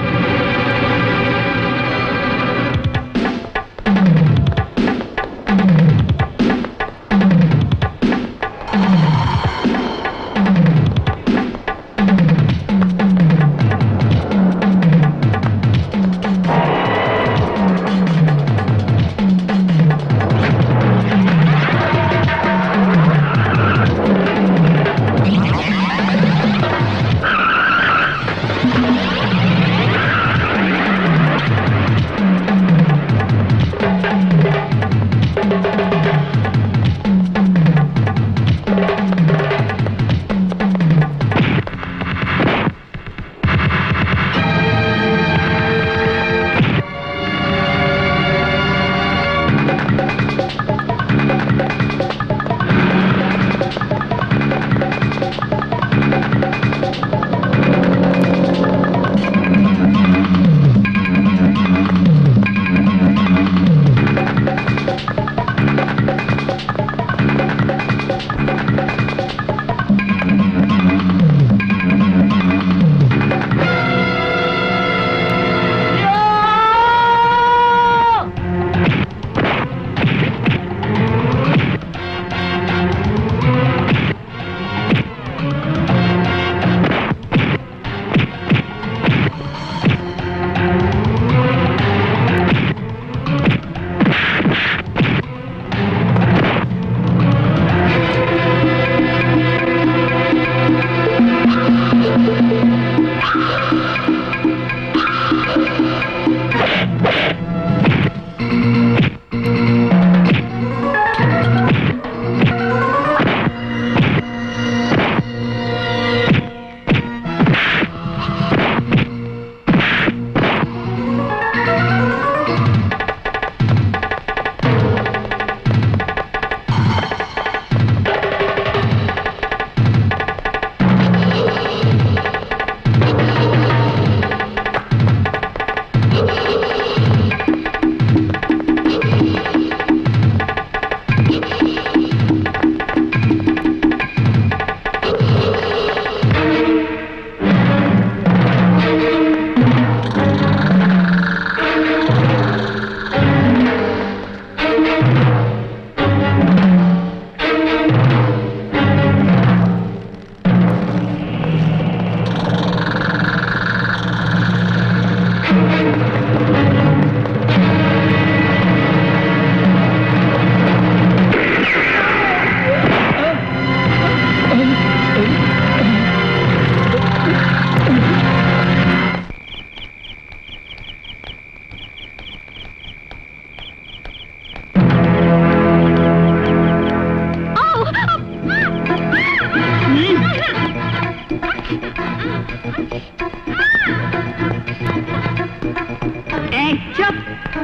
ಏಯ್ ಚುಪ್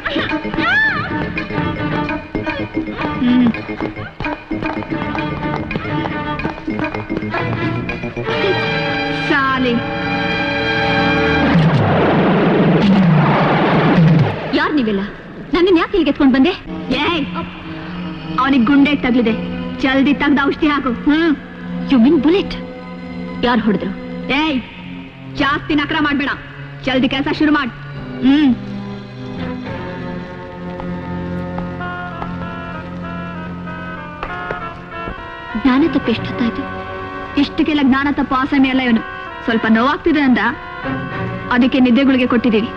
ಹ್ಮ್. ಸಾಲಿ ಯಾರ್ ನೀವೆಲ್ಲ ನನ್ನನ್ ಯಾಕೆ ಇಲ್ಲಿಗೆ ಎತ್ಕೊಂಡ್ ಬಂದೆ ಏಯ್ ಅವನಿಗೆ ಗುಂಡೆ ತಗ್ಲಿದೆ ಜಲ್ದಿ ತೆಗ್ದು ಔಷಧಿ ಹಾಕು ಹ್ಮ್ ಯು ಮೀನ್ ಬುಲೆಟ್ ಯಾರು ಹೊಡೆದ್ರು ಏಯ್ ಜಾಸ್ತಿ ನಕರ ಮಾಡ್ಬೇಡ ಜಲ್ದಿ ಕೆಲಸ ಶುರು ಮಾಡ್ ಹ್ಮ್ ಜ್ಞಾನ ತಪ್ಪಿ ಎಷ್ಟೊತ್ತಾಯ್ತು ಇಷ್ಟಕ್ಕೆಲ್ಲ ಜ್ಞಾನ ತಪ್ಪ ಆಸಾಮಿ ಅಲ್ಲ ಇವನು ಸ್ವಲ್ಪ ನೋವಾಗ್ತಿದೆ ಅಂದ ಅದಕ್ಕೆ ನಿದ್ದೆಗಳಿಗೆ ಕೊಟ್ಟಿದ್ದೀವಿ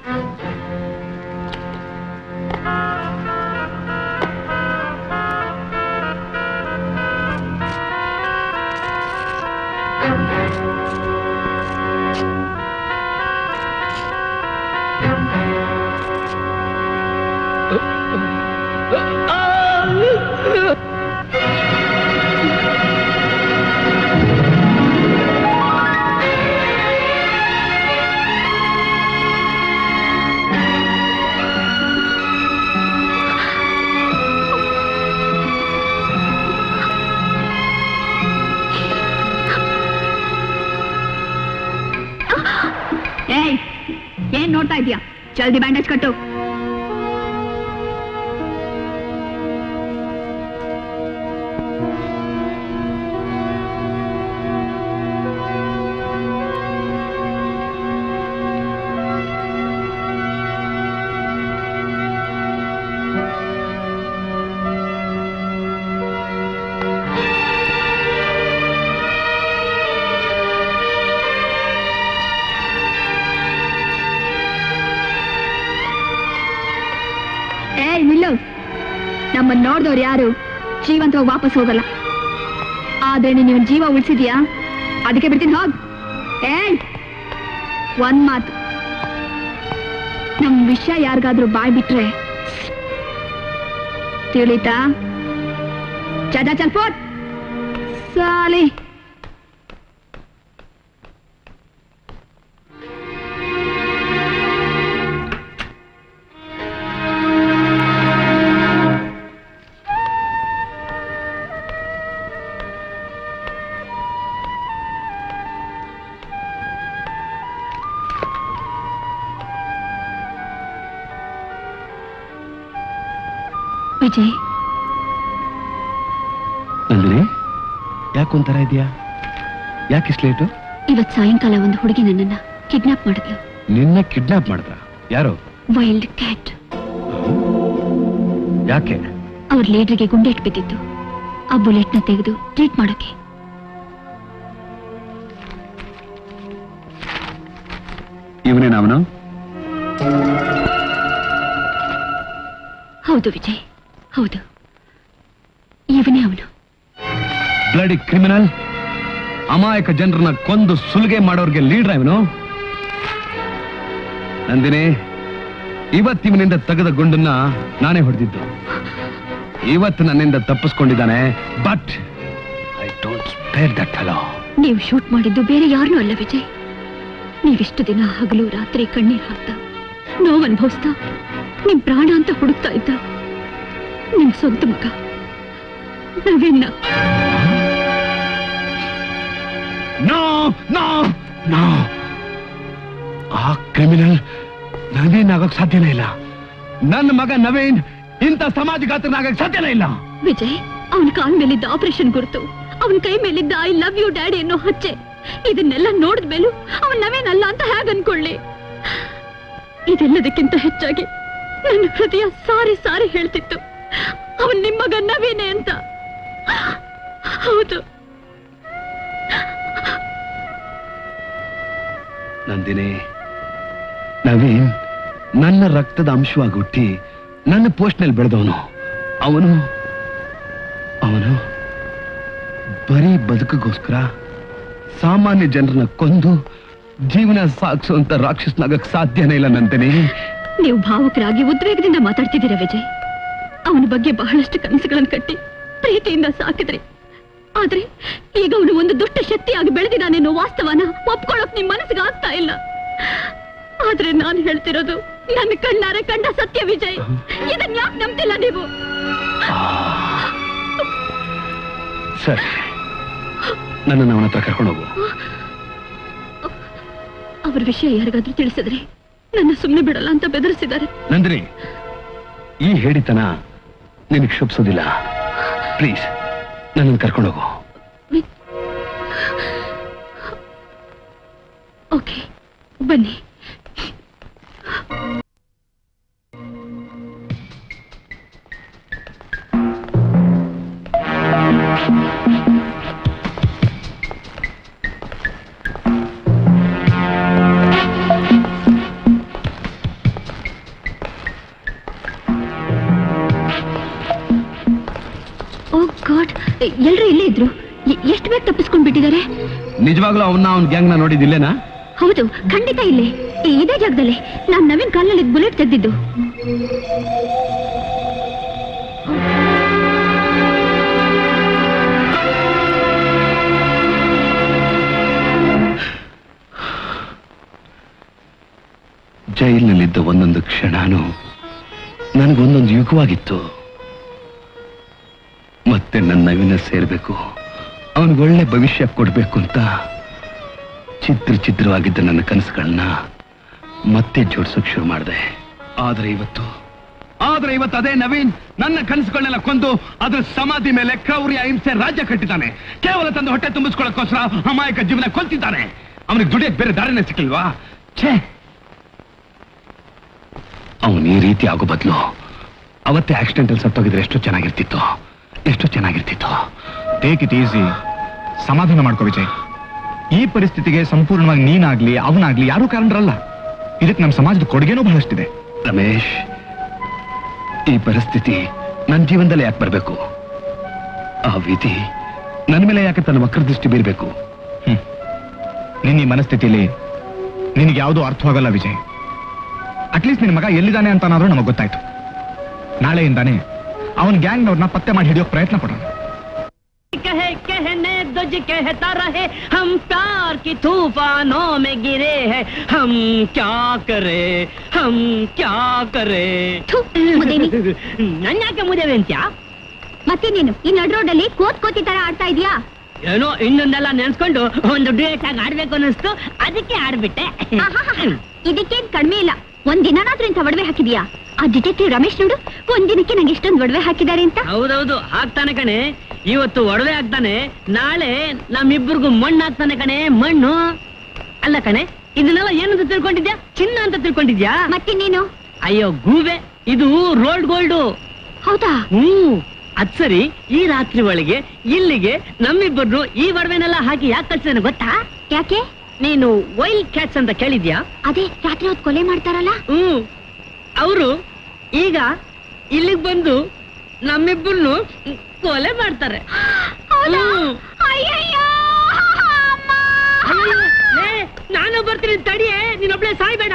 ಏಯ್ ಏನ್ ನೋಡ್ತಾ ಇದೀಯಾ ಜಲ್ದಿ ಬ್ಯಾಂಡೇಜ್ ಕಟ್ಟು ಏಯ್ ನಿಲ್ಲು ನಮ್ಮನ್ನ ನೋಡ್ದವ್ರು ಯಾರು ಜೀವಂತವಾಗಿ ವಾಪಸ್ ಹೋಗಲ್ಲ ಆದ್ರೆ ನೀನ್ ಇವನ್ ಜೀವ ಉಳಿಸಿದ್ಯಾ ಅದಕ್ಕೆ ಬಿಡ್ತೀನಿ ಹೋಗ್ ಏಯ್ ಒಂದ್ ಮಾತು ನಮ್ ವಿಷಯ ಯಾರಿಗಾದ್ರೂ ಬಾಯ್ ಬಿಟ್ರೆ ತಿಳಿತಾ ಚಟ ಚಲ್ ಫೋಟ್ ಸಾಲಿ ವಿಜಯ್ ನಂದಿನಿ ಯಾಕೊಂಥರ ಇದೆಯಾ ಯಾಕೆ ಇಷ್ಟು ಲೇಟು ಇವತ್ ಸಾಯಂಕಾಲ ಒಂದು ಹುಡುಗಿ ನನ್ನನ್ನ ಕಿಡ್ನಾಪ್ ಮಾಡಿದ್ಲು ನಿನ್ನ ಕಿಡ್ನಾಪ್ ಮಾಡಿದ್ರ ಯಾರು ವೈಲ್ಡ್ ಕ್ಯಾಟ್ ಯಾಕೆ ಅವ್ರ ಲೀಡ್ರಿಗೆ ಗುಂಡೇಟ್ ಬಿದ್ದಿತ್ತು ಆ ಬುಲೆಟ್ ನ ತೆಗೆದು ಟ್ರೀಟ್ ಮಾಡೋಕೆ ಇವನೇ ಅವನು ಹೌದು ವಿಜಯ್ ಹೌದು ಇವನೇ ಅವನು ಬ್ಲಡಿ ಕ್ರಿಮಿನಲ್ ಅಮಾಯಕ ಜನರನ್ನ ಕೊಂದು ಸುಲಿಗೆ ಮಾಡೋರ್ಗೆ ಲೀಡ್ರ ಇವನು ನಂದಿನಿ ಇವತ್ತಿವನಿಂದ ತೆಗೆದ ಗುಂಡನ್ನ ನಾನೇ ಹೊಡೆದಿದ್ದು ಇವತ್ತು ನನ್ನಿಂದ ತಪ್ಪಿಸ್ಕೊಂಡಿದ್ದಾನೆ but I don't spare that fellow ನೀವು ಶೂಟ್ ಮಾಡಿದ್ದು ಬೇರೆ ಯಾರನ್ನೂ ಅಲ್ಲ ವಿಜಯ್ ನೀವಿಷ್ಟು ದಿನ ಹಗಲು ರಾತ್ರಿ ಕಣ್ಣೀರ್ ಹಾಕ್ತಾ ನೋವು ಅನುಭವಿಸ್ತಾ ನಿಮ್ ಪ್ರಾಣ ಅಂತ ಹುಡುಕ್ತಾ ಇದ್ದ ನಿಮ್ ಸ್ವಂತ ಮಗ ನವೀನ್ನ ನೋ ನೋ ನೋ ಆ ಕ್ರಿಮಿನಲ್ ನವೀನ್ ಆಗೋಕ್ ಸಾಧ್ಯನೇ ಇಲ್ಲ ನನ್ನ ಮಗ ನವೀನ್ ಇಂಥ ಸಮಾಜಘಾತನಾಗಕ್ ಸಾಧ್ಯನೇ ಇಲ್ಲ ವಿಜಯ್ ಅವನ ಕಾಲ್ ಮೇಲಿದ್ದ ಆಪರೇಷನ್ ಗುರುತು ಅವನ ಕೈ ಮೇಲಿದ್ದ ಐ ಲವ್ ಯು ಡ್ಯಾಡಿ ಅನ್ನೋ ಹಚ್ಚೆ ಇದನ್ನೆಲ್ಲ ನೋಡಿದ ಮೇಲೂ ಅವನ್ ನವೇನಲ್ಲ ಅಂತ ಹೇಗ್ ಅನ್ಕೊಳ್ಳಿ ಇದೆಲ್ಲದಕ್ಕಿಂತ ಹೆಚ್ಚಾಗಿ ನನ್ನ ಹೃದಯ ಸಾರಿ ಸಾರಿ ಹೇಳ್ತಿತ್ತು ಅವನ್ ನಿಮ್ಮ ಮಗ ನವೀನೆ ಅಂತ ಹೌದು ನಂದಿನಿ ನವೀನ್ ನನ್ನ ರಕ್ತದ ಅಂಶವಾಗಿ ಹುಟ್ಟಿ ನನ್ನ ಪೋಸ್ಟ್ನಲ್ಲಿ ಬೆಳೆದವನು ಅವನು ಅವನು ಬರೀ ಬದುಕಿಗೋಸ್ಕರ ಸಾಮಾನ್ಯ ಜನರನ್ನ ಕೊಂದು ಜೀವನ ಸಾಗಿಸುವಂತ ರಾಕ್ಷಸನಾಗಕ್ ಸಾಧ್ಯನೇ ಇಲ್ಲ ನಂದಿನಿ ನೀವು ಭಾವುಕರಾಗಿ ಉದ್ವೇಗದಿಂದ ಮಾತಾಡ್ತಿದ್ದೀರಾ ವಿಜಯ್ ಅವನ ಬಗ್ಗೆ ಬಹಳಷ್ಟು ಕನಸುಗಳನ್ನು ಕಟ್ಟಿ ಪ್ರೀತಿಯಿಂದ ಸಾಕಿದ್ರಿ ಆದ್ರೆ ಈಗ ಅವನು ಒಂದು ದುಷ್ಟ ಶಕ್ತಿಯಾಗಿ ಬೆಳೆದಿದ್ದಾನೆನ್ನೋ ವಾಸ್ತವನ ಒಪ್ಕೊಳ್ಳೋಕ್ ನಿಮ್ ಮನಸ್ಸಿಗೆ ಆಗ್ತಾ ಇಲ್ಲ ಆದ್ರೆ ನಾನು ಹೇಳ್ತಿರೋದು ನನ್ನ ಕಣ್ಣಾರೆ ಕಂಡ ಸತ್ಯ ವಿಜಯ್ ಇದನ್ನ ಯಾಕೆ ನಂಬ್ತಿಲ್ಲ ನೀವು ಸರಿ ನನ್ನನ್ನು ಅವನ ಹತ್ರ ಕರ್ಕೊಂಡು ಹೋಗು ಅವ್ರ ವಿಷಯ ಯಾರಿಗಾದ್ರೂ ತಿಳಿಸಿದ್ರೆ ನನ್ನ ಸುಮ್ಮನೆ ಬಿಡಲ್ಲ ಅಂತ ಬೆದರಿಸಿದ್ದಾರೆ ನಂದಿನಿ ಈ ಹೇಳಿತನ ನಿನಗೆ ಶೋಭಿಸೋದಿಲ್ಲ ಪ್ಲೀಸ್ ನನ್ನನ್ನು ಕರ್ಕೊಂಡು ಹೋಗು ಓಕೆ ಬನ್ನಿ ಎಲ್ರೂ ಇಲ್ಲೇ ಇದ್ರು ಎ- ಎಷ್ಟು ಬೇಗ ತಪ್ಪಿಸ್ಕೊಂಡ್ ಬಿಟ್ಟಿದ್ದಾರೆ ನಿಜವಾಗ್ಲೂ ಅವನ್ನ ಅವನ ಗ್ಯಾಂಗ್ ನ ನೋಡಿದಿಲ್ಲೇನಾ ಹೌದು ಖಂಡಿತ ಇಲ್ಲೇ ಈ- ಇದೇ ಜಾಗದಲ್ಲಿ ನಾನ್ ನವೀನ್ ಕಾಲ್ನಲ್ಲಿ ಬುಲೆಟ್ ತೆಗೆದಿದ್ದು ಜೈಲಿನಲ್ಲಿದ್ದ ಒಂದೊಂದು ಕ್ಷಣನೂ ನನಗೊಂದೊಂದು ಯುಗವಾಗಿತ್ತು ಮತ್ತೆ ನನ್ನ ನವಿನ ಸೇರ್ಬೇಕು ಅವನಿಗೊಳ್ಳೆ ಭವಿಷ್ಯ ಕೊಡ್ಬೇಕು ಅಂತ ಚಿತ್ರ ಚಿತ್ರವಾಗಿದ್ದ ನನ್ನ ಕನಸುಗಳನ್ನ ಮತ್ತೆ ಜೋಡ್ಸೋಕ್ ಶುರು ಮಾಡಿದೆ ಆದ್ರೆ ಇವತ್ತು ಆದ್ರೆ ಇವತ್ತು ಅದೇ ನವೀನ್ ನನ್ನ ಕನಸುಗಳನ್ನೆಲ್ಲ ಕೊಂದು ಅದ್ರ ಸಮಾಧಿ ಮೇಲೆ ಕ್ರೌರ್ಯ ಹಿಂಸೆ ರಾಜ್ಯ ಕಟ್ಟಿದ್ದಾನೆ ಕೇವಲ ತಂದು ಹೊಟ್ಟೆ ತುಂಬಿಸ್ಕೊಳ್ಳೋಕ್ಕೋಸ್ಕರ ಅಮಾಯಕ ಜೀವನ ಕೊಲ್ತಿದ್ದಾನೆ ಅವನಿಗೆ ದುಡಿಯಕ್ ಬೇರೆ ದಾರಿನೇ ಸಿಕ್ಕಿಲ್ವಾ ಛೇ ಅವನು ಈ ರೀತಿ ಆಗೋ ಬದಲು ಅವತ್ತೇ ಆಕ್ಸಿಡೆಂಟ್ ಅಲ್ಲಿ ಸತ್ತೋಗಿದ್ರೆ ಎಷ್ಟು ಚೆನ್ನಾಗಿರ್ತಿತ್ತು ಎಷ್ಟು ಚೆನ್ನಾಗಿರ್ತಿತ್ತು ಟೇಕ್ ಇಟ್ ಈಸಿ ಸಮಾಧಾನ ಮಾಡ್ಕೋ ವಿಜಯ್ ಈ ಪರಿಸ್ಥಿತಿಗೆ ಸಂಪೂರ್ಣವಾಗಿ ನೀನಾಗ್ಲಿ ಅವನಾಗ್ಲಿ ಯಾರೂ ಕಾರಣರಲ್ಲ ಇದಕ್ಕೆ ನಮ್ಮ ಸಮಾಜದ ಕೊಡುಗೆನೂ ಬಹಳಷ್ಟಿದೆ ರಮೇಶ್ ಈ ಪರಿಸ್ಥಿತಿ ನನ್ನ ಜೀವನದಲ್ಲಿ ಯಾಕೆ ಬರಬೇಕು ಆ ವಿಧಿ ನನ್ನ ಮೇಲೆ ಯಾಕೆ ತನ್ನ ವಕ್ರ ದೃಷ್ಟಿ ಬೀರ್ಬೇಕು ನಿನ್ನ ಈ ಮನಸ್ಥಿತಿಯಲ್ಲಿ ನಿನಗೆ ಯಾವುದೂ ಅರ್ಥವಾಗಲ್ಲ ವಿಜಯ್ ಅಟ್ಲೀಸ್ಟ್ ನಿನ್ನ ಮಗ ಎಲ್ಲಿದ್ದಾನೆ ಅಂತನಾದ್ರೂ ನಮಗೆ ಗೊತ್ತಾಯ್ತು ನಾಳೆಯಿಂದಾನೆ ಅವನ ಗ್ಯಾಂಗ್ನವ್ರನ್ನ ಪತ್ತೆ ಮಾಡಿ ಹಿಡಿಯೋಕ್ ಪ್ರಯತ್ನ ಪಡೋಣ कहे कहने दुज कहता रहे हम प्यार की तूफानों में गिरे हैं हम क्या करे हम क्या करे ನನ್ನ ಯಾಕೆ ಮುದೇವೆ ಅಂತ್ಯಾ ಮತ್ತೆ ನೀನು ಈ ನಡ್ ರೋಡಲ್ಲಿ ಕೋತ್ ಕೋತಿ ತರ ಆಡ್ತಾ ಇದೀಯಾ ಏನೋ ಇನ್ನೊಂದೆಲ್ಲ ನೆನ್ಸ್ಕೊಂಡು ಒಂದು ಡ್ಯೂಯೇಟ್ ಆಗಿ ಆಡ್ಬೇಕು ಅನ್ನಿಸ್ತು ಅದಕ್ಕೆ ಆಡ್ಬಿಟ್ಟೆ ಇದಕ್ಕೇನ್ ಕಡಿಮೆ ಇಲ್ಲ ಒಂದ್ ದಿನನಾದ್ರೂ ಇಂಥ ಒಡವೆ ಹಾಕಿದ್ಯಾ ಆ ಡಿಟೆಕ್ಟಿವ್ ರಮೇಶ್ ನೋಡು ಒಂದ್ ದಿನಕ್ಕೆ ನಂಗೆ ಎಷ್ಟೊಂದು ಒಡವೆ ಹಾಕಿದ್ದಾರೆ ಅಂತ ಹೌದೌದು ಹಾಕ್ತಾನೆ ಕಣೆ ಇವತ್ತು ಒಡವೆ ಹಾಕ್ತಾನೆ ನಾಳೆ ನಮ್ಮಿಬ್ಬರಿಗೂ ಮಣ್ಣು ಹಾಕ್ತಾನೆ ಕಣೆ ಮಣ್ಣು ಅಲ್ಲ ಕಣೆ ಇದನ್ನೆಲ್ಲ ಏನಂತ ತಿಳ್ಕೊಂಡಿದ್ಯಾ ಚಿನ್ನ ಅಂತ ತಿಳ್ಕೊಂಡಿದ್ಯಾ ಮತ್ತಿನ್ನೇನು ಅಯ್ಯೋ ಗೂಬೆ ಇದು ರೋಲ್ಡ್ ಗೋಲ್ಡು ಹೌದಾ ಹ್ಮ್ ಅದ್ ಸರಿ ಈ ರಾತ್ರಿ ಒಳಗೆ ಇಲ್ಲಿಗೆ ನಮ್ಮಿಬ್ಬರನ್ನು ಈ ಒಡವೆನೆಲ್ಲ ಹಾಕಿ ಯಾಕೆ ಕಳ್ಸಿದಾನೆ ಗೊತ್ತಾ ಯಾಕೆ ನೀನು ವೈಲ್ಡ್ ಕ್ಯಾಟ್ಸ್ ಅಂತ ಕೇಳಿದ್ಯಾ ಅದೇ ರಾತ್ರಿ ಹೊತ್ತು ಕೊಲೆ ಮಾಡ್ತಾರಲ್ಲ ಹ್ಮ್ ಅವರು ಈಗ ಇಲ್ಲಿಗೆ ಬಂದು ನಮ್ಮಿಬ್ಬರನ್ನು ಕೊಲೆ ಮಾಡ್ತಾರೆ ಹ್ಮ್. ಅಯ್ಯಯ್ಯೋ, ಲೇ, ನಾನು ಬರ್ತೀನಿ ತಡಿಯೇ ನೀನೊಬ್ಳೆ ಸಾಯ್ಬೇಡ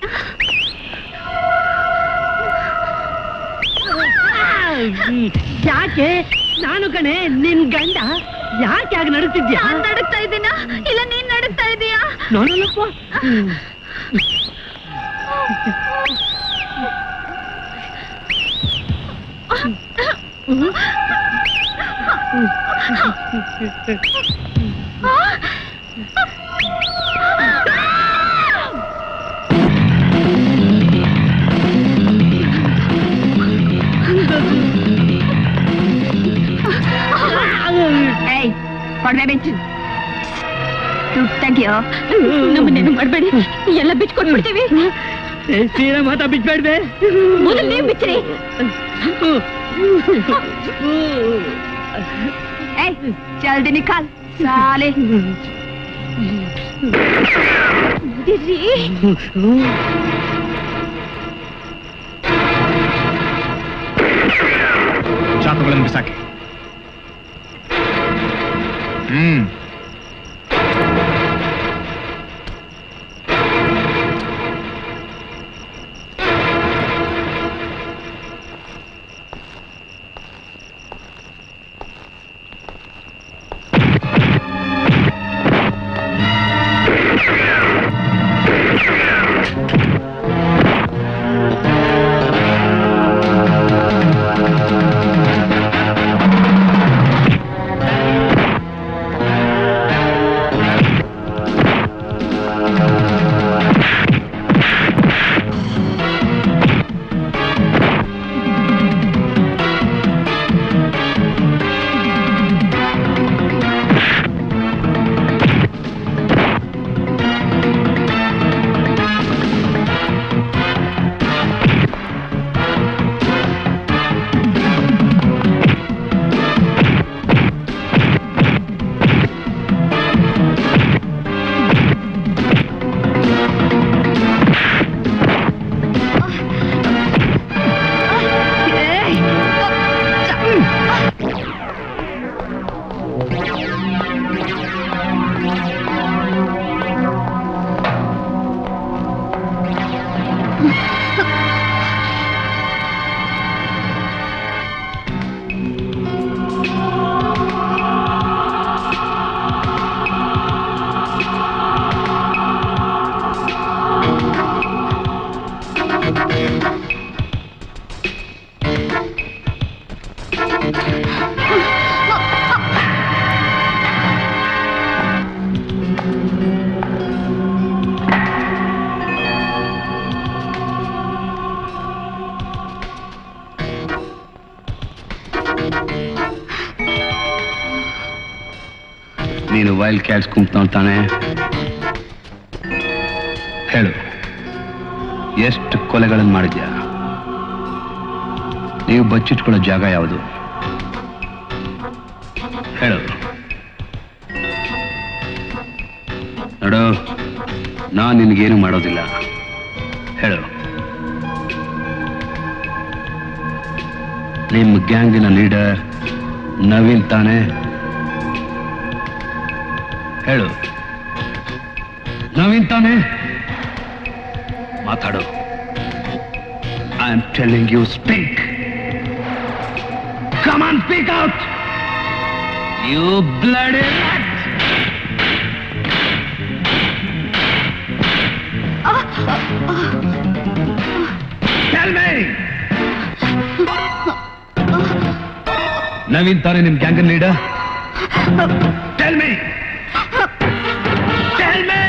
ಹ್ಮ್. ಯಾಕೆ ನಾನು ಕಣೆ ನಿನ್ ಗಂಡ ಯಾಕೆ ಆಗ ನಡುತ್ತಿದ್ಯಾ ನಡುಕ್ತಾ ಇದ್ದೀನ ಇಲ್ಲ ನೀನ್ ನಡುಕ್ತಾ ಇದೀಯಾ ನೋಡಲ್ಲಪ್ಪ ಏಯ್ ಕೊಡ್ವೆ ಬೆಂಚು ದುಡ್ಡು ತೆಗಿಯೋ ನಮ್ಮನ್ನೇನು ಮಾಡ್ಬೇಡಿ ಎಲ್ಲ ಬಿಚ್ಕೊಟ್ಬಿಡ್ತೀವಿ ಸೀರೆ ಮಾತಾ ಬಿಟ್ಬೇಡ್ದೆ ಮೊದಲು ನೀವು ಬಿಚ್ಚಿರಿ ಏಯ್ ಜಲ್ದಿ ನಿಕಾಲ್ ಸಾಲೆ ಚಾಕುಗಳನ್ನು ಬಿಸಾಕಿ ಹ್ಮ್ ಆ ವೈಲ್ಡ್ ಕ್ಯಾಟ್ಸ್ ಗುಂಪ್ನವ್ ತಾನೆ ಹೇಳು ಎಷ್ಟು ಕೊಲೆಗಳನ್ನು ಮಾಡಿದ್ಯಾ ನೀವು ಬಚ್ಚಿಟ್ಕೊಳ್ಳೋ ಜಾಗ ಯಾವುದು ಹೇಳು ನೋಡು ನಾನು ನಿನಗೇನು ಮಾಡೋದಿಲ್ಲ ಹೇಳು ನಿಮ್ಮ ಗ್ಯಾಂಗಿನ ಲೀಡರ್ ನವೀನ್ ತಾನೆ ಹೇಳು ನವೀನ್ ತಾನೆ ಮಾತಾಡು I am telling you speak come on speak out you blood Tell me! Naveen ತಾನೆ ನಿಮ್ ಗ್ಯಾಂಗನ್ leader tell me tell me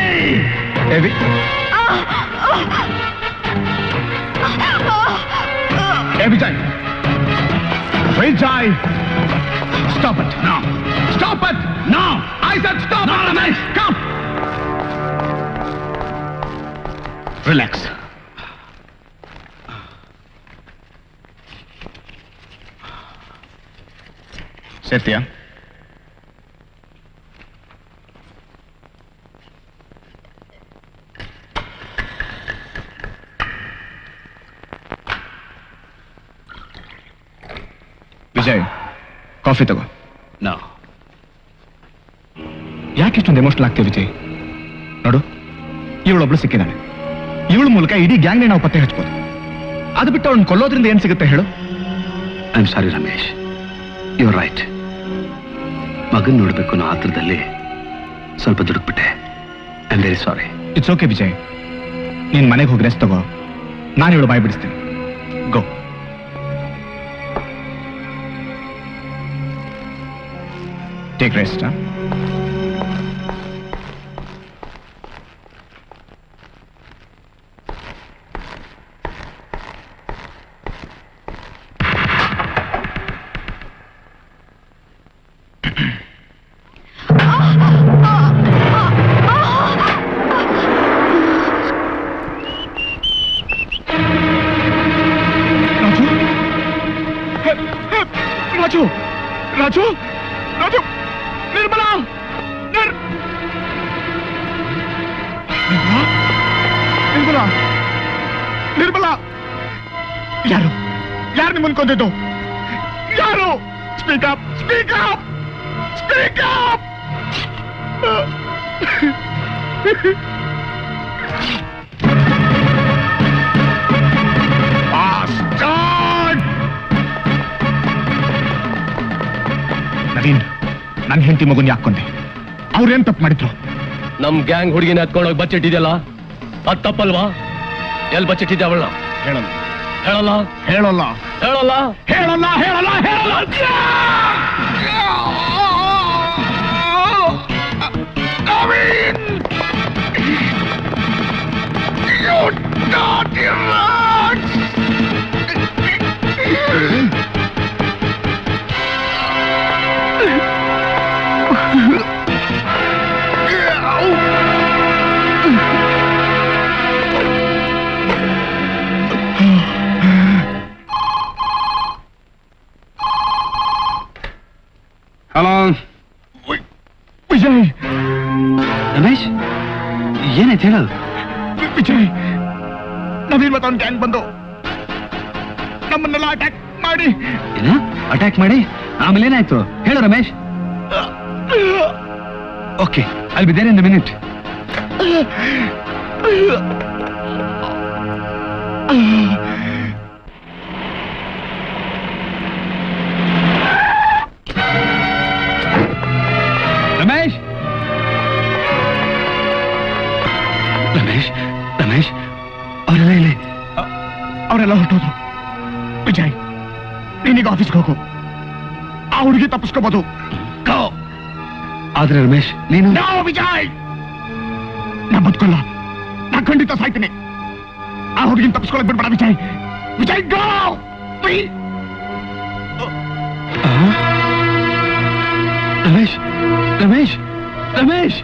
Hey, Vijay. Vijay! Stop it. No. Stop it. No. I said stop. No, Ramesh. Come. Relax. ಸೇರ್ತೀಯಾ Vijay coffee ತಗೋ no ಯಾಕೆ ಇಷ್ಟೊಂದು emotional ಆಗ್ತೀವಿ ವಿಜಯ್ ನೋಡು ಇವಳೊಬ್ಳು ಸಿಕ್ಕಿದ್ದಾಳೆ ಇವಳ ಮೂಲಕ ಇಡೀ ಗ್ಯಾಂಗ್ನೇ ನಾವು ಪತ್ತೆ ಹಚ್ಬೋದು ಅದು ಬಿಟ್ಟು ಅವಳನ್ನ ಕೊಲ್ಲೋದ್ರಿಂದ ಏನ್ ಸಿಗುತ್ತೆ ಹೇಳು I am sorry Ramesh you right ಮಗನ್ ನೋಡ್ಬೇಕು ಅನ್ನೋ ಆತ್ರದಲ್ಲಿ ಸ್ವಲ್ಪ ದುಡುಕ್ಬಿಟ್ಟೆ I am very sorry it's okay Vijay ನೀನ್ ಮನೆಗೆ ಹೋಗಿ ರೆಸ್ಟ್ ತಗೋ ನಾನು ಇವಳು ಬಾಯ್ ಬಿಡಿಸ್ತೀನಿ go take rest Raju Raju Raju Nirmala ನಿರ್ ನಿರ್ಮಲಾ ನಿರ್ಮಲಾ ಯಾರು ಯಾರು ನಿಮ್ಮನ್ ಕೊಂದಿದ್ದು ಯಾರು speak up speak up speak up Naveen ನನ್ನ ಹೆಂಡತಿ ಮಗುನ್ ಯಾಕೊಂಡೆ ಅವ್ರೇನ್ ತಪ್ಪು ಮಾಡಿದ್ರು ನಮ್ ಗ್ಯಾಂಗ್ ಹುಡುಗಿನ ಹತ್ಕೊಂಡೋಗಿ ಬಚ್ಚಿಟ್ಟಿದ್ಯಲ್ಲ ಅದ್ ತಪ್ಪಲ್ವಾ ಎಲ್ ಬಚ್ಚಿಟ್ಟಿದ್ದೆ ಅವಳ ಹೇಳಲ್ಲ ಹೇಳಲ್ಲ ಹೇಳಲ್ಲ ಹೇಳಲ್ಲ ಹೇಳಲ್ಲ ಹೇಳಲ್ಲ ಹೇಳಲ್ಲ Naveen You dirty rats! Hello Vijay Ramesh ಏನಾಯ್ತು ಹೇಳು ವಿಜಯ್ ನವೀನ್ ಮತ್ತು ಅವ್ನ ಗ್ಯಾಂಗ್ ಬಂದು ನಮ್ಮನ್ನೆಲ್ಲ ಅಟ್ಯಾಕ್ ಮಾಡಿ ಏನ ಅಟ್ಯಾಕ್ ಮಾಡಿ ಆಮೇಲೆ ಏನಾಯ್ತು ಹೇಳು ರಮೇಶ್ ಓಕೆ ಅಲ್ಲಿ be there in minute Ramesh Ramesh Ramesh ಅವರೆಲ್ಲ ಇಲ್ಲಿ ಅವರೆಲ್ಲ ಹೊರಟೋದ್ರು ವಿಜಯ್ ನೀನೀಗ ಆಫೀಸ್ಗೆ ಹೋಗು ಆ ಹುಡುಗಿ ತಪ್ಪಿಸ್ಕೋಬಹುದು ಆದ್ರೆ ರಮೇಶ್ ನೀನು ನೋ ವಿಜಯ್ ನಾ ಬದುಕಲ್ಲ ನಾ ಖಂಡಿತ ಸಾಯ್ತೀನಿ ಆ ಹುಡುಗಿನ ತಪ್ಪಿಸ್ಕೊಳಕ್ ಬಿಡ್ಬೇಡ ವಿಜಯ್ ವಿಜಯ್ ಗೋ ರಮೇಶ್ ರಮೇಶ್ ರಮೇಶ್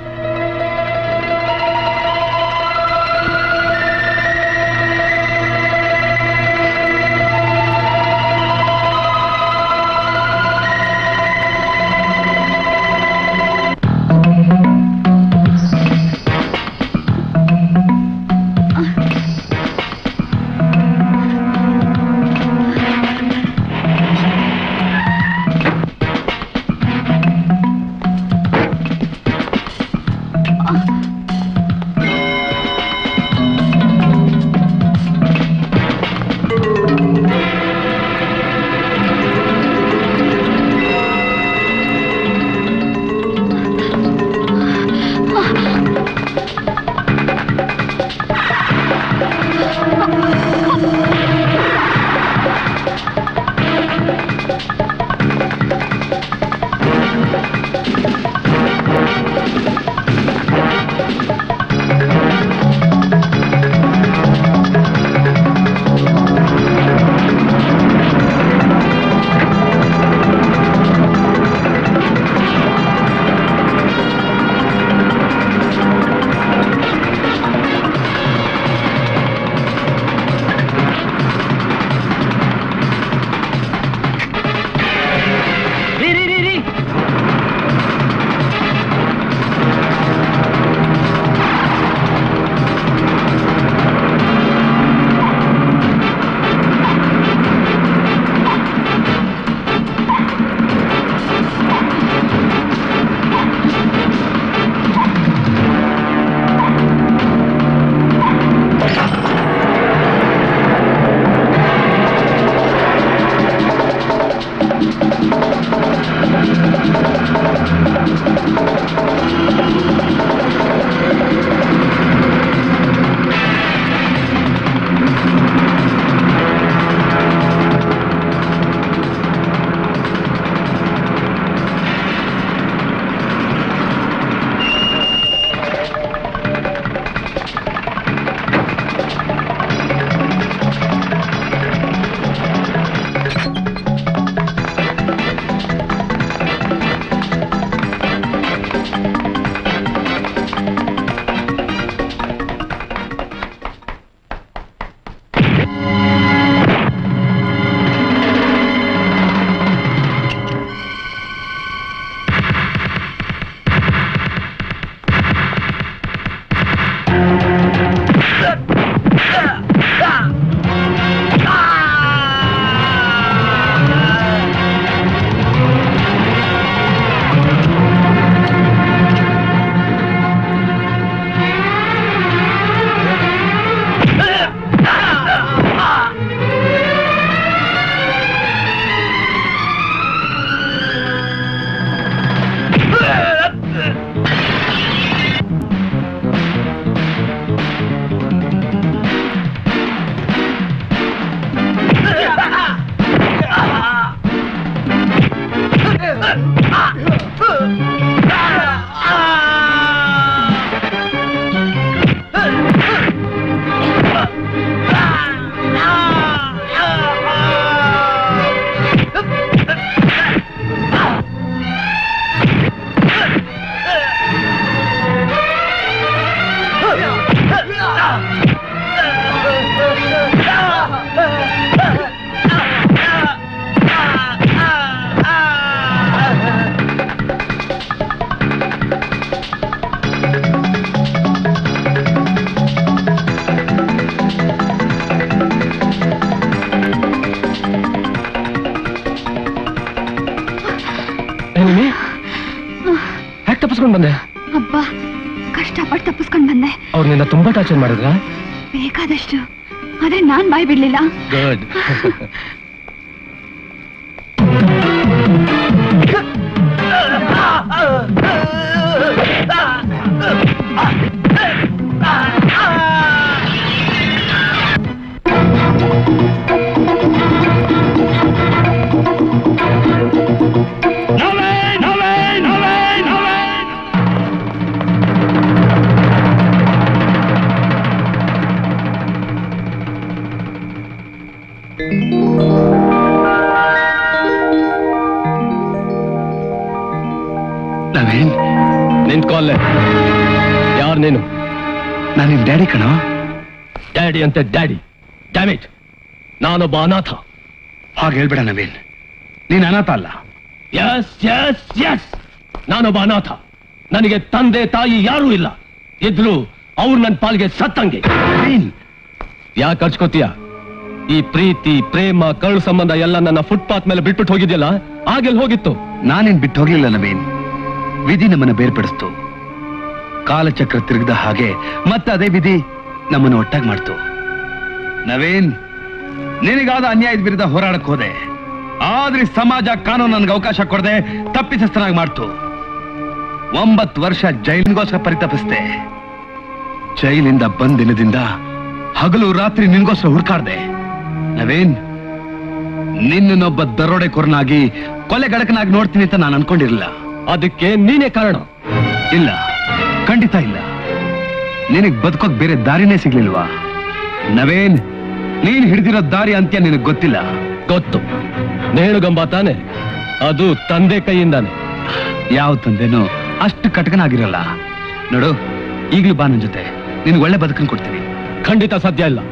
ರೀ ರೀ ರೀ ರೀ ಹ್ಯಾಕ್ ತಪ್ಪಿಸ್ಕೊಂಡು ಬಂದೆ ಅಬ್ಬ ಕಷ್ಟಪಟ್ಟು ತಪ್ಪಿಸ್ಕೊಂಡ್ ಬಂದೆ ಅವ್ರು ನಿನ್ನ ತುಂಬಾ ಟಾರ್ಚರ್ ಮಾಡಿದ್ರ ಬೇಕಾದಷ್ಟು ಆದ್ರೆ ನಾನ್ ಬಾಯ್ ಬಿಡ್ಲಿಲ್ಲ ಗುಡ್ ನವೀನ್ ನಿಂತ್ಕೋ ನಾನು ನಿಮ್ ಡ್ಯಾಡಿ ಕಣೋ ಡ್ಯಾಡಿ ಅಂತೆ ಡ್ಯಾಡಿ ಡ್ಯಾಮಿಟ್ ನಾನೊಬ್ಬ ಅನಾಥ ಹಾಗೆ ಹೇಳ್ಬೇಡ ನವೀನ್ ನೀನ್ ಅನಾಥ ಅಲ್ಲ ಎಸ್ ಎಸ್ ಎಸ್ ನಾನೊಬ್ಬ ಅನಾಥ ನನಗೆ ತಂದೆ ತಾಯಿ ಯಾರೂ ಇಲ್ಲ ಇದ್ರು ಅವ್ರು ನನ್ನ ಪಾಲ್ಗೆ ಸತ್ತಂಗೆ ಯಾಕೆ ಹಚ್ಕೋತೀಯ ಈ ಪ್ರೀತಿ ಪ್ರೇಮ ಕಳ್ಳು ಸಂಬಂಧ ಎಲ್ಲ ನನ್ನ ಫುಟ್ಪಾತ್ ಮೇಲೆ ಬಿಟ್ಬಿಟ್ಟು ಹೋಗಿದ್ಯಲ್ಲ ಆಗೆಲ್ ಹೋಗಿತ್ತು ನಾನೇನ್ ಬಿಟ್ಟು ಹೋಗ್ಲಿಲ್ಲ ನವೀನ್ ವಿಧಿ ನಮ್ಮನ್ನ ಬೇರ್ಪಡಿಸ್ತು ಕಾಲಚಕ್ರ ತಿರುಗಿದ ಹಾಗೆ ಮತ್ತೆ ಅದೇ ವಿಧಿ ನಮ್ಮನ್ನು ಒಟ್ಟಾಗಿ ಮಾಡ್ತು ನವೀನ್ ನಿನಗಾದ ಅನ್ಯಾಯದ ವಿರುದ್ಧ ಹೋರಾಡಕ್ ಹೋದೆ ಆದ್ರೆ ಸಮಾಜ ಕಾನೂನು ನನಗೆ ಅವಕಾಶ ಕೊಡದೆ ತಪ್ಪಿತಸ್ಥನಾಗಿ ಮಾಡ್ತು ಒಂಬತ್ತು ವರ್ಷ ಜೈಲಿಗೋಸ್ಕರ ಪರಿತಪಿಸ್ದೆ ಜೈಲಿಂದ ಬಂದ ದಿನದಿಂದ ಹಗಲು ರಾತ್ರಿ ನಿನ್ಗೋಸ್ಕರ ಹುಡ್ಕಾಡ್ದೆ ನವೀನ್ ನಿನ್ನನ್ನೊಬ್ಬ ದರೋಡೆಕೋರನಾಗಿ ಕೊಲೆಗಡಕನಾಗಿ ನೋಡ್ತೀನಿ ಅಂತ ನಾನು ಅನ್ಕೊಂಡಿರ್ಲಿಲ್ಲ ಅದಕ್ಕೆ ನೀನೇ ಕಾರಣ ಇಲ್ಲ ಖಂಡಿತ ಇಲ್ಲ ನಿನಗ್ ಬದುಕೋಕ್ ಬೇರೆ ದಾರಿನೇ ಸಿಗ್ಲಿಲ್ವಾ ನವೇನ್ ನೀನ್ ಹಿಡಿದಿರೋ ದಾರಿ ಅಂತ್ಯ ನಿನಗ್ ಗೊತ್ತಿಲ್ಲ ಗೊತ್ತು ನೇಣುಗಂಬ ತಾನೆ ಅದು ತಂದೆ ಕೈಯಿಂದಾನೆ ಯಾವ ತಂದೆನೋ ಅಷ್ಟು ಕಟಕನಾಗಿರಲ್ಲ ನೋಡು ಈಗ್ಲೂ ಬಾ ನನ್ ಜೊತೆ ನಿನ್ಗೆ ಒಳ್ಳೆ ಬದುಕನ್ ಕೊಡ್ತೀನಿ ಖಂಡಿತ ಸಾಧ್ಯ ಇಲ್ಲ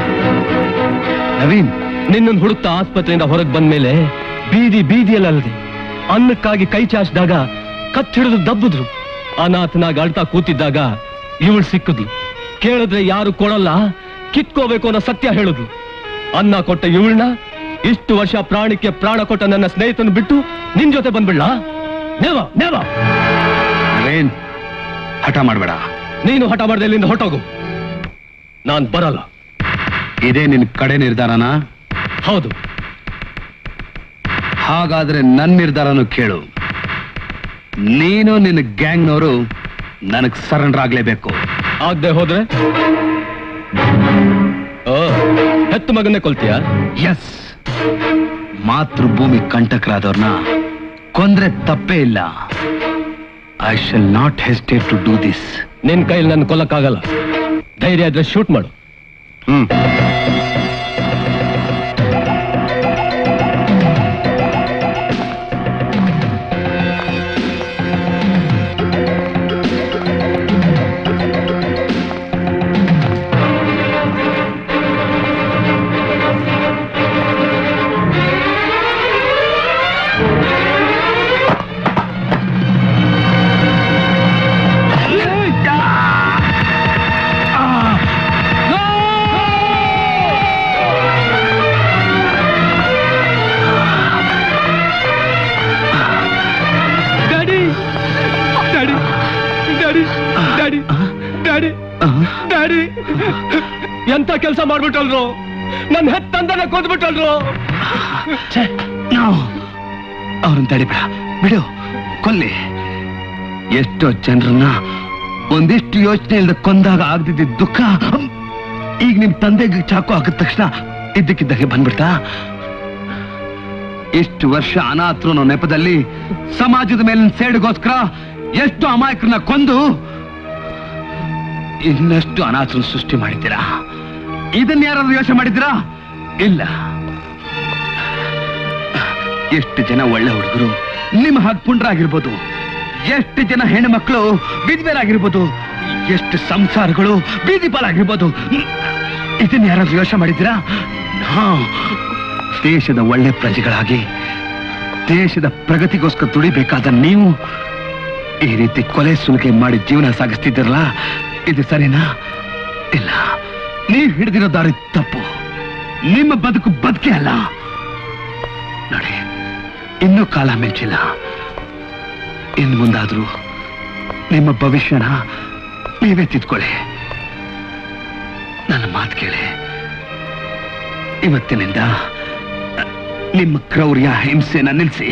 ನವೀನ್ ನಿನ್ನನ್ನು ಹುಡುಕ್ತಾ ಆಸ್ಪತ್ರೆಯಿಂದ ಹೊರಗೆ ಬಂದ್ಮೇಲೆ ಬೀದಿ ಬೀದಿಯಲ್ಲದೆ ಅನ್ನಕ್ಕಾಗಿ ಕೈ ಚಾಚಿದಾಗ ಕತ್ತಿಡಿದು ದಬ್ಬಿದ್ರು ಅನಾಥನಾಗ ಅಳ್ತಾ ಕೂತಿದ್ದಾಗ ಇವಳು ಸಿಕ್ಕಿದ್ಲು ಕೇಳಿದ್ರೆ ಯಾರು ಕೊಡಲ್ಲ ಕಿತ್ಕೋಬೇಕು ಅನ್ನೋ ಸತ್ಯ ಹೇಳಿದ್ಲು ಅನ್ನ ಕೊಟ್ಟ ಇವಳನ್ನ ಇಷ್ಟು ವರ್ಷ ಪ್ರಾಣಕ್ಕೆ ಪ್ರಾಣ ಕೊಟ್ಟ ನನ್ನ ಸ್ನೇಹಿತನ ಬಿಟ್ಟು ನಿನ್ ಜೊತೆ ಬಂದ್ಬಿಡ್ಲಾ ನೇವ ನೇವ ನವೇನ್ ಹಠ ಮಾಡ್ಬೇಡ ನೀನು ಹಠ ಮಾಡದೆ ಇಲ್ಲಿಂದ ಹೊಟ್ಟೋಗು ನಾನ್ ಬರಲ್ಲ ಇದೇ ನಿನ್ ಕಡೆ ನಿರ್ಧಾರನಾ ಹೌದು ಹಾಗಾದ್ರೆ ನನ್ನ ನಿರ್ಧಾರನು ಕೇಳು ನೀನು ನಿನ್ನ ಗ್ಯಾಂಗ್ನವರು ನನಗ್ ಸರೆಂಡರ್ ಆಗ್ಲೇಬೇಕು ಆಗದೆ ಹೋದ್ರೆ ಓ, ಹೆತ್ತು ಮಗನ್ನೇ ಕೊಲ್ತೀಯ ಎಸ್ ಮಾತೃಭೂಮಿ ಕಂಟಕರಾದವ್ರನ್ನ ಕೊಂದ್ರೆ ತಪ್ಪೇ ಇಲ್ಲ I shall not hesitate to do this ನಿನ್ ಕೈಲಿ ನನ್ ಕೊಲ್ಲಕ್ಕಾಗಲ್ಲ ಧೈರ್ಯ ಇದ್ರೆ ಶೂಟ್ ಮಾಡು ಹ್ಮ್ daddy daddy daddy daddy daddy daddy ಎಂತ ಕೆಲಸ ಮಾಡ್ಬಿಟ್ಟಲ್ರು ನನ್ ಹೆತ್ತಂದನ ಕೊಂದ್ಬಿಟ್ಟಲ್ರು ಅವ್ರನ್ನ ತಡಿಬೇಡ ಬಿಡು ಕೊಲ್ಲಿ ಎಷ್ಟೋ ಜನರನ್ನ ಒಂದಿಷ್ಟು ಯೋಚನೆ ಇಲ್ಲದ ಕೊಂದಾಗ ಆಗದಿದ್ದ ದುಃಖ ಈಗ ನಿಮ್ ತಂದೆಗೆ ಚಾಕು ಹಾಕಿದ ತಕ್ಷಣ ಇದ್ದಕ್ಕಿದ್ದಾಗೆ ಬಂದ್ಬಿಡ್ತಾ ಇಷ್ಟು ವರ್ಷ ಅನಾಥರು ಅನ್ನೋ ನೆಪದಲ್ಲಿ ಸಮಾಜದ ಮೇಲಿನ ಸೇಡಿಗೋಸ್ಕರ ಎಷ್ಟು ಅಮಾಯಕರನ್ನ ಕೊಂದು ಇನ್ನಷ್ಟು ಅನಾಥರನ್ನ ಸೃಷ್ಟಿ ಮಾಡಿದ್ದೀರಾ ಇದನ್ನ ಯಾರಾದ್ರೂ ಯೋಚನೆ ಮಾಡಿದ್ದೀರಾ ಇಲ್ಲ ಎಷ್ಟು ಜನ ಒಳ್ಳೆ ಹುಡುಗರು ನಿಮ್ಮ ಹಾಗೆ ಪುಂಡ್ರಾಗಿರ್ಬೋದು ಎಷ್ಟು ಜನ ಹೆಣ್ಣು ಮಕ್ಕಳು ಬಿದ್ಬೇರಾಗಿರ್ಬೋದು ಎಷ್ಟು ಸಂಸಾರಗಳು ಬೀದಿ ಪಾಲಾಗಿರ್ಬೋದು ಇದನ್ನ ಯಾರಾದ್ರೂ ಯೋಚನೆ ಮಾಡಿದ್ದೀರಾ ಹಾ ದೇಶದ ಒಳ್ಳೆ ಪ್ರಜೆಗಳಾಗಿ ದೇಶದ ಪ್ರಗತಿಗೋಸ್ಕರ ದುಡಿಬೇಕಾದ ನೀವು ಈ ರೀತಿ ಕೊಲೆ ಸುಲಿಗೆ ಮಾಡಿ ಜೀವನ ಸಾಗಿಸ್ತಿದ್ದೀರಲ್ಲ ಇದು ಸರಿನಾ ಇಲ್ಲ ನೀವು ಹಿಡಿದಿರೋ ದಾರಿ ತಪ್ಪು ನಿಮ್ಮ ಬದುಕು ಬದುಕೆ ಅಲ್ಲ ನೋಡಿ ಇನ್ನೂ ಕಾಲ ಮೆಚ್ಚಿಲ್ಲ ಇನ್ನು ಮುಂದಾದ್ರೂ ನಿಮ್ಮ ಭವಿಷ್ಯನ ನೀವೇ ತಿದ್ಕೊಳ್ಳಿ ನನ್ನ ಮಾತು ಕೇಳಿ ಇವತ್ತಿನಿಂದ ನಿಮ್ಮ ಕ್ರೌರ್ಯ ಹಿಂಸೆನ ನಿಲ್ಲಿಸಿ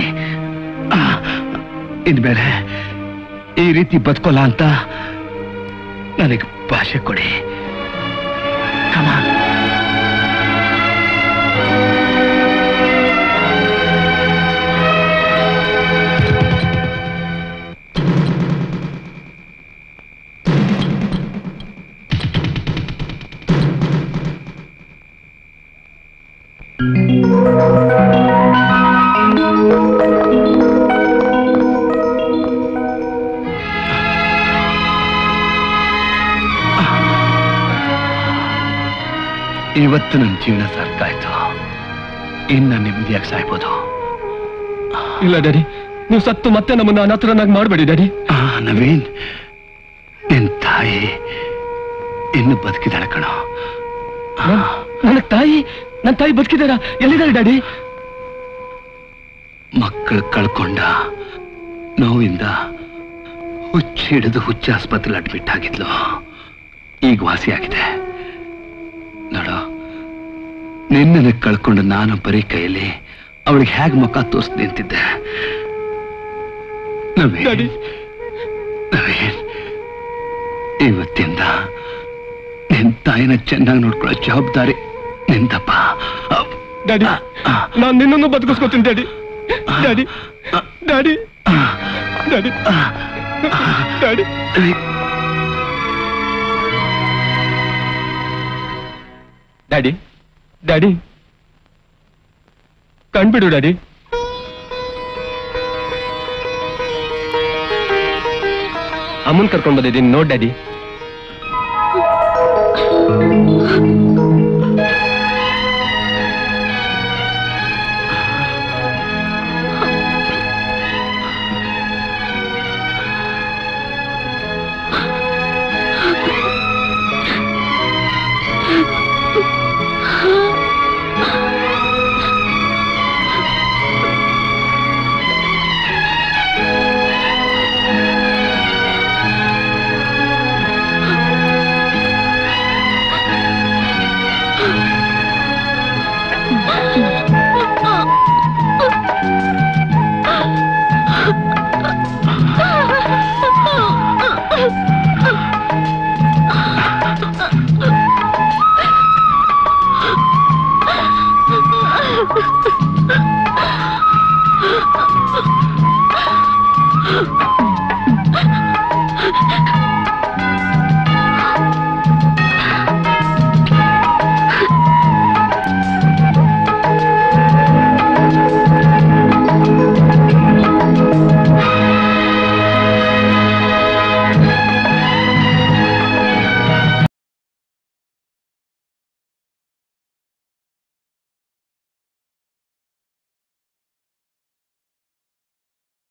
ಇನ್ಮೇಲೆ ಈ ರೀತಿ ಬದುಕೋಲ್ಲ ಅಂತ ನನಗೆ ಭಾಷೆ ಕೊಡಿ Come on. ಇವತ್ತು ನನ್ನ ಜೀವನ ಸಾರ್ಥಾಯ್ತು ಇನ್ನ ನೆಮ್ಮದಿಯಾಗಿ ಸಾಯ್ಬೋದು ಇಲ್ಲ ಡ್ಯಾಡಿ ನೀವು ಸತ್ತು ಮತ್ತೆ ನಮ್ಮನ್ನ ಅನಾಥರನ್ನಾಗಿ ಮಾಡಬೇಡಿ ಡ್ಯಾಡಿ ಆ, ನವೀನ್ ನಿನ್ ತಾಯಿ ಇನ್ನು ಬದುಕಿದಾಳೆ ಕಣೋ ನನ್ನ ತಾಯಿ ನನ್ನ ತಾಯಿ ಬದುಕಿದಾರ ಎಲ್ಲಿದ್ದಾರೆ ಡ್ಯಾಡಿ ಮಕ್ಕಳು ಕಳ್ಕೊಂಡ ನೋವಿಂದ ಹುಚ್ಚು ಹಿಡಿದು ಹುಚ್ಚ ಆಸ್ಪತ್ರೆ ಅಡ್ಮಿಟ್ ಆಗಿದ್ಲು ಈಗ ವಾಸಿಯಾಗಿದೆ ನೋಡು ನಿನ್ನನ್ನು ಕಳ್ಕೊಂಡು ನಾನು ಬರೀ ಕೈಯಲ್ಲಿ ಅವಳಿಗೆ ಹೇಗೆ ಮುಖ ತೋರಿಸ್ ನಿಂತಿದ್ದೆ ನವೀನ್ ನವೀನ್ ಇವತ್ತಿಂದ ನಿನ್ ತಾಯಿನ ಚೆನ್ನಾಗಿ ನೋಡ್ಕೊಳ್ಳೋ ಜವಾಬ್ದಾರಿ ನಿಂದಪ್ಪ ಡ್ಯಾಡಿ ನಾನು ನಿನ್ನನ್ನು ಬದುಕಿಸ್ಕೊತೀನಿ daddy daddy daddy daddy daddy daddy daddy ಕಣ್ಬಿಡು ಡ್ಯಾಡಿ ಅಮ್ಮನ್ ಕರ್ಕೊಂಡ್ ಬಂದಿದ್ದೀನಿ ನೋಡ್ ಡ್ಯಾಡಿ